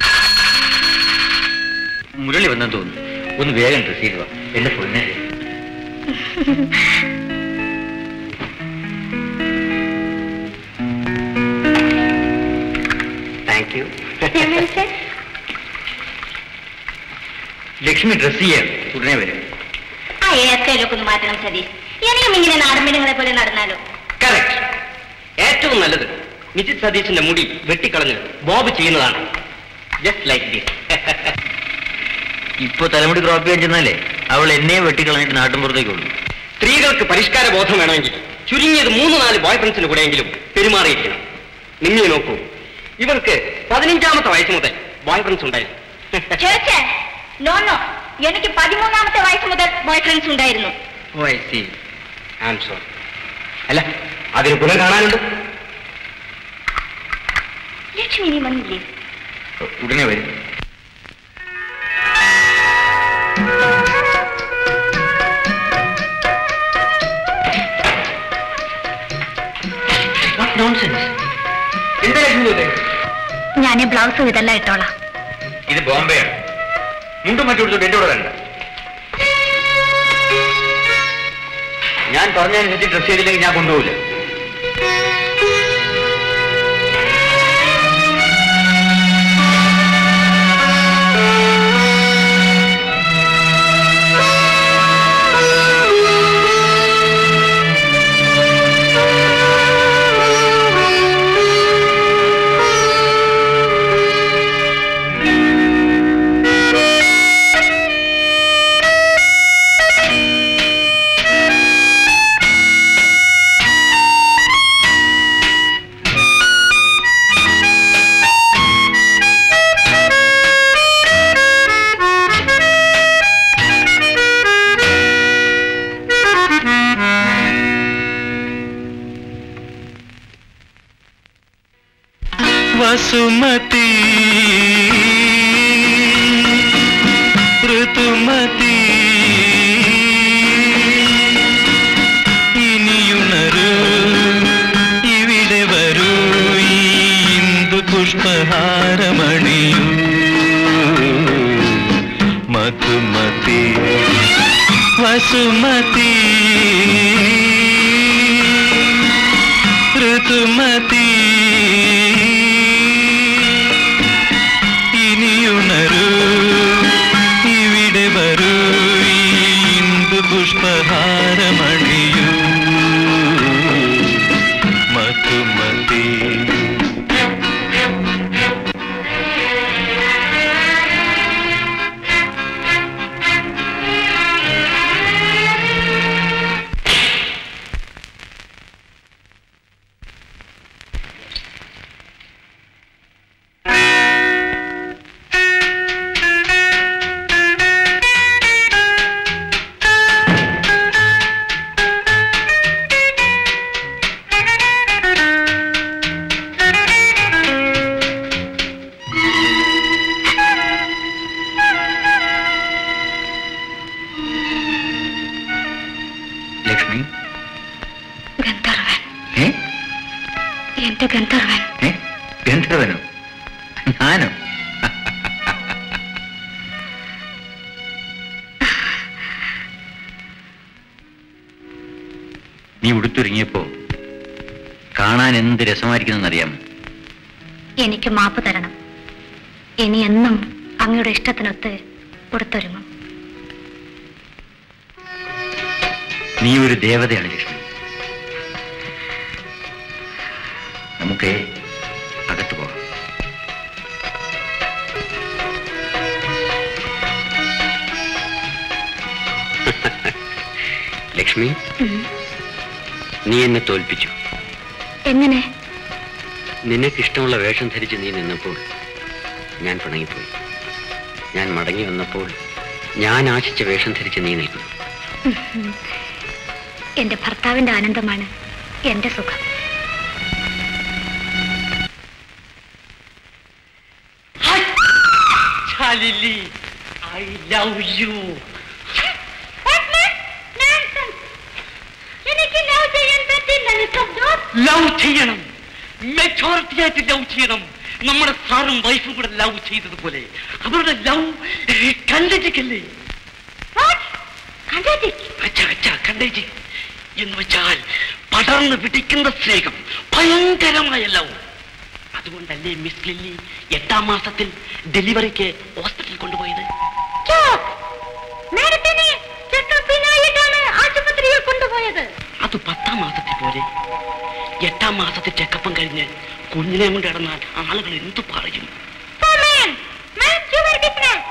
മുരളി വന്നെന്ന് തോന്നുന്നു ഒന്ന് വേഗം ഡ്രസ് ചെയ്തു വാ. എന്റെ പൊന്നെ മിസ്റ്റർ ലക്ഷ്മി ഡ്രസ് ചെയ്യാൻ ഉടനെ വരും ആ ഏക്കയിലൊക്കെ ഒന്ന് മാറ്റണം സതീഷ് എനിക്കും ഇങ്ങനെ നാടൻ പെണ്ണുങ്ങളെ പോലെ നടന്നാലോ കറക്റ്റ് ഏറ്റവും നല്ലത് മിസിസ് സതീശിന്റെ മുടി വെട്ടിക്കളഞ്ഞ് ബോബ് ചെയ്യുന്നതാണ് ജസ്റ്റ് ലൈക്ക് ദിസ് ഇപ്പൊ തലമുടി ക്രോപ്പ് ചെയ്യാൻ ചെന്നാലേ അവൾ എന്നെ വെട്ടിക്കളഞ്ഞിട്ട് നാട്ടിൻപുറത്തേക്ക് കൊള്ളു സ്ത്രീകൾക്ക് പരിഷ്കാര ബോധം വേണമെങ്കിൽ ചുരുങ്ങിയത് മൂന്ന് നാല് ബോയ് ഫ്രണ്ട്സിന് കൂടെയെങ്കിലും പെരുമാറിയിരിക്കണം നിന്നെ നോക്കൂ ഇവർക്ക് പതിനഞ്ചാമത്തെ വയസ്സ് മുതൽ ബോയ് ഫ്രണ്ട്സ് ഉണ്ടായിരുന്നു ചേച്ചേ നോ നോ എനിക്ക് പതിമൂന്നാമത്തെ വയസ്സ് മുതൽ ബോയ് ഫ്രണ്ട്സ് ഉണ്ടായിരുന്നു oh I see I am sorry അല്ല അതിന് പുനഃ കാണാനുണ്ട് ലക്ഷ്മി ഇനി വന്നില്ലേ ഉടനെ വരും എന്താ ലക്ഷ്മി ഇത്? ഞാൻ ഈ ബ്ലൗസും ഇതെല്ലാം ഇട്ടോളാം ഇത് ബോംബെയാണ് മുണ്ടും മറ്റും എടുത്തോണ്ട് എന്റെ കൂടെ വരണ്ട ഞാൻ പറഞ്ഞതനുസരിച്ച് ഡ്രസ് ചെയ്തില്ലെങ്കിൽ ഞാൻ കൊണ്ടുപോകില്ല വസുമതി ഋതുമതി ഇനിയുണരൂ ഇവിടെ വരൂ ഈ ഇന്ദു പുഷ്പഹാരമണിയൂ മധുമതി വസുമതി ഋതുമതി ഇനിയുണരൂ ഇവിടെ വരൂ ഈ ഇന്ദു പുഷ്പഹാരമണിയൂ മധുമതി ലക്ഷ്മി ഗന്ധർവൻ ഏ എന്റെ ഗന്ധർവൻ ഏ ഗന്ധർവനോ ഞാനോ നീ ഉടുത്തൊരുങ്ങിയപ്പോ കാണാൻ എന്ത് രസമായിരിക്കുന്നെന്നറിയാമോ എനിക്ക് മാപ്പ് തരണം ഇനി എന്നും അങ്ങയുടെ ഇഷ്ടത്തിനൊത്ത് കൊടുത്തൊരുങ്ങും നീ ഒരു ദേവതയാണ് ലക്ഷ്മി നമുക്ക് അകത്ത് പോകാം ലക്ഷ്മി നീ എന്നെ തോൽപ്പിച്ചു എങ്ങനെ നിനക്കിഷ്ടമുള്ള വേഷം ധരിച്ച് നീ നിന്നപ്പോൾ ഞാൻ പിണങ്ങിപ്പോയി ഞാൻ മടങ്ങി വന്നപ്പോൾ ഞാൻ ആശിച്ച വേഷം ധരിച്ച് നീ നിൽക്കുന്നു എന്റെ ഭർത്താവിന്റെ ആനന്ദമാണ് എന്റെ സുഖം ശാലിനി ഐ ലവ് യു എനിക്ക് ലവ് ചെയ്യാൻ പറ്റില്ല ലവ് ചെയ്യണം മെച്ചോറിറ്റി ആയിട്ട് ലവ് ചെയ്യണം നമ്മുടെ സാറും വൈഫും കൂടെ ലവ് ചെയ്തതുപോലെ അവരുടെ ലവ് കണ്ടേറ്റിക്കല്ലേ അച്ഛാ അച്ഛാ കണ്ടേജി എന്ന് വെച്ചാൽ പടർന്ന് പിടിക്കുന്ന സ്നേഹം ഭയങ്കരമായ ലവ് അതുകൊണ്ടല്ലേ മിസ് ലില്ലി എട്ടാം മാസത്തിൽ ഡെലിവറിക്ക് ഹോസ്പിറ്റലിൽ കൊണ്ടുപോയത് നേരത്തെ ചെക്കപ്പിനായിട്ടാണ് ആശുപത്രിയിൽ കൊണ്ടുപോയത് അത് പത്താം മാസത്തിൽ പോലെ എട്ടാം മാസത്തിൽ ചെക്കപ്പം കഴിഞ്ഞ് കുഞ്ഞിനെ കൊണ്ട് കിടന്നാൽ ആളുകൾ എന്തു പറയും Man, man, you were different.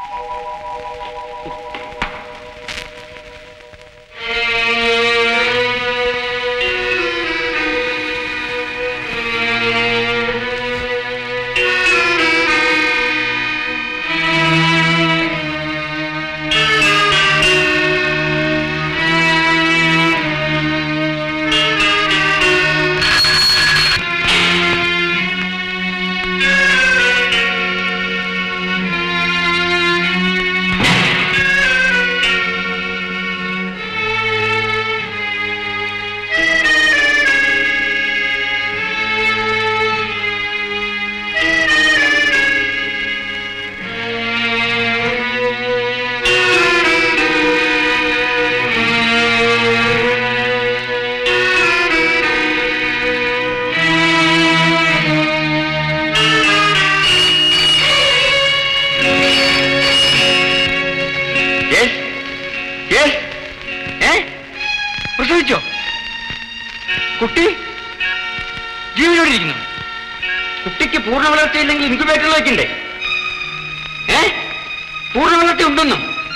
പ്രസവിച്ചോ കുട്ടി ജീവനോടിരിക്കുന്നു കുട്ടിക്ക് പൂർണ്ണ വളർച്ചയില്ലെങ്കിൽ ഇൻക്യുബേറ്ററിൽ വെക്കണ്ടേ ഏ പൂർണ്ണ വളർച്ച ഉണ്ടെന്നോ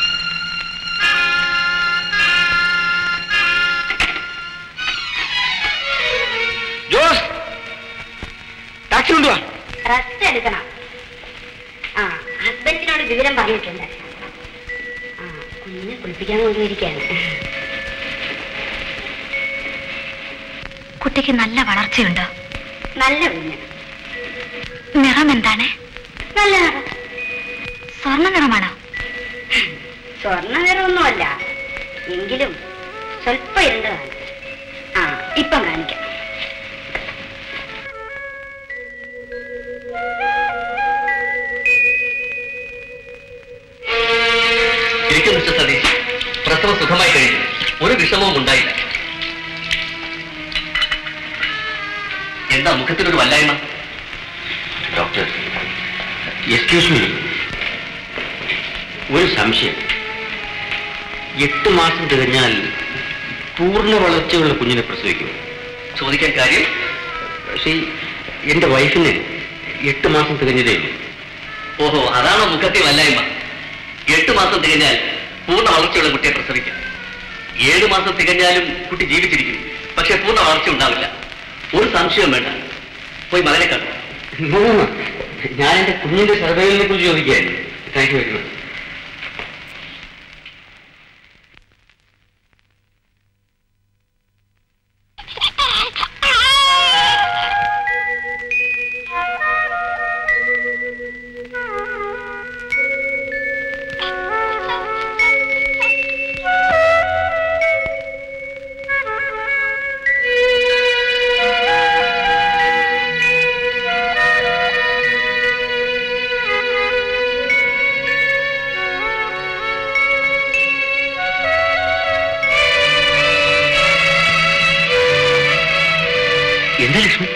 ജോസ് ടാക്സി കൊണ്ടുവാ റെസ്റ്റ് എടുക്കണം ആ ഹസ്ബൻഡിനോട് വിവരം പറഞ്ഞിട്ടുണ്ട് ആ കുഞ്ഞിനെ കുളിപ്പിക്കാൻ കൊണ്ടുപോയിരിക്കുകയാണ് കുട്ടിക്ക് നല്ല വളർച്ചയുണ്ടോ നല്ല കുഞ്ഞ് നിറം എന്താണ് നല്ല നിറം സ്വർണ്ണ നിറമാണോ സ്വർണ്ണ നിറമൊന്നുമല്ല എങ്കിലും സ്വല്പം ഇരുണ്ടതാണ് ആ ഇപ്പം കാണിക്കാം ഇരിക്കും മിസ്റ്റർ സതീഷ് പ്രസവം സുഖമായി കഴിഞ്ഞു ഒരു വിഷമവും ഉണ്ടായില്ല എന്താ മുഖത്തിനൊരു വല്ലായ്മ ഡോക്ടർ എക്സ്ക്യൂസ് മീ ഒരു സംശയം എട്ട് മാസം തികഞ്ഞാൽ പൂർണ്ണ വളർച്ചയുള്ള കുഞ്ഞിനെ പ്രസവിക്കും ചോദിക്കാൻ കാര്യം പക്ഷേ എന്റെ വൈഫിന് എട്ട് മാസം തികഞ്ഞതേ ഉള്ളൂ ഓഹോ അതാണോ മുഖത്തെ വല്ലായ്മ എട്ട് മാസം തികഞ്ഞാൽ പൂർണ്ണ വളർച്ചയുള്ള കുട്ടിയെ പ്രസവിക്കാം ഏഴ് മാസം തികഞ്ഞാലും കുട്ടി ജീവിച്ചിരിക്കും പക്ഷെ പൂർണ്ണ വളർച്ച ഉണ്ടാവില്ല ഒരു സംശയവും വേണ്ട പോയി മകനെ കണ്ടു No, no, no. ഞാൻ എന്റെ കുഞ്ഞിന്റെ സർവൈവലിനെ കുറിച്ച് ചോദിക്കുകയായിരുന്നു താങ്ക് യു വെരി മച്ച് എന്താ ലക്ഷ്മി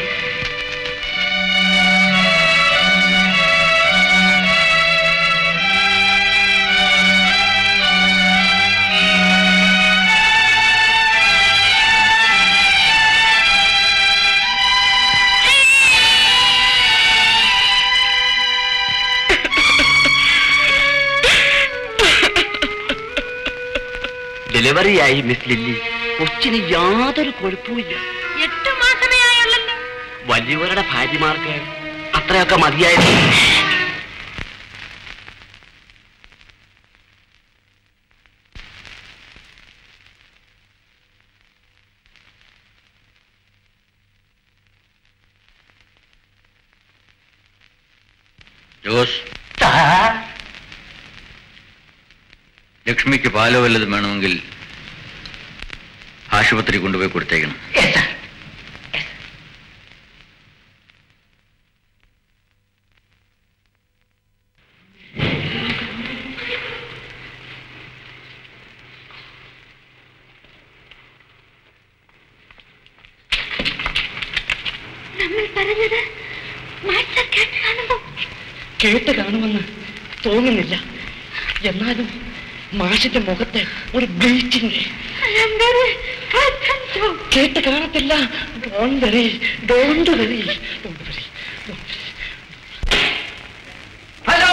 ഡെലിവറിയായി മിസ് ലില്ലി കൊച്ചിന് യാതൊരു കുഴപ്പമില്ല എട്ട് മാസമേ ആയുള്ളല്ലോ വലിയവരുടെ ഭാര്യമാർക്ക് അത്രയൊക്കെ മതിയായിരുന്നു ജോസ് ലക്ഷ്മിക്ക് പാലോ വല്ലതും വേണമെങ്കിൽ ആശുപത്രി കൊണ്ടുപോയി കൊടുത്തേക്കണം നമ്മൾ പറഞ്ഞത് കേട്ട് കാണുമെന്ന് തോന്നുന്നില്ല എന്നാലും മാഷിന്റെ മുഖത്തെ ഒരു ബ്ലീച്ചിന്റെ കേട്ട് കാണത്തില്ല don't worry don't worry don't worry hello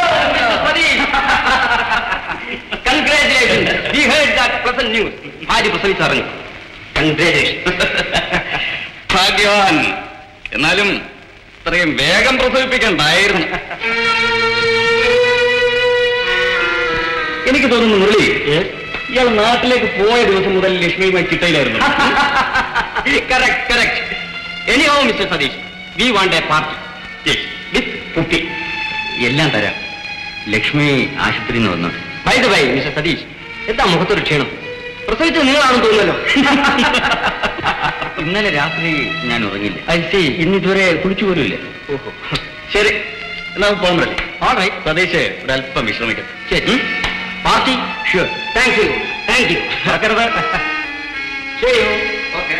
congratulation we heard that present news ഭാര്യ പ്രസവിച്ചറിഞ്ഞു കൺഗ്രാറ്റുലേഷൻ ഭാഗ്യവാൻ എന്നാലും ഇത്രയും വേഗം പ്രസവിപ്പിക്കണ്ടായിരുന്നു എനിക്ക് തോന്നുന്നു മുരളി ഇയാൾ നാട്ടിലേക്ക് പോയ ദിവസം മുതൽ ലക്ഷ്മിയുമായി ചിട്ടയിലായിരുന്നു correct correct anyhow Mr Satish we want a party with കുട്ടി എല്ലാം തരാം ലക്ഷ്മി ആശുപത്രിയിൽ നിന്ന് വന്നു by the by Mr Satish എന്താ മുഖത്തൊരു ക്ഷീണം പ്രസവിച്ചത് നിങ്ങളാണെന്ന് തോന്നുന്നല്ലോ ഇന്നലെ രാത്രി ഞാൻ ഉറങ്ങില്ല ഐ സി ഇന്ന് ഇതുവരെ കുളിച്ചു പോലുമില്ല ഓഹോ ശരി എന്നാ പോകാൻ പറ്റില്ല ഓൾറൈ സതീഷ് ഒരല്പം വിശ്രമിക്കും ശരി party sure thank you thank you മറക്കരുത് ശരി ഓക്കെ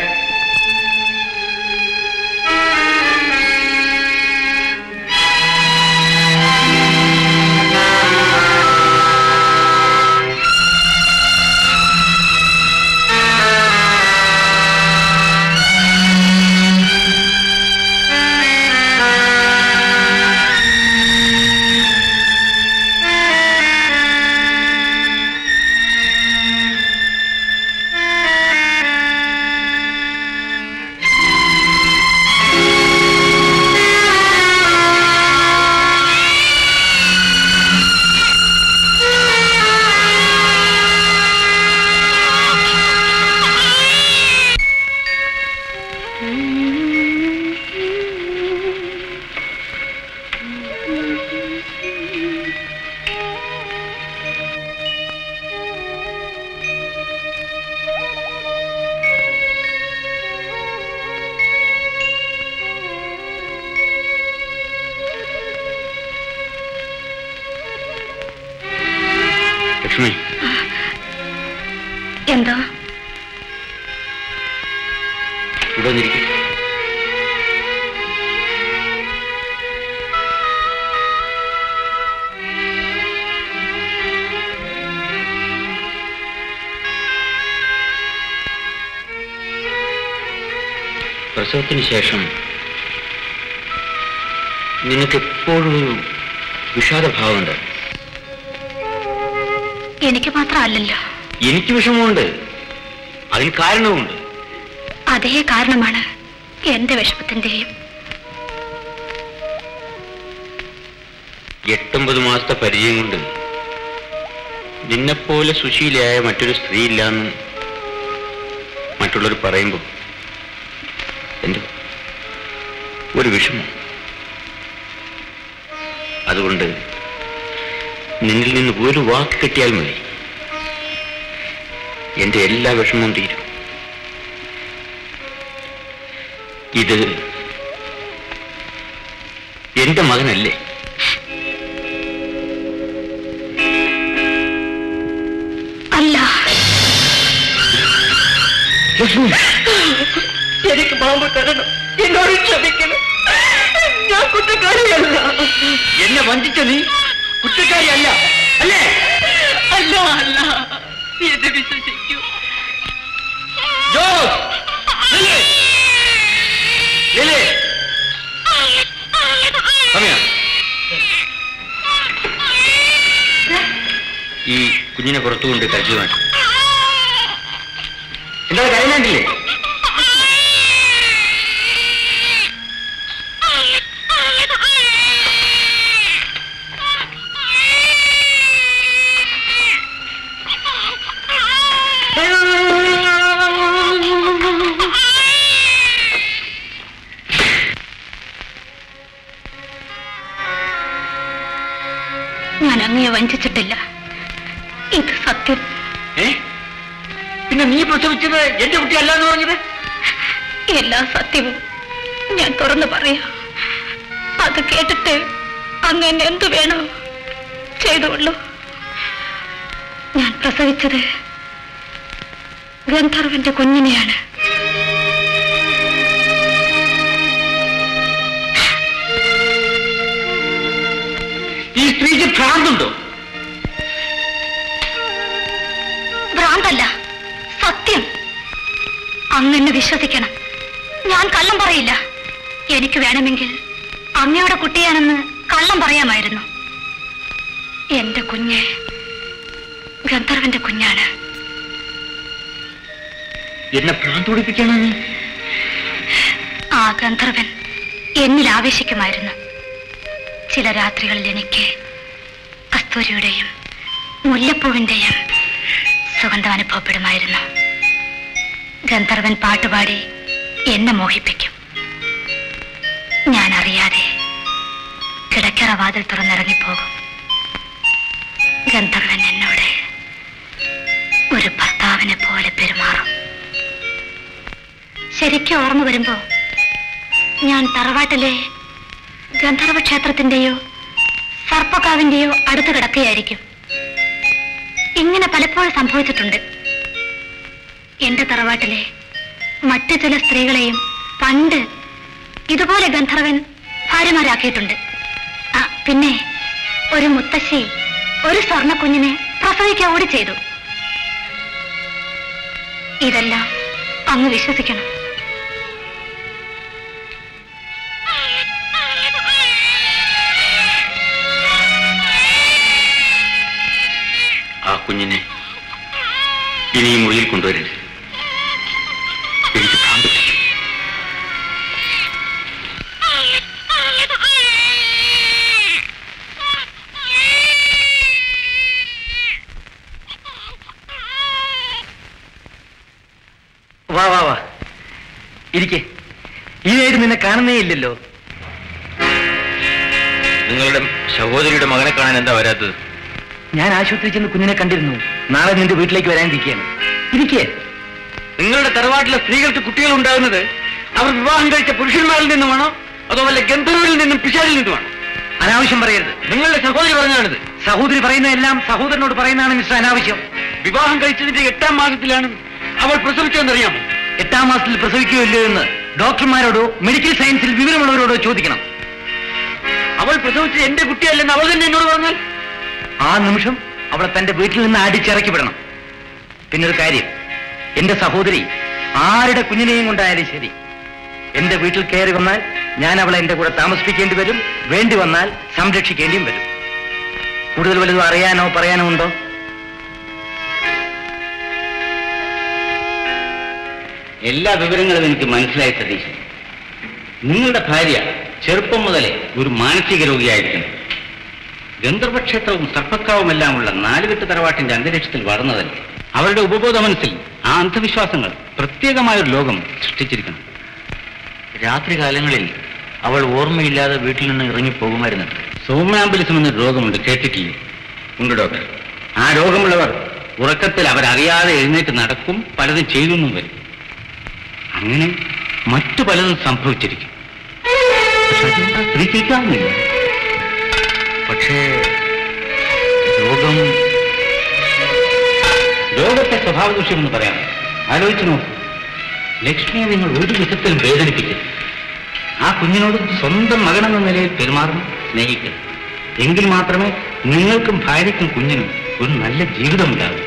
ലക്ഷ്മി എന്താ ഇവിടെ വന്നിരിക്കും പ്രസവത്തിന് ശേഷം നിനക്ക് എപ്പോഴും ഒരു വിഷാദഭാവമുണ്ട് എനിക്ക് മാത്രമല്ലല്ലോ എനിക്ക് വിഷമമുണ്ട് അതിന് കാരണവുമുണ്ട് അതേ കാരണമാണ് എന്റെ വിഷമത്തിന്റെയും എട്ടൊമ്പത് മാസത്തെ പരിചയം കൊണ്ട് നിന്നെപ്പോലെ സുശീലയായ മറ്റൊരു സ്ത്രീ ഇല്ലാന്ന് മറ്റുള്ളവർ പറയുമ്പോൾ എന്തോ ഒരു വിഷമം അതുകൊണ്ട് നിന്നിൽ നിന്ന് ഒരു വാക്ക് കിട്ടിയാൽ മതി എന്റെ എല്ലാ വിഷമവും തീരും ഇത് എന്റെ മകനല്ലേ അല്ല എനിക്ക് മാമ്പ് തരണം എന്നോട് ക്ഷമിക്കണം ഞാൻ കുറ്റക്കാരിയല്ല എന്നെ വഞ്ചിച്ച നീ കുറ്റക്കാരിയല്ല അല്ലേ അല്ല അല്ല നീ എന്നെ വിശ്വസിക്കൂ ജോസ് നില്ല്. നില്ല്. സമയ ഈ കുഞ്ഞിനെ പുറത്തുകൊണ്ട് കഴിച്ചു മാറ്റി എന്താ കരയുന്നില്ലേ ഞാൻ അങ്ങയെ വഞ്ചിച്ചിട്ടില്ല ഇത് സത്യം ഏ പിന്നെ നീ പ്രസവിച്ചത് എന്റെ കുട്ടി അല്ല എന്ന് പറഞ്ഞത് എല്ലാ സത്യവും ഞാൻ തുറന്നു പറയാം അത് കേട്ടിട്ട് അങ്ങ് എന്നെ എന്തു വേണോ ചെയ്തുകൊള്ളൂ ഞാൻ പ്രസവിച്ചത് ഗന്ധർവന്റെ കുഞ്ഞിനെയാണ് ഇത് ഭ്രാന്തുണ്ടോ ഭ്രാന്തല്ല സത്യം അങ്ങെന്നെ വിശ്വസിക്കണം ഞാൻ കള്ളം പറയില്ല എനിക്ക് വേണമെങ്കിൽ അങ്ങയുടെ കുട്ടിയാണെന്ന് കള്ളം പറയാമായിരുന്നു എന്റെ കുഞ്ഞ് ഗന്ധർവന്റെ കുഞ്ഞാണ് എന്നെ ഭ്രാന്ത് പിടിപ്പിക്കാനാ നീ ആ ഗന്ധർവൻ എന്നിൽ ആവേശിക്കുമായിരുന്നു ചില രാത്രികളിൽ എനിക്ക് കസ്തൂരിയുടെയും മുല്ലപ്പൂവിന്റെയും സുഗന്ധം അനുഭവപ്പെടുമായിരുന്നു ഗന്ധർവൻ പാട്ടുപാടി എന്നെ മോഹിപ്പിക്കും ഞാൻ അറിയാതെ കിടക്കറ വാതിൽ തുറന്നിറങ്ങിപ്പോകും ഗന്ധർവൻ എന്നോട് ഒരു ഭർത്താവിനെ പോലെ പെരുമാറും ശരിക്കും ഓർമ്മ വരുമ്പോ ഞാൻ തറവാട്ടിലെ ഗന്ധർവ ക്ഷേത്രത്തിന്റെയോ സർപ്പക്കാവിന്റെയോ അടുത്ത് കിടക്കുകയായിരിക്കും ഇങ്ങനെ പലപ്പോഴും സംഭവിച്ചിട്ടുണ്ട് എന്റെ തറവാട്ടിലെ മറ്റു ചില സ്ത്രീകളെയും പണ്ട് ഇതുപോലെ ഗന്ധർവൻ ഭാര്യമാരാക്കിയിട്ടുണ്ട് ആ പിന്നെ ഒരു മുത്തശ്ശി ഒരു സ്വർണ്ണ കുഞ്ഞിനെ പ്രസവിക്കാൻ കൂടി ചെയ്തു ഇതെല്ലാം അങ്ങ് വിശ്വസിക്കണം ആ കുഞ്ഞിനെ ഇനി ഈ മുറിയിൽ കൊണ്ടുവരരുത് എനിക്ക് ഭ്രാന്ത് പിടിക്കും. വാ വാ വാ ഇരിക്കെ ഈയായിട്ട് നിന്നെ കാണുന്നേ ഇല്ലല്ലോ നിങ്ങളുടെ സഹോദരിയുടെ മകനെ കാണാൻ എന്താ വരാത്തത് ഞാൻ ആശുപത്രിയിൽ ചെന്ന് കുഞ്ഞിനെ കണ്ടിരുന്നു നാളെ നിന്റെ വീട്ടിലേക്ക് വരാനിരിക്കുകയാണ് ഇരിക്കേ നിങ്ങളുടെ തറവാട്ടിലെ സ്ത്രീകൾക്ക് കുട്ടികൾ ഉണ്ടാകുന്നത് അവർ വിവാഹം കഴിച്ച പുരുഷന്മാരിൽ നിന്നുമാണോ അതോ വല്ല ഗന്ധർവിൽ നിന്നും പിശാരിൽ നിന്നുമാണോ അനാവശ്യം പറയരുത് നിങ്ങളുടെ സഹോദരി പറഞ്ഞാണിത് സഹോദരി പറയുന്നതെല്ലാം സഹോദരനോട് പറയുന്നതാണ് മിസ്റ്റർ അനാവശ്യം വിവാഹം കഴിച്ചതിന്റെ എട്ടാം മാസത്തിലാണ് അവൾ പ്രസവിച്ചതെന്നറിയാമോ എട്ടാം മാസത്തിൽ പ്രസവിക്കുകയോ ഇല്ലയോ എന്ന് ഡോക്ടർമാരോടോ മെഡിക്കൽ സയൻസിൽ വിവരമുള്ളവരോടോ ചോദിക്കണം അവൾ പ്രസവിച്ചത് എന്റെ കുട്ടിയല്ലെന്ന് അവൾ തന്നെ എന്നോട് പറഞ്ഞാൽ ആ നിമിഷം അവളെ തന്റെ വീട്ടിൽ നിന്ന് അടിച്ചിറക്കി വിടണം പിന്നൊരു കാര്യം എന്റെ സഹോദരി ആരുടെ കുഞ്ഞിനെയും കൊണ്ടായാലും ശരി എന്റെ വീട്ടിൽ കയറി വന്നാൽ ഞാൻ അവളെ എന്റെ കൂടെ താമസിപ്പിക്കേണ്ടി വരും വേണ്ടി വന്നാൽ സംരക്ഷിക്കേണ്ടിയും വരും കൂടുതൽ വലുതും അറിയാനോ പറയാനോ ഉണ്ടോ എല്ലാ വിവരങ്ങളും എനിക്ക് മനസ്സിലായി സതീശൻ നിങ്ങളുടെ ഭാര്യ ചെറുപ്പം മുതലേ ഒരു മാനസിക രോഗിയായിരിക്കുന്നു ഗന്ധർവക്ഷേത്രവും സർപ്പക്കാവുമെല്ലാമുള്ള നാലുകെട്ട് തറവാട്ടിന്റെ അന്തരീക്ഷത്തിൽ വളർന്നതല്ലേ അവരുടെ ഉപബോധ മനസ്സിൽ ആ അന്ധവിശ്വാസങ്ങൾ പ്രത്യേകമായ ഒരു ലോകം സൃഷ്ടിച്ചിരിക്കണം രാത്രികാലങ്ങളിൽ അവൾ ഓർമ്മയില്ലാതെ വീട്ടിൽ നിന്ന് ഇറങ്ങിപ്പോകുമായിരുന്നു സൗമ്യാമ്പലിസം എന്നൊരു രോഗമുണ്ട് കേട്ടിട്ടില്ലേ ഉണ്ട് ഡോക്ടർ ആ രോഗമുള്ളവർ ഉറക്കത്തിൽ അവരറിയാതെ എഴുന്നേറ്റ് നടക്കും പലതും ചെയ്തൊന്നും വരും അങ്ങനെ മറ്റു പലതും സംഭവിച്ചിരിക്കും പക്ഷെ അതെന്താ സ്ത്രീക്കാവുന്നില്ല പക്ഷേ രോഗം രോഗത്തെ സ്വഭാവദൂഷ്യമെന്ന് പറയാം ആലോചിച്ച് നോക്കൂ ലക്ഷ്മിയെ നിങ്ങൾ ഒരു വിധത്തിലും വേദനിപ്പിക്കരുത് ആ കുഞ്ഞിനോട് സ്വന്തം മകനെന്ന നിലയിൽ പെരുമാറണം സ്നേഹിക്കണം എങ്കിൽ മാത്രമേ നിങ്ങൾക്കും ഭാര്യയ്ക്കും കുഞ്ഞിനും ഒരു നല്ല ജീവിതമുണ്ടാകൂ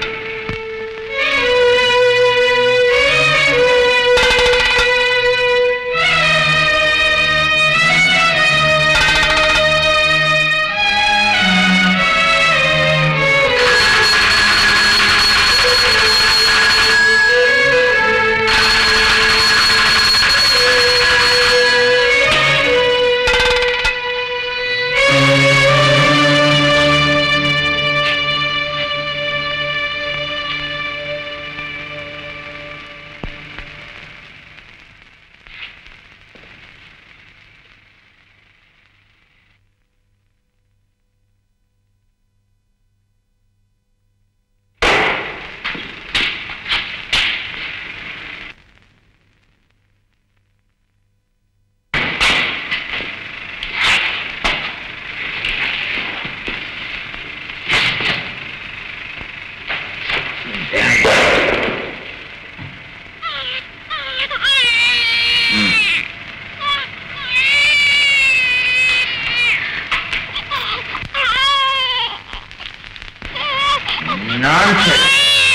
Nonsense.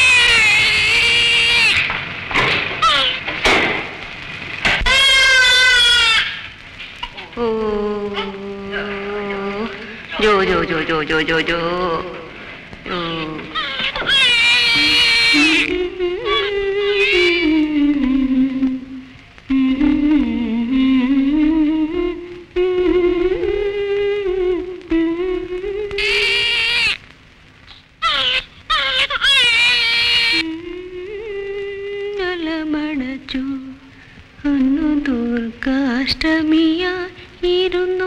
ജോ ജോ ജോ ജോ ജോ ജോ ജോ ജോ ജലമണച്ചു അന്നു ദുർഗാഷ്ടമിയായിരുന്നു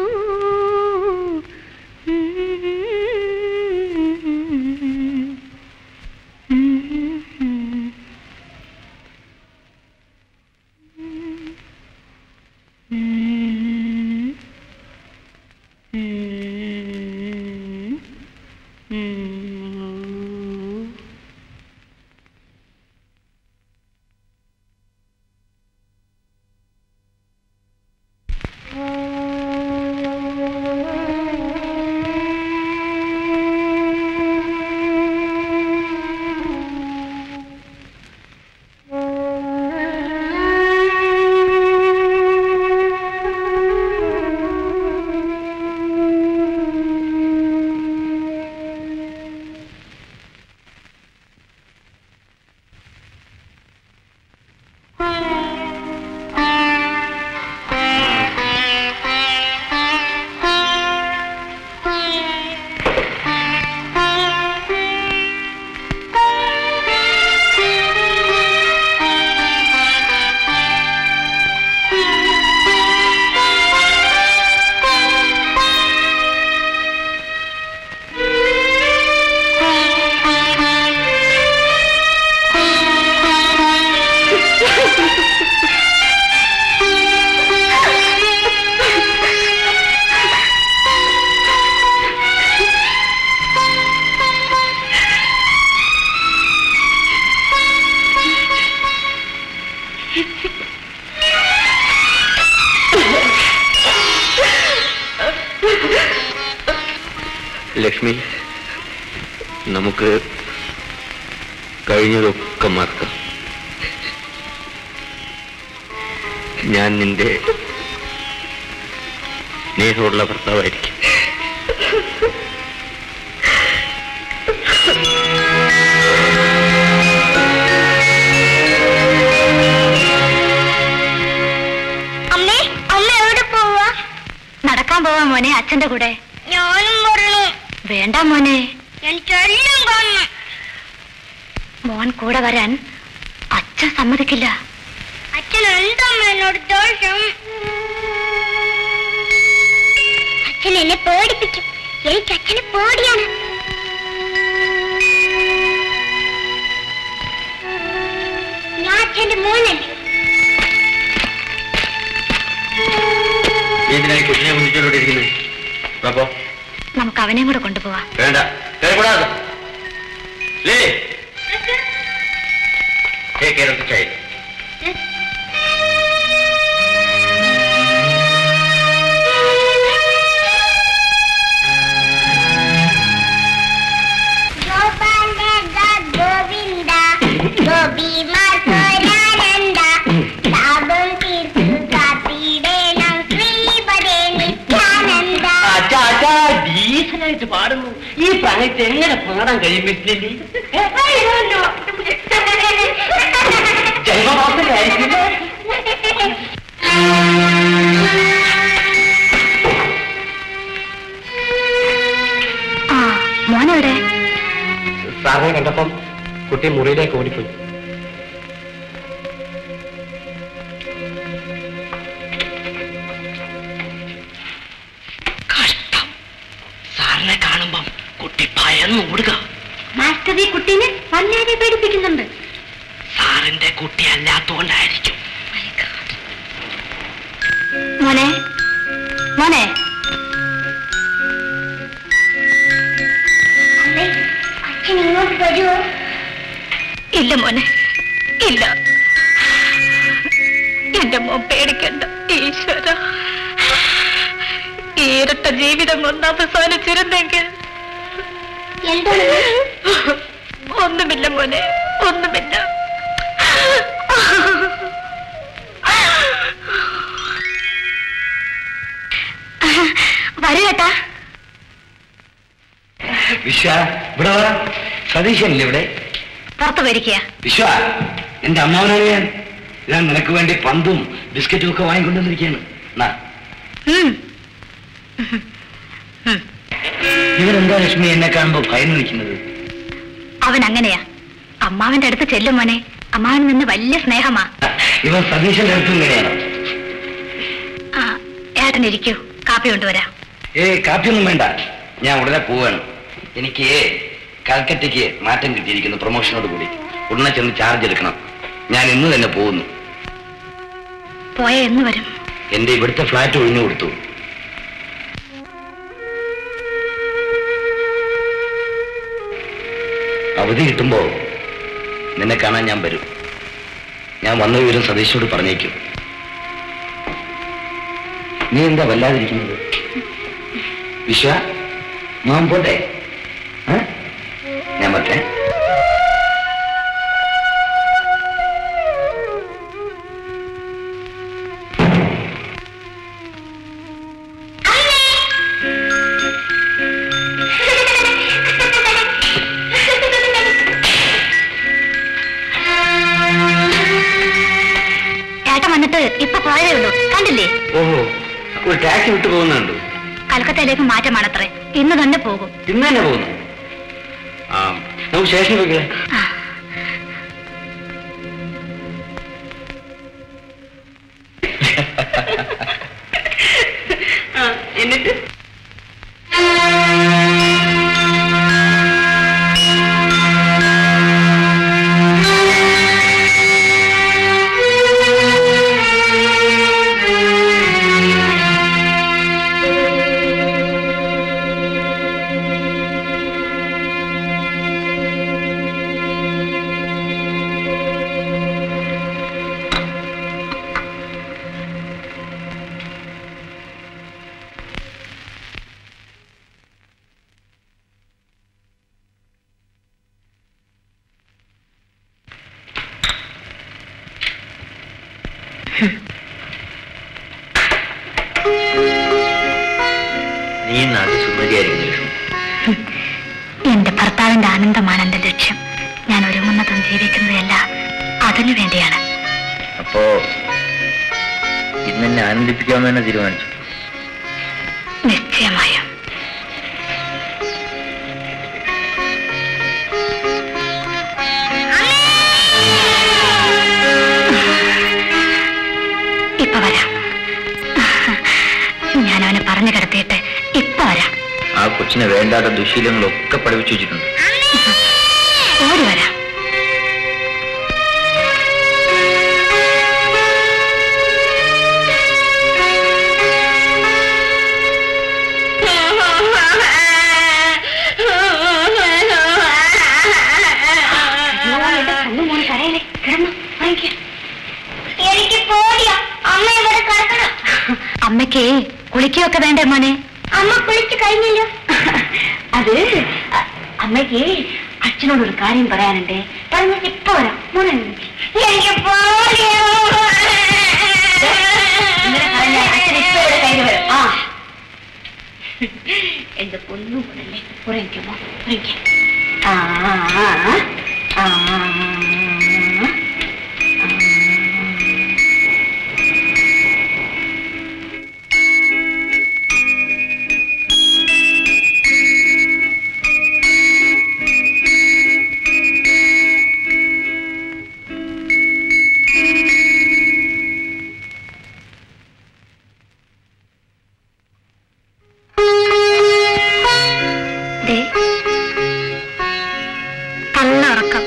ലക്ഷ്മി നമുക്ക് കഴിഞ്ഞതൊക്കെ മറക്കാം ഞാൻ നിന്റെ സ്നേഹമുള്ള ഭർത്താവായിരിക്കും അമ്മേ അമ്മ എവിടെ പോവാ നടക്കാൻ പോവാ മോനെ അച്ഛന്റെ കൂടെ ഞാനും പറഞ്ഞു വേണ്ട മോനെ എനിക്കെല്ലാം കാണണം മോൻ കൂടെ വരാൻ അച്ഛൻ സമ്മതിക്കില്ല അച്ഛൻ എന്തമ്മ എന്നോട് ദോഷം അച്ഛൻ എന്നെ പേടിപ്പിക്കും എനിക്ക് അച്ഛനെ പേടിയാണ് ഞാൻ അച്ഛന്റെ മോനല്ലേ എന്തിനായി കുഞ്ഞിനെ കുഞ്ഞിച്ചോണ്ടിരിക്കുന്നത് അപ്പോ നമുക്ക് അവനെയും കൂടെ കൊണ്ടുപോവാം വേണ്ട കേൾക്കൂടാതെ ലേ Take care of the child. Govinda Gopi മാധുരാനന്ദ താപം തീർത്തു കാത്തിടേണം ശ്രീപദേ നിത്യാനന്ദ ഡീസലായിട്ട് പാടുന്നു ഈ പ്രായത്തിൽ എങ്ങനെ പാടാൻ കഴിയും മിസ്സിലി ജന്മമാസമായിരിക്കും ആ മോനെവിടെ സാറിനെ കണ്ടപ്പം കുട്ടി മുറിയിലേക്ക് ഓടിപ്പോയി കഷ്ടം സാറിനെ കാണുമ്പം കുട്ടി ഭയന്ന് ഓടുക മാസ്റ്റർ ഈ കുട്ടീനെ വല്ലാതെ പേടിപ്പിക്കുന്നുണ്ട് സാറിന്റെ കുട്ടി അല്ലാത്തോണ്ടായിരിക്കും മോനെ മോനെ അമ്മേ, അച്ഛൻ ഇങ്ങോട്ട് വരുമോ ഇല്ല മോനെ ഇല്ല എന്റെ മോൻ പേടിക്കണ്ട ഈശ്വര ഈ ഇരട്ട ജീവിതം കൊണ്ട് അവസാനിച്ചിരുന്നെങ്കിൽ എന്താണ് ഒന്നുമില്ല മോനെ ഒന്നുമില്ല വരൂ കേട്ടാ വിശ്വ ഇവിടെ വാ സതീശനില്ലേ ഇവിടെ പുറത്ത് വരിക്കുക വിശ്വ എന്റെ അമ്മാവനാണ് ഞാൻ ഞാൻ നിനക്ക് വേണ്ടി പന്തും ബിസ്ക്കറ്റും ഒക്കെ വാങ്ങിക്കൊണ്ടുവന്നിരിക്കുകയാണ് നാ ഇവരെന്താ ലക്ഷ്മി എന്നെ കാണുമ്പോ ഭയന്ന് നിൽക്കുന്നത് അവൻ അങ്ങനെയാ അമ്മാവന്റെ അടുത്ത് ചെല്ലും മോനെ അമ്മാവൻ നിന്ന് വലിയ സ്നേഹമാ ഇവൻ സതീശന്റെ അടുത്തും ഇങ്ങനെയാണോ ആ ഏട്ടൻ ഇരിക്കൂ കാപ്പി കൊണ്ടുവരാം ഏ കാപ്പിയൊന്നും വേണ്ട ഞാൻ ഉടനെ പോവാണ് എനിക്ക് കൽക്കറ്റയ്ക്ക് മാറ്റം കിട്ടിയിരിക്കുന്നു പ്രൊമോഷനോട് കൂടി ഉടനെ ചെന്ന് ചാർജ് എടുക്കണം ഞാൻ ഇന്ന് തന്നെ പോകുന്നു പോയ എന്ന് വരും എന്റെ ഇവിടുത്തെ ഫ്ലാറ്റ് ഒഴിഞ്ഞു കൊടുത്തു അവധി കിട്ടുമ്പോ നിന്നെ കാണാൻ ഞാൻ വരും ഞാൻ വന്ന വിവരം സതീശോട് പറഞ്ഞേക്കും നീ എന്താ വല്ലാതിരിക്കുന്നത് വിശ്വ മാം പോട്ടെ ഏ? ഞാൻ പറ്റേ ഏട്ടൻ വന്നിട്ട് ഇപ്പൊ പോയതേ ഉള്ളൂ കണ്ടില്ലേ ഓഹോ ഒരു ടാക്സി വിട്ടു പോകുന്നുണ്ട് കൽക്കത്തയിലേക്ക് മാറ്റമാണത്രേ ഇന്ന് തന്നെ പോകും ഇന്ന് തന്നെ പോകുന്നു ആ നമുക്ക് സ്റ്റേഷനിൽ പോയിക്കേ എന്നിട്ട് നീ ഇന്ന് അതിസുന്ദരിയായിരിക്കുന്നു ലക്ഷ്മി എന്റെ ഭർത്താവിന്റെ ആനന്ദമാണ് എന്റെ ലക്ഷ്യം ഞാൻ ഒരുങ്ങുന്നതും ജീവിക്കുന്നതെല്ലാം അതിനു വേണ്ടിയാണ് അപ്പോ ഇന്ന് എന്നെ ആനന്ദിപ്പിക്കാമെന്ന് തന്നെ തീരുമാനിച്ചു നിശ്ചയമായും ഇപ്പൊ വരാം ഞാൻ അവനെ പറഞ്ഞു കിടത്തിയിട്ട് ഇപ്പൊ വരാം ആ കൊച്ചിനെ വേണ്ടാത്ത ദുശീലങ്ങളൊക്കെ പഠിപ്പിച്ചു വെച്ചിട്ടുണ്ട് ഓടി വരാം എനിക്ക് പോടിയാ അമ്മ ഇവിടെ കിടക്കണം അമ്മയ്ക്ക് കുളിക്കുകയൊക്കെ വേണ്ടേ മോനെ അമ്മ കുളിച്ചു കഴിഞ്ഞല്ലോ അത് അ- അമ്മയ്ക്ക് അച്ഛനോടൊരു കാര്യം പറയാനുണ്ട് പറഞ്ഞിട്ട് ഇപ്പൊ വരാം മോനെ എണീക്ക്. എനിക്ക് പോടിയാ ഇങ്ങനെ പറഞ്ഞാൽ അച്ഛൻ ഇപ്പൊ ഇവിടെ കയറി വരും ആ എന്റെ പൊന്നു പോലല്ലേ ഉറങ്ങിക്കുമോ ഉറങ്ങിക്ക ആ ആ, ആ, ആ, ദേ, നല്ല ഉറക്കം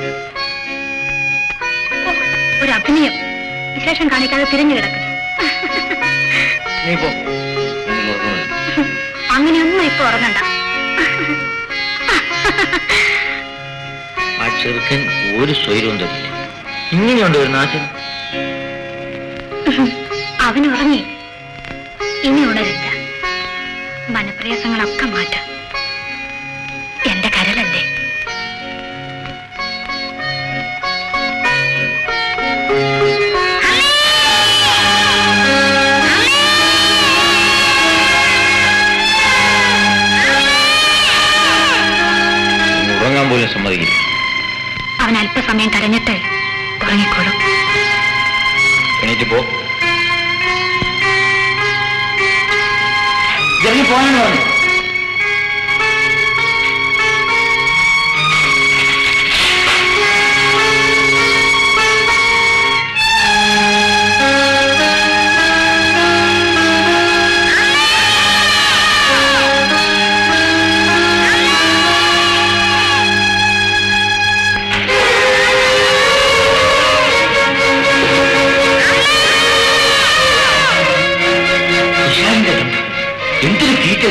ഓ, ഒരു അഭിനയം വിശേഷം കാണിക്കാതെ തിരിഞ്ഞു കിടക്കും നീ പോ എനിക്ക് ഉറക്കം വരും. അങ്ങനെയൊന്നും ഇപ്പൊ ഉറങ്ങണ്ട ആ ചെറുക്കൻ ഒരു സ്വൈരവും തരില്ല ഇങ്ങനെയുണ്ട് ഒരു നാശം അവൻ ഉറങ്ങി ഇനി ഉണരില്ല മനപ്രയാസങ്ങളൊക്കെ മാറ്റാം എന്റെ കരളല്ലേ പോകാൻ പോലും സമ്മതിക്കില്ല അവൻ അല്പസമയം കരഞ്ഞിട്ട് ഉറങ്ങിക്കോളും എണീറ്റ് പോ ഇറങ്ങി പോകാനാണ് പറഞ്ഞു തുഷാരിന്റെ കണ്ടു എന്തൊരു തീറ്റ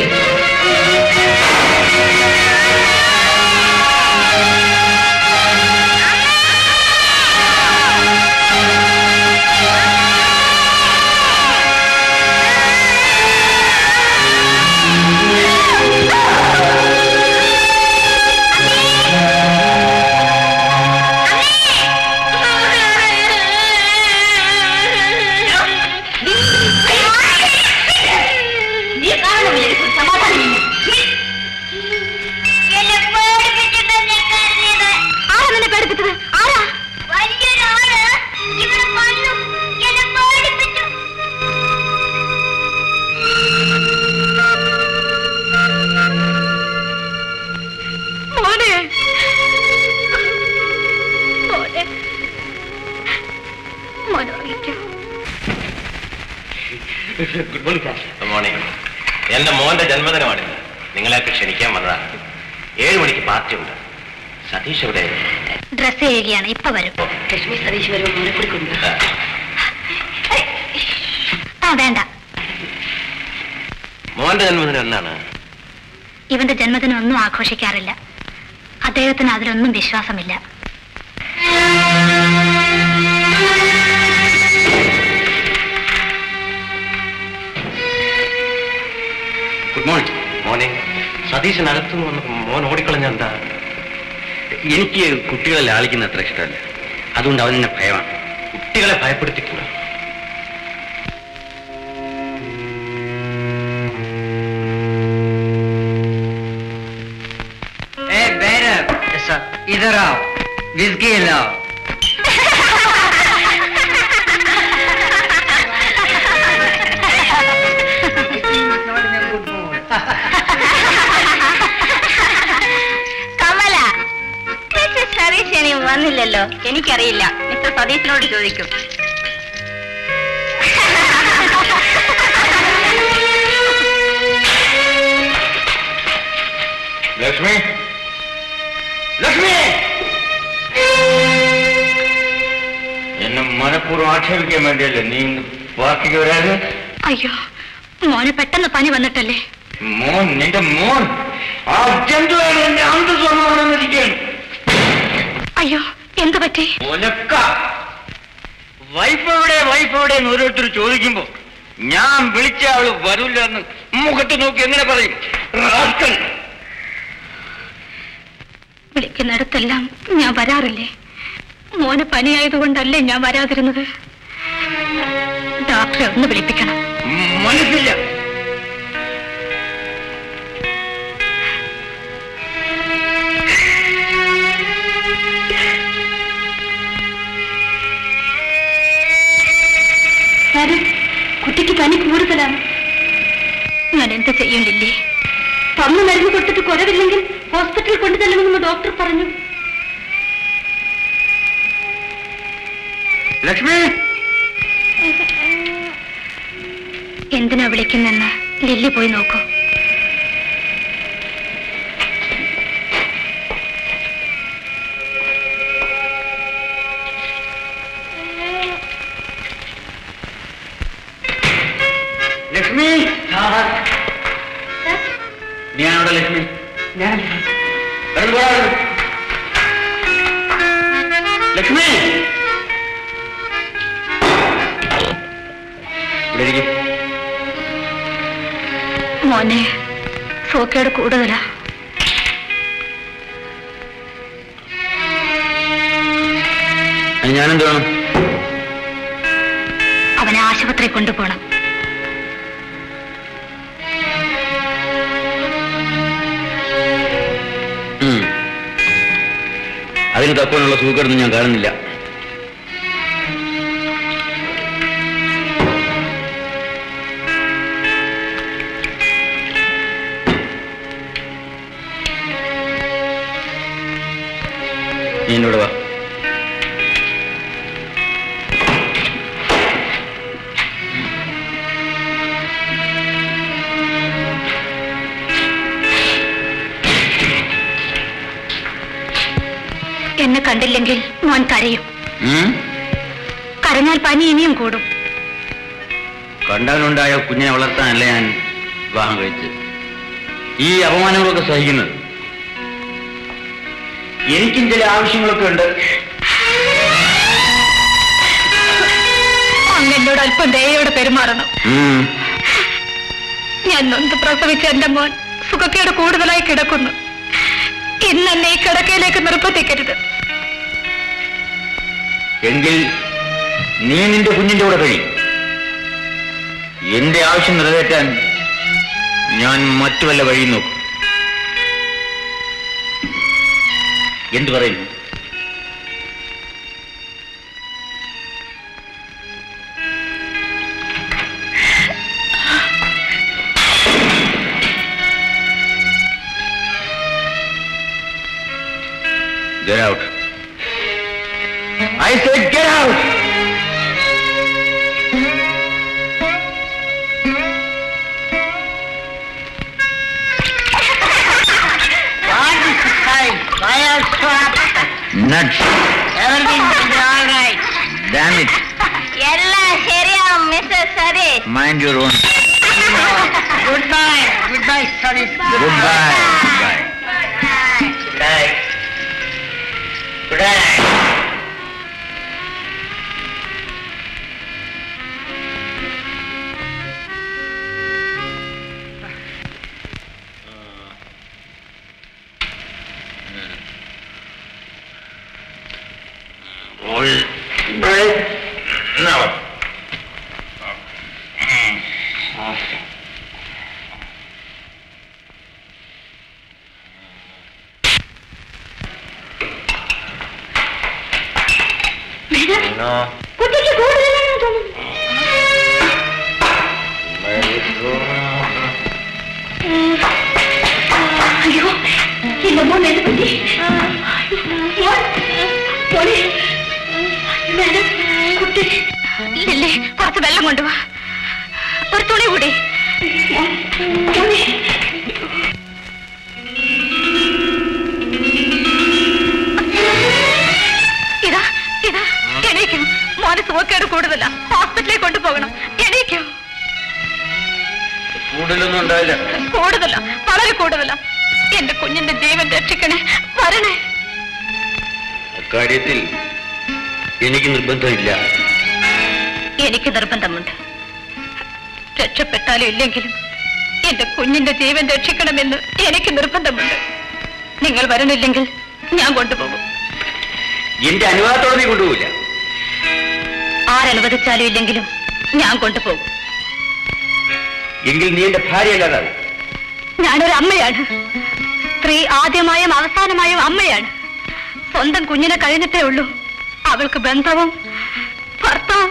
എന്നെ പേടിപ്പിച്ചിട്ടാ ഞാൻ കരഞ്ഞത്. ആരാ നിന്നെ പേടിപ്പിച്ചത് ആരാ വലിയൊരാള് ഇവിടെ വന്നു എന്നെ പേടിപ്പിച്ചു മോനെ മോനെ മോനെ ഉറങ്ങിക്കോ ഗുഡ് മോർണിംഗ് മോർണിംഗ് എന്റെ മോന്റെ ജന്മദിനമാണിത് നിങ്ങളെയൊക്കെ ക്ഷണിക്കാൻ വന്നതാണ് ഏഴ് മണിക്ക് പാർട്ടി ഉണ്ട് സതീഷ് എവിടെ ഡ്രസ് ചെയ്യുകയാണ് ഇപ്പൊ വരും ലക്ഷ്മി സതീഷ് വരുമ്പോൾ മോനെ കൂടി കൊണ്ടു ആ വേണ്ട മോന്റെ ജന്മദിനം എന്നാണ് ഇവന്റെ ജന്മദിനം ഒന്നും ആഘോഷിക്കാറില്ല അദ്ദേഹത്തിന് അതിലൊന്നും വിശ്വാസമില്ല ഗുഡ് മോർണിംഗ് മോർണിംഗ് സതീശൻ അകത്തുനിന്ന് വന്നപ്പോ മോൻ ഓടിക്കളഞ്ഞ എന്താ എനിക്ക് കുട്ടികളെ ലാളിക്കുന്ന അത്ര ഇഷ്ടമല്ല അതുകൊണ്ട് അവനെന്നെ ഭയമാണ് കുട്ടികളെ ഭയപ്പെടുത്തിക്കൂടാ इधर आओ विस्की लाओ കമല മിസ്റ്റർ സതീഷ് ഇനി വന്നില്ലല്ലോ എനിക്കറിയില്ല മിസ്റ്റർ സതീഷിനോട് ചോദിക്കും ലക്ഷ്മി ലക്ഷ്മി എന്നെ മനഃപൂർവ്വം ആക്ഷേപിക്കാൻ വേണ്ടിയല്ലേ നീ ഇന്ന് പാർട്ടിക്ക് വരാതെ അയ്യോ മോന് പെട്ടെന്ന് പനി വന്നിട്ടല്ലേ മോൻ നിന്റെ മോൻ ആ ജന്തുവാണ് എന്റെ അന്തസ്വർണ്ണമാണെന്നിരിക്കുകയാണ് അയ്യോ എന്തു പറ്റി ഒലക്ക വൈഫ് എവിടെ വൈഫ് എവിടെ എന്ന് ഓരോരുത്തർ ചോദിക്കുമ്പോ ഞാൻ വിളിച്ച ആള് വരില്ല എന്ന് മുഖത്ത് നോക്കി എങ്ങനെ പറയും റാസ്കൽ. വിളിക്കുന്നിടത്തെല്ലാം ഞാൻ വരാറില്ലേ മോന് പനിയായതുകൊണ്ടല്ലേ ഞാൻ വരാതിരുന്നത് ഡോക്ടറെ ഒന്ന് വിളിപ്പിക്കണം മനസ്സില്ല കുട്ടിക്ക് പനി കൂടുതലാണ് ഞാൻ എന്ത് ചെയ്യും ലില്ലി തന്നു മരുന്ന് കൊടുത്തിട്ട് കുറവില്ലെങ്കിൽ ഹോസ്പിറ്റലിൽ കൊണ്ടുതരണമെന്ന് ഡോക്ടർ പറഞ്ഞു ലക്ഷ്മി എന്തിനാ വിളിക്കുന്നെന്ന് ലില്ലി പോയി നോക്കൂ ലക്ഷ്മി ഞാനവിടെ ലക്ഷ്മി ഞാൻ ലക്ഷ്മി ഇവിടെ ഇരിക്ക്. മോനെ സോക്കേട് കൂടുതലാ അതിന് ഞാനെന്ത് വേണം അവനെ ആശുപത്രി കൊണ്ടുപോകണം ഉം. അതിന് തക്കവനുള്ള സൂക്കേടൊന്നും ഞാൻ കാണുന്നില്ല നീ എന്നോട് വാ എന്നെ കണ്ടില്ലെങ്കിൽ മോൻ കരയും ഉം? കരഞ്ഞാൽ പനി ഇനിയും കൂടും കണ്ടാലുണ്ടായ കുഞ്ഞിനെ വളർത്താനല്ല ഞാൻ വിവാഹം കഴിച്ചത് ഈ അപമാനങ്ങളൊക്കെ സഹിക്കുന്നത് എനിക്കും ചില ആവശ്യങ്ങളൊക്കെ ഉണ്ട് അങ്ങ് എന്നോട് അല്പം ദയോടെ പെരുമാറണം ഉം. ഞാൻ നൊന്ത് പ്രസവിച്ച എന്റെ മോൻ സുഖക്കേട് കൂടുതലായി കിടക്കുന്നു ഇന്ന് എന്നെ ഈ കിടക്കയിലേക്ക് നിർബന്ധിക്കരുത് എങ്കിൽ നീ നിന്റെ കുഞ്ഞിന്റെ കൂടെ കഴിയും എന്റെ ആവശ്യം നിറവേറ്റാൻ ഞാൻ മറ്റു വല്ല വഴി നോക്കും എന്തു പറയുന്നു Get out. I said get out! What is the time? Fire swap. Nuts. Everything will be all right. Damn it. എല്ലാം ശരിയാവും Mr Satish Mind your own. Goodbye. Goodbye, Sadish. Goodbye. Goodbye. Good night. Good night. No. No. കുട്ടിക്ക് കൂടുതലാണെന്ന് തോന്നുന്നു അയ്യോ എന്റെ മോൻ എന്ത് പറ്റി മോൻ മോനെ മേഡം കുട്ടി ഇല്ലേ കുറച്ച് വെള്ളം കൊണ്ടുവാ ഒരു തുണി കൂടി മോനെ ഇതാ ഇതാ എണീക്കും മോന് സുഖക്കേട് കൂടുതലാ ഹോസ്പിറ്റലിൽ കൊണ്ടുപോകണം എണീക്കും കൂടുതലൊന്നും ഉണ്ടാവില്ല കൂടുതലാ വളരെ കൂടുതലാ എന്റെ കുഞ്ഞിന്റെ ജീവൻ രക്ഷിക്കണേ വരണേ അക്കാര്യത്തിൽ എനിക്ക് നിർബന്ധമില്ല എനിക്ക് നിർബന്ധമുണ്ട് രക്ഷപ്പെട്ടാലും ഇല്ലെങ്കിലും എന്റെ കുഞ്ഞിന്റെ ജീവൻ രക്ഷിക്കണമെന്ന് എനിക്ക് നിർബന്ധമുണ്ട് നിങ്ങൾ വരണില്ലെങ്കിൽ ഞാൻ കൊണ്ടുപോകും എന്റെ അനുവാദത്തോടെ നീ കൊണ്ടുപോകില്ല ആരനുവദിച്ചാലും ഇല്ലെങ്കിലും ഞാൻ കൊണ്ടുപോകും എങ്കിൽ നീ എന്റെ ഭാര്യ അല്ലാതാവും ഞാനൊരു അമ്മയാണ് സ്ത്രീ ആദ്യമായും അവസാനമായും അമ്മയാണ് സ്വന്തം കുഞ്ഞിനെ കഴിഞ്ഞിട്ടേ ഉള്ളൂ അവൾക്ക് ബന്ധവും ഭർത്താവും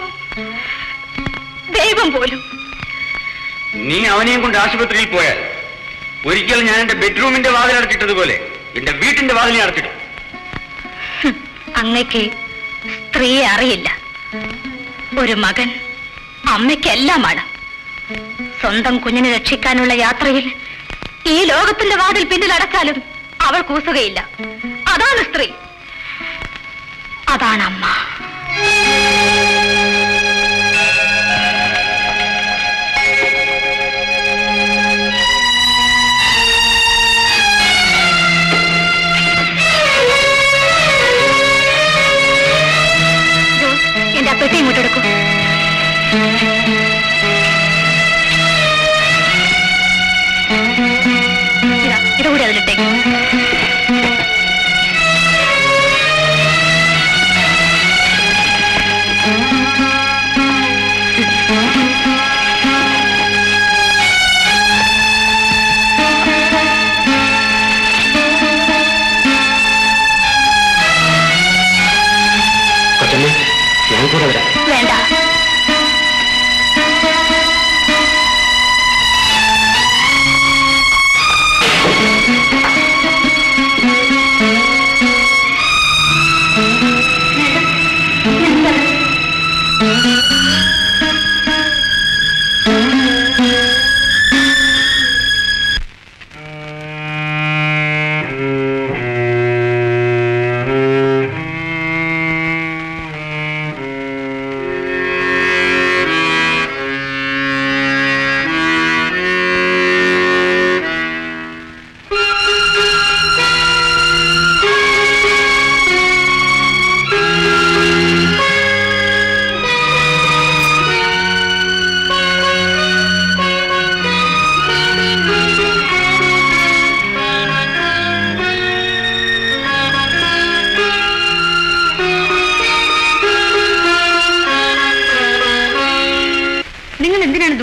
ദൈവം പോലും നീ അവനെയും കൊണ്ട് ആശുപത്രിയിൽ പോയാൽ ഒരിക്കൽ ഞാൻ എന്റെ ബെഡ്റൂമിന്റെ വാതിൽ അടച്ചിട്ടതുപോലെ എന്റെ വീട്ടിന്റെ വാതിൽ അടച്ചിടും ഹും, അങ്ങയ്ക്ക് സ്ത്രീയെ അറിയില്ല ഒരു മകൻ അമ്മയ്ക്കെല്ലാമാണ് സ്വന്തം കുഞ്ഞിനെ രക്ഷിക്കാനുള്ള യാത്രയിൽ ഈ ലോകത്തിന്റെ വാതിൽ പിന്നിൽ അടച്ചാലും അവൾ കൂസുകയില്ല അതാണ് സ്ത്രീ അതാണ് അമ്മ ജോസ്, എന്റെ ആ പെട്ടി ഇങ്ങോട്ടെടുക്കൂ ഇതാ, ഇതുകൂടി അതിലിട്ടേക്ക്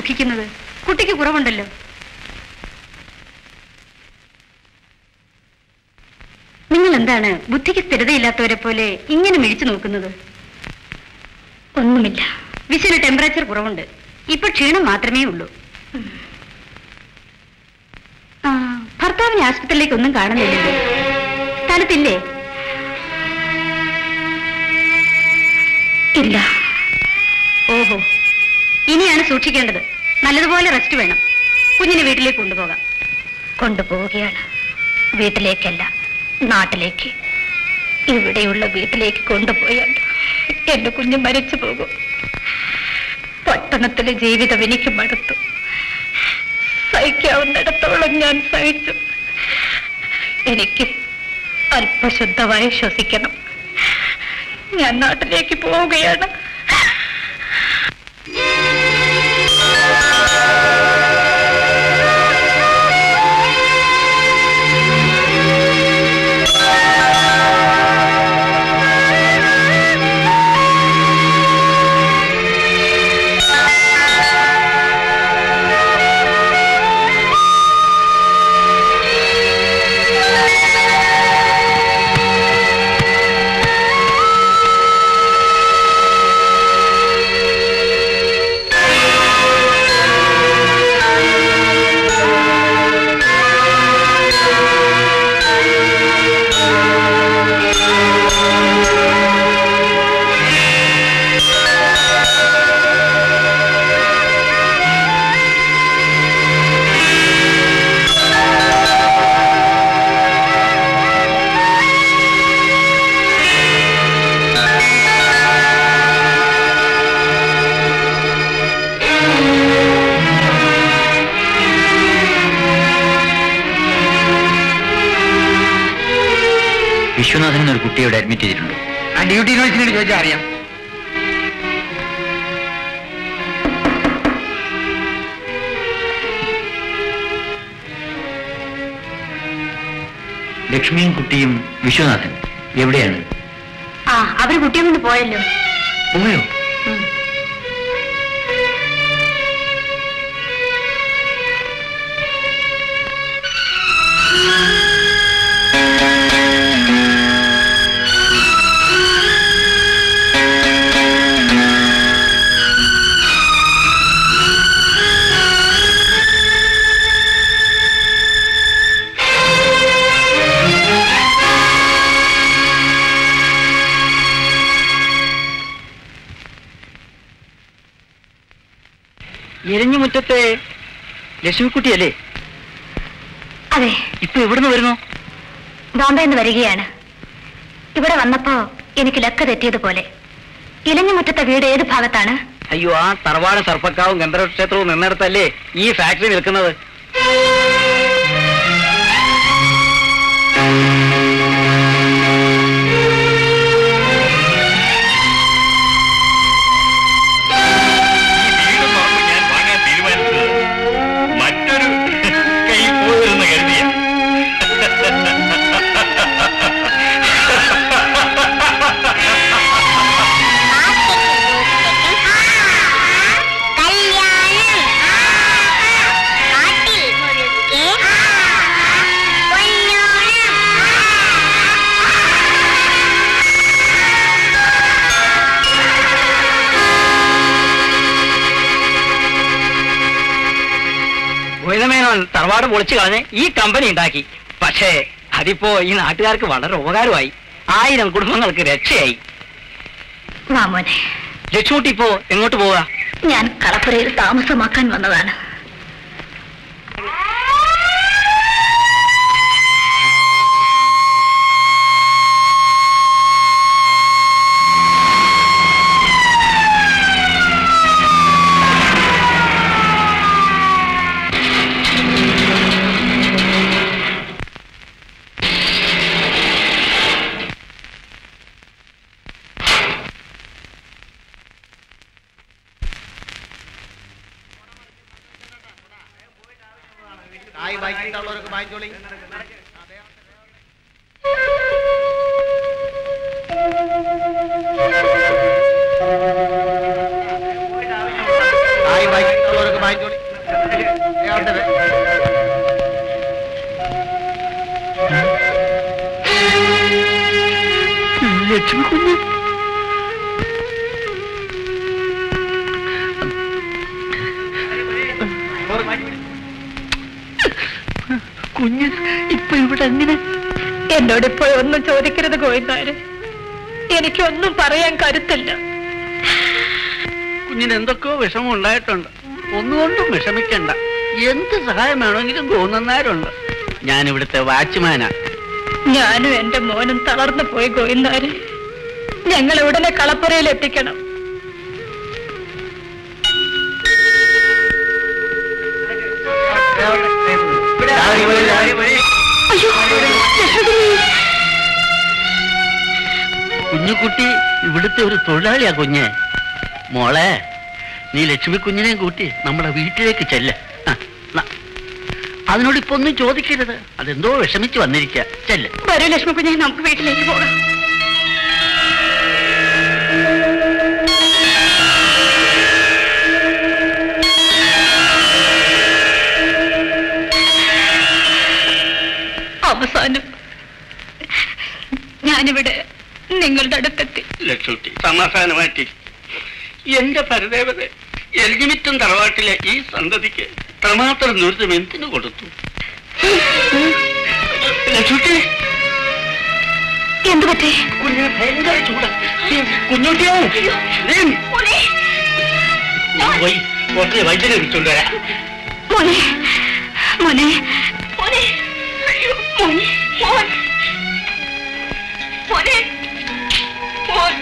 ദുഃഖിക്കുന്നത് കുട്ടിക്ക് കുറവുണ്ടല്ലോ നിങ്ങൾ എന്താണ് ബുദ്ധിക്ക് സ്ഥിരതയില്ലാത്തവരെ പോലെ ഇങ്ങനെ മിഴിച്ചു നോക്കുന്നത് ഒന്നുമില്ല വിശുവിന് ടെമ്പറേച്ചർ കുറവുണ്ട് ഇപ്പൊ ക്ഷീണം മാത്രമേ ഉള്ളൂ ഉം. ആ ഭർത്താവിനെ ആശുപത്രിയിലേക്ക് ഒന്നും കാണുന്നില്ലല്ലോ സ്ഥലത്തില്ലേ ഇല്ല ഓഹോ ഇനിയാണ് സൂക്ഷിക്കേണ്ടത് നല്ലതുപോലെ റെസ്റ്റ് വേണം കുഞ്ഞിനെ വീട്ടിലേക്ക് കൊണ്ടുപോകാം കൊണ്ടുപോവുകയാണ് വീട്ടിലേക്കല്ല നാട്ടിലേക്ക് ഇവിടെയുള്ള വീട്ടിലേക്ക് കൊണ്ടുപോയാൽ എന്റെ കുഞ്ഞ് മരിച്ചു പോകും പട്ടണത്തിലെ ജീവിതം എനിക്ക് മടുത്തു സഹിക്കാവുന്നിടത്തോളം ഞാൻ സഹിച്ചു എനിക്ക് അല്പശുദ്ധമായി ശ്വസിക്കണം ഞാൻ നാട്ടിലേക്ക് പോവുകയാണ് വിശ്വനാഥൻ എന്നൊരു കുട്ടിയോട് അഡ്മിറ്റ് ചെയ്തിട്ടുണ്ട് ആ ഡ്യൂട്ടി യൂണിവേഴ്സിറ്റിയോട് ചോദിച്ചാൽ അറിയാം ലക്ഷ്മിയും കുട്ടിയും വിശ്വനാഥൻ എവിടെയാണ് ആ അവര് കുട്ടിയെ കൊണ്ട് പോയല്ലോ പോയോ ഉം. എരിഞ്ഞുമുറ്റത്തെ ലക്ഷ്മിക്കുട്ടിയല്ലേ അതെ ഇപ്പൊ എവിടുന്ന് വരുന്നു ബോംബെ നിന്ന് വരികയാണ് ഇവിടെ വന്നപ്പോ എനിക്ക് ലക്ക് തെറ്റിയതുപോലെ ഇലഞ്ഞുമുറ്റത്തെ വീട് ഏത് ഭാഗത്താണ് അയ്യോ ആ തറവാട് സർപ്പക്കാവും ഗന്ധർവക്ഷേത്രവും നിന്നിടത്തല്ലേ ഈ ഫാക്ടറി നിൽക്കുന്നത് വീട് തുറന്ന് ഞാൻ വാങ്ങാൻ തീരുമാനിച്ചത് മറ്റൊരു കൈ പോയിരുന്ന് കരുതിയ കല്യാണം കാട്ടിൽ മുഴുക്കെ പൊന്നോണം ഗോവിന്ദമേനോൻ തറവാട് പൊളിച്ചു കളഞ്ഞ് ഈ കമ്പനി ഉണ്ടാക്കി പക്ഷേ അതിപ്പോ ഈ നാട്ടുകാർക്ക് വളരെ ഉപകാരമായി ആയിരം കുടുംബങ്ങൾക്ക് രക്ഷയായി മാമോനെ ലക്ഷ്മൂട്ടി ഇപ്പോ എങ്ങോട്ട് പോവുക ഞാൻ കളപ്പുരയിൽ താമസമാക്കാൻ വന്നതാണ് ലക്ഷ്മി കുഞ്ഞ് കുഞ്ഞ് ഇപ്പൊ ഇവിടെ എങ്ങനെ എന്നോട് ഇപ്പോഴൊന്നും ചോദിക്കരുത് ഗോവിന്ദാര് എനിക്കൊന്നും പറയാൻ കരുത്തില്ല കുഞ്ഞിന് എന്തൊക്കെയോ വിഷമം ഉണ്ടായിട്ടുണ്ട് ഒന്നുകൊണ്ടും വിഷമിക്കണ്ട എന്ത് സഹായം വേണമെങ്കിലും തോന്നുന്നവരുണ്ട് ഞാൻ ഇവിടുത്തെ വാച്ച്മാനാ ഞാനും എന്റെ മോനും തളർന്നു പോയി ഗോവിന്ദാര് ഞങ്ങൾ ഉടനെ കളപ്പുരയിൽ എത്തിക്കണം കുഞ്ഞുകുട്ടി ഇവിടുത്തെ ഒരു തൊഴിലാളിയാ കുഞ്ഞ് മോളെ നീ ലക്ഷ്മി കുഞ്ഞിനെയും കൂട്ടി നമ്മുടെ വീട്ടിലേക്ക് ചെല്ല ആ, ന. അതിനോട് ഇപ്പൊ ഒന്നും ചോദിക്കരുത് അതെന്തോ വിഷമിച്ച് വന്നിരിക്ക ചെല്ല് വരൂ ലക്ഷ്മി കുഞ്ഞെ നമുക്ക് വീട്ടിലേക്ക് പോകാം അവസാനം ഞാനിവിടെ നിങ്ങളുടെ അടുത്തെത്തി ലക്ഷ്മി സമാധാനമായിട്ട് എന്റെ പരദേവത എൽജിമിറ്റം തറവാട്ടിലെ ഈ സന്തതിക്ക് പ്രമാത്രം ദുരിതം എന്തിനു കൊടുത്തു ലക്ഷ്മി എന്തു പറ്റി കുഞ്ഞിന് ഭയങ്കര ചൂട് കുഞ്ഞുട്ടിയോ നീ ഞാൻ പോയി കുറച്ച് വൈദ്യനെ വിളിച്ചോണ്ട് വരാം മോനെ മോനെ മോനെ അയ്യോ, മോനെ മോൻ മോനെ മോൻ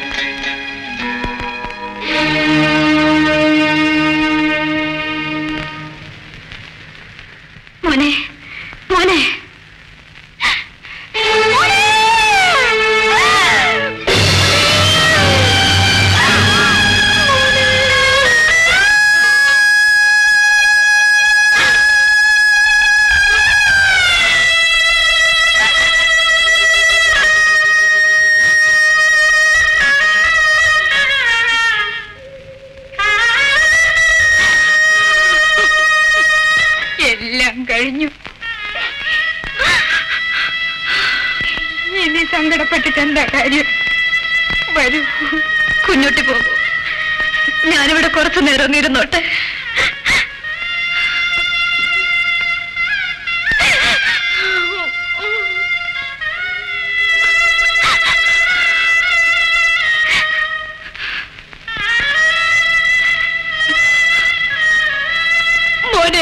മോനെ മോനെ എല്ലാം കഴിഞ്ഞു ഇനി സങ്കടപ്പെട്ടിട്ട് എന്താ കാര്യം വരൂ കുഞ്ഞോട്ടി പോകൂ ഞാനിവിടെ കുറച്ചു നേരം ഒന്ന് ഇരുന്നോട്ടെ മോനെ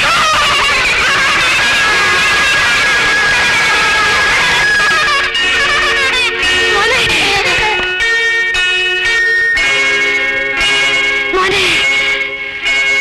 മോനെ മോനെ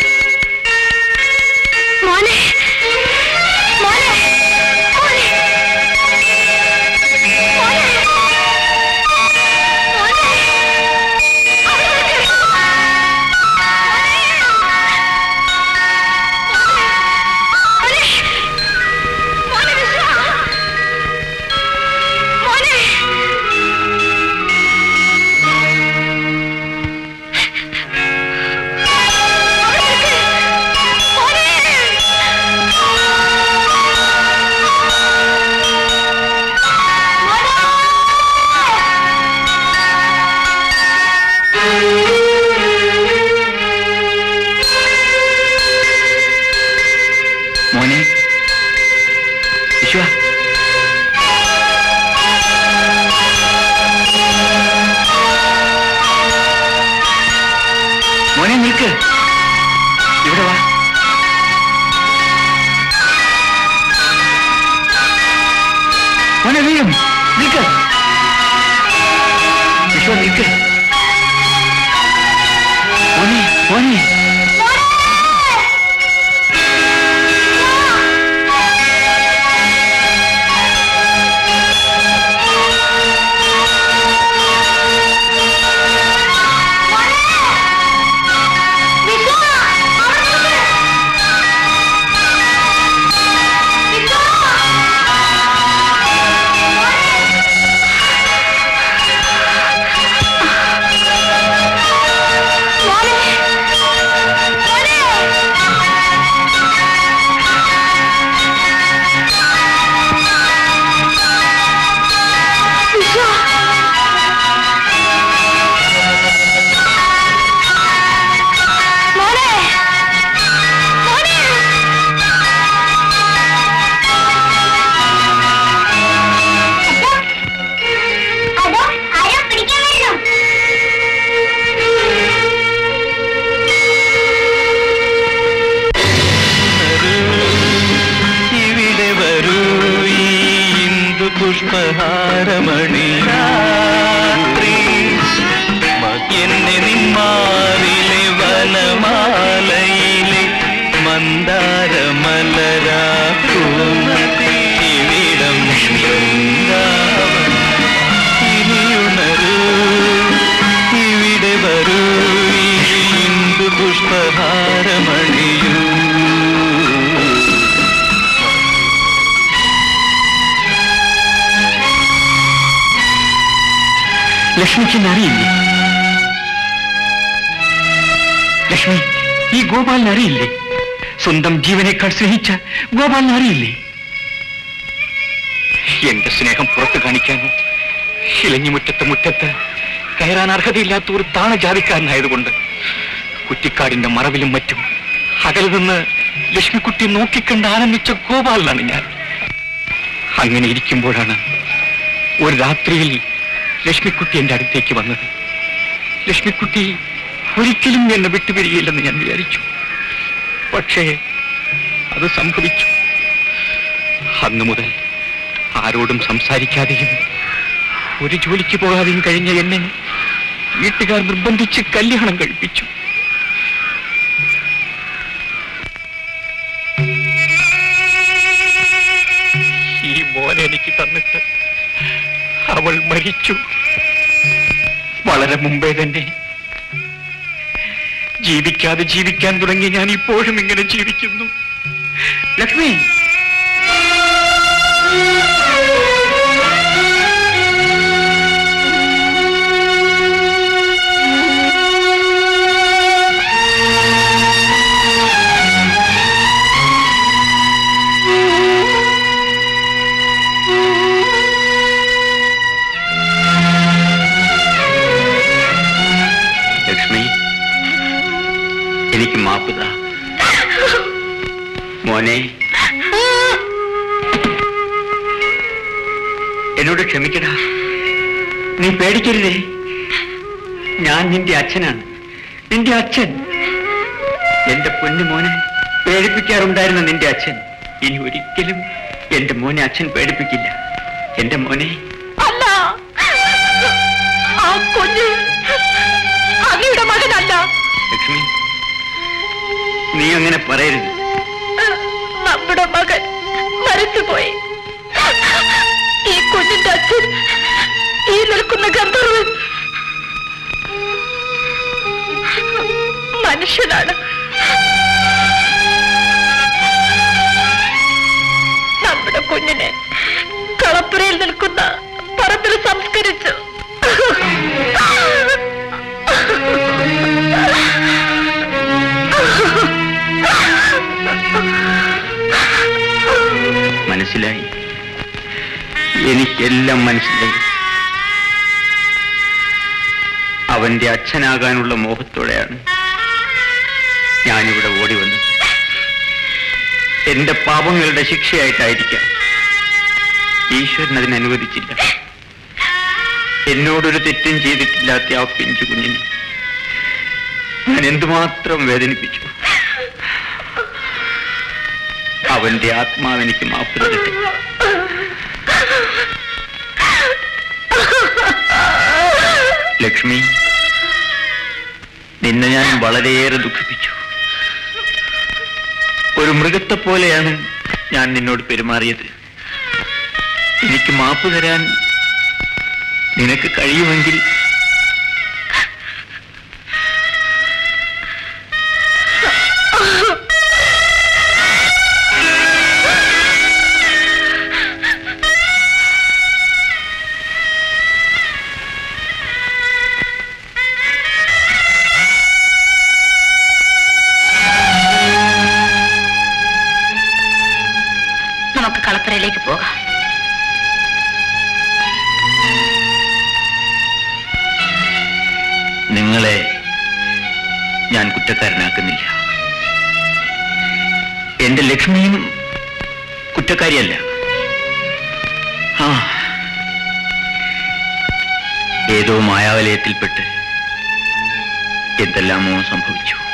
പുഷ്പഹാരമണി രാത്രി എന്നെ നിന്മാറിലെ വനമാലയിലെ മന്ദാരമലരാക്കുന്നതി ഇവിടം വൃന്ദാവനം ഇനിയുണരൂ ഇവിടെ വരൂ ഈ ഇന്ദു പുഷ്പഹാരമണിയൂ ലക്ഷ്മിക്ക് എന്നെ അറിയില്ലേ ലക്ഷ്മി ഈ ഗോപാലിനെ അറിയില്ലേ സ്വന്തം ജീവനേക്കാൾ സ്നേഹിച്ച ഗോപാലിനെ അറിയില്ലേ എന്റെ സ്നേഹം പുറത്തു കാണിക്കാനോ ഇലഞ്ഞിമുറ്റത്ത് മുറ്റത്ത് കയറാൻ അർഹതയില്ലാത്ത ഒരു താണജാതിക്കാരനായതുകൊണ്ട് കുറ്റിക്കാടിന്റെ മറവിലും മറ്റും അകലെ നിന്ന് ലക്ഷ്മിക്കുട്ടി നോക്കിക്കണ്ട് ആനന്ദിച്ച ഗോപാലനാണ് ഞാൻ അങ്ങനെ ഇരിക്കുമ്പോഴാണ് ഒരു രാത്രിയിൽ ലക്ഷ്മിക്കുട്ടി എന്റെ അടുത്തേക്ക് വന്നത് ലക്ഷ്മിക്കുട്ടി ഒരിക്കലും എന്നെ വിട്ടുപിരികയില്ലെന്ന് ഞാൻ വിചാരിച്ചു പക്ഷേ അത് സംഭവിച്ചു അന്നു മുതൽ ആരോടും സംസാരിക്കാതെയും ഒരു ജോലിക്ക് പോകാതെയും കഴിഞ്ഞ എന്നെ വീട്ടുകാർ നിർബന്ധിച്ച് കല്യാണം കഴിപ്പിച്ചു ഈ മോനെ എനിക്ക് തന്നിട്ട് അവൾ മരിച്ചു വളരെ മുമ്പേ തന്നെ ജീവിക്കാതെ ജീവിക്കാൻ തുടങ്ങി ഞാൻ ഇപ്പോഴും ഇങ്ങനെ ജീവിക്കുന്നു ലക്ഷ്മി ലക്ഷ്മി എനിക്ക് മാപ്പ് താ മോനെ എന്നോട് ക്ഷമിക്കടാ നീ പേടിക്കരുതേ ഞാൻ നിന്റെ അച്ഛനാണ് നിന്റെ അച്ഛൻ എന്റെ പൊന്നു മോനെ പേടിപ്പിക്കാറുണ്ടായിരുന്ന നിന്റെ അച്ഛൻ ഇനി ഒരിക്കലും എന്റെ മോനെ അച്ഛൻ പേടിപ്പിക്കില്ല എന്റെ മോനെ അല്ല ആ കുഞ്ഞ് അങ്ങയുടെ മകനല്ല ലക്ഷ്മി നീ അങ്ങനെ പറയരുത് നമ്മുടെ മകൻ മരിച്ചുപോയി ഈ കുഞ്ഞിന്റെ അച്ഛൻ ഈ നിൽക്കുന്ന ഗന്ധർവൻ മനുഷ്യനാണ് നമ്മുടെ കുഞ്ഞിനെ കളപ്പുരയിൽ നിൽക്കുന്ന പറമ്പിൽ സംസ്കരിച്ചു മനസ്സിലായി എനിക്കെല്ലാം മനസ്സിലായി അവന്റെ അച്ഛനാകാനുള്ള മോഹത്തോടെയാണ് ഞാനിവിടെ ഓടി വന്നത് എന്റെ പാപങ്ങളുടെ ശിക്ഷയായിട്ടായിരിക്കാം ഈശ്വരൻ അതിന് അനുവദിച്ചില്ല എന്നോടൊരു തെറ്റും ചെയ്തിട്ടില്ലാത്ത ആ പിഞ്ചു കുഞ്ഞിനെ ഞാൻ എന്തുമാത്രം വേദനിപ്പിച്ചു അവന്റെ ആത്മാവ് എനിക്ക് മാപ്പ് തരട്ടെ ലക്ഷ്മി നിന്നെ ഞാൻ വളരെയേറെ ദുഃഖിപ്പിച്ചു ഒരു മൃഗത്തെ പോലെയാണ് ഞാൻ നിന്നോട് പെരുമാറിയത് എനിക്ക് മാപ്പ് തരാൻ നിനക്ക് കഴിയുമെങ്കിൽ നമുക്ക് കളപ്പുരയിലേക്ക് പോകാം നിങ്ങളെ ഞാൻ കുറ്റക്കാരനാക്കുന്നില്ല എന്റെ ലക്ഷ്മിയും കുറ്റക്കാരിയല്ല ആ ഏതോ മായാവലയത്തിൽപ്പെട്ട് എന്തെല്ലാമോ സംഭവിച്ചു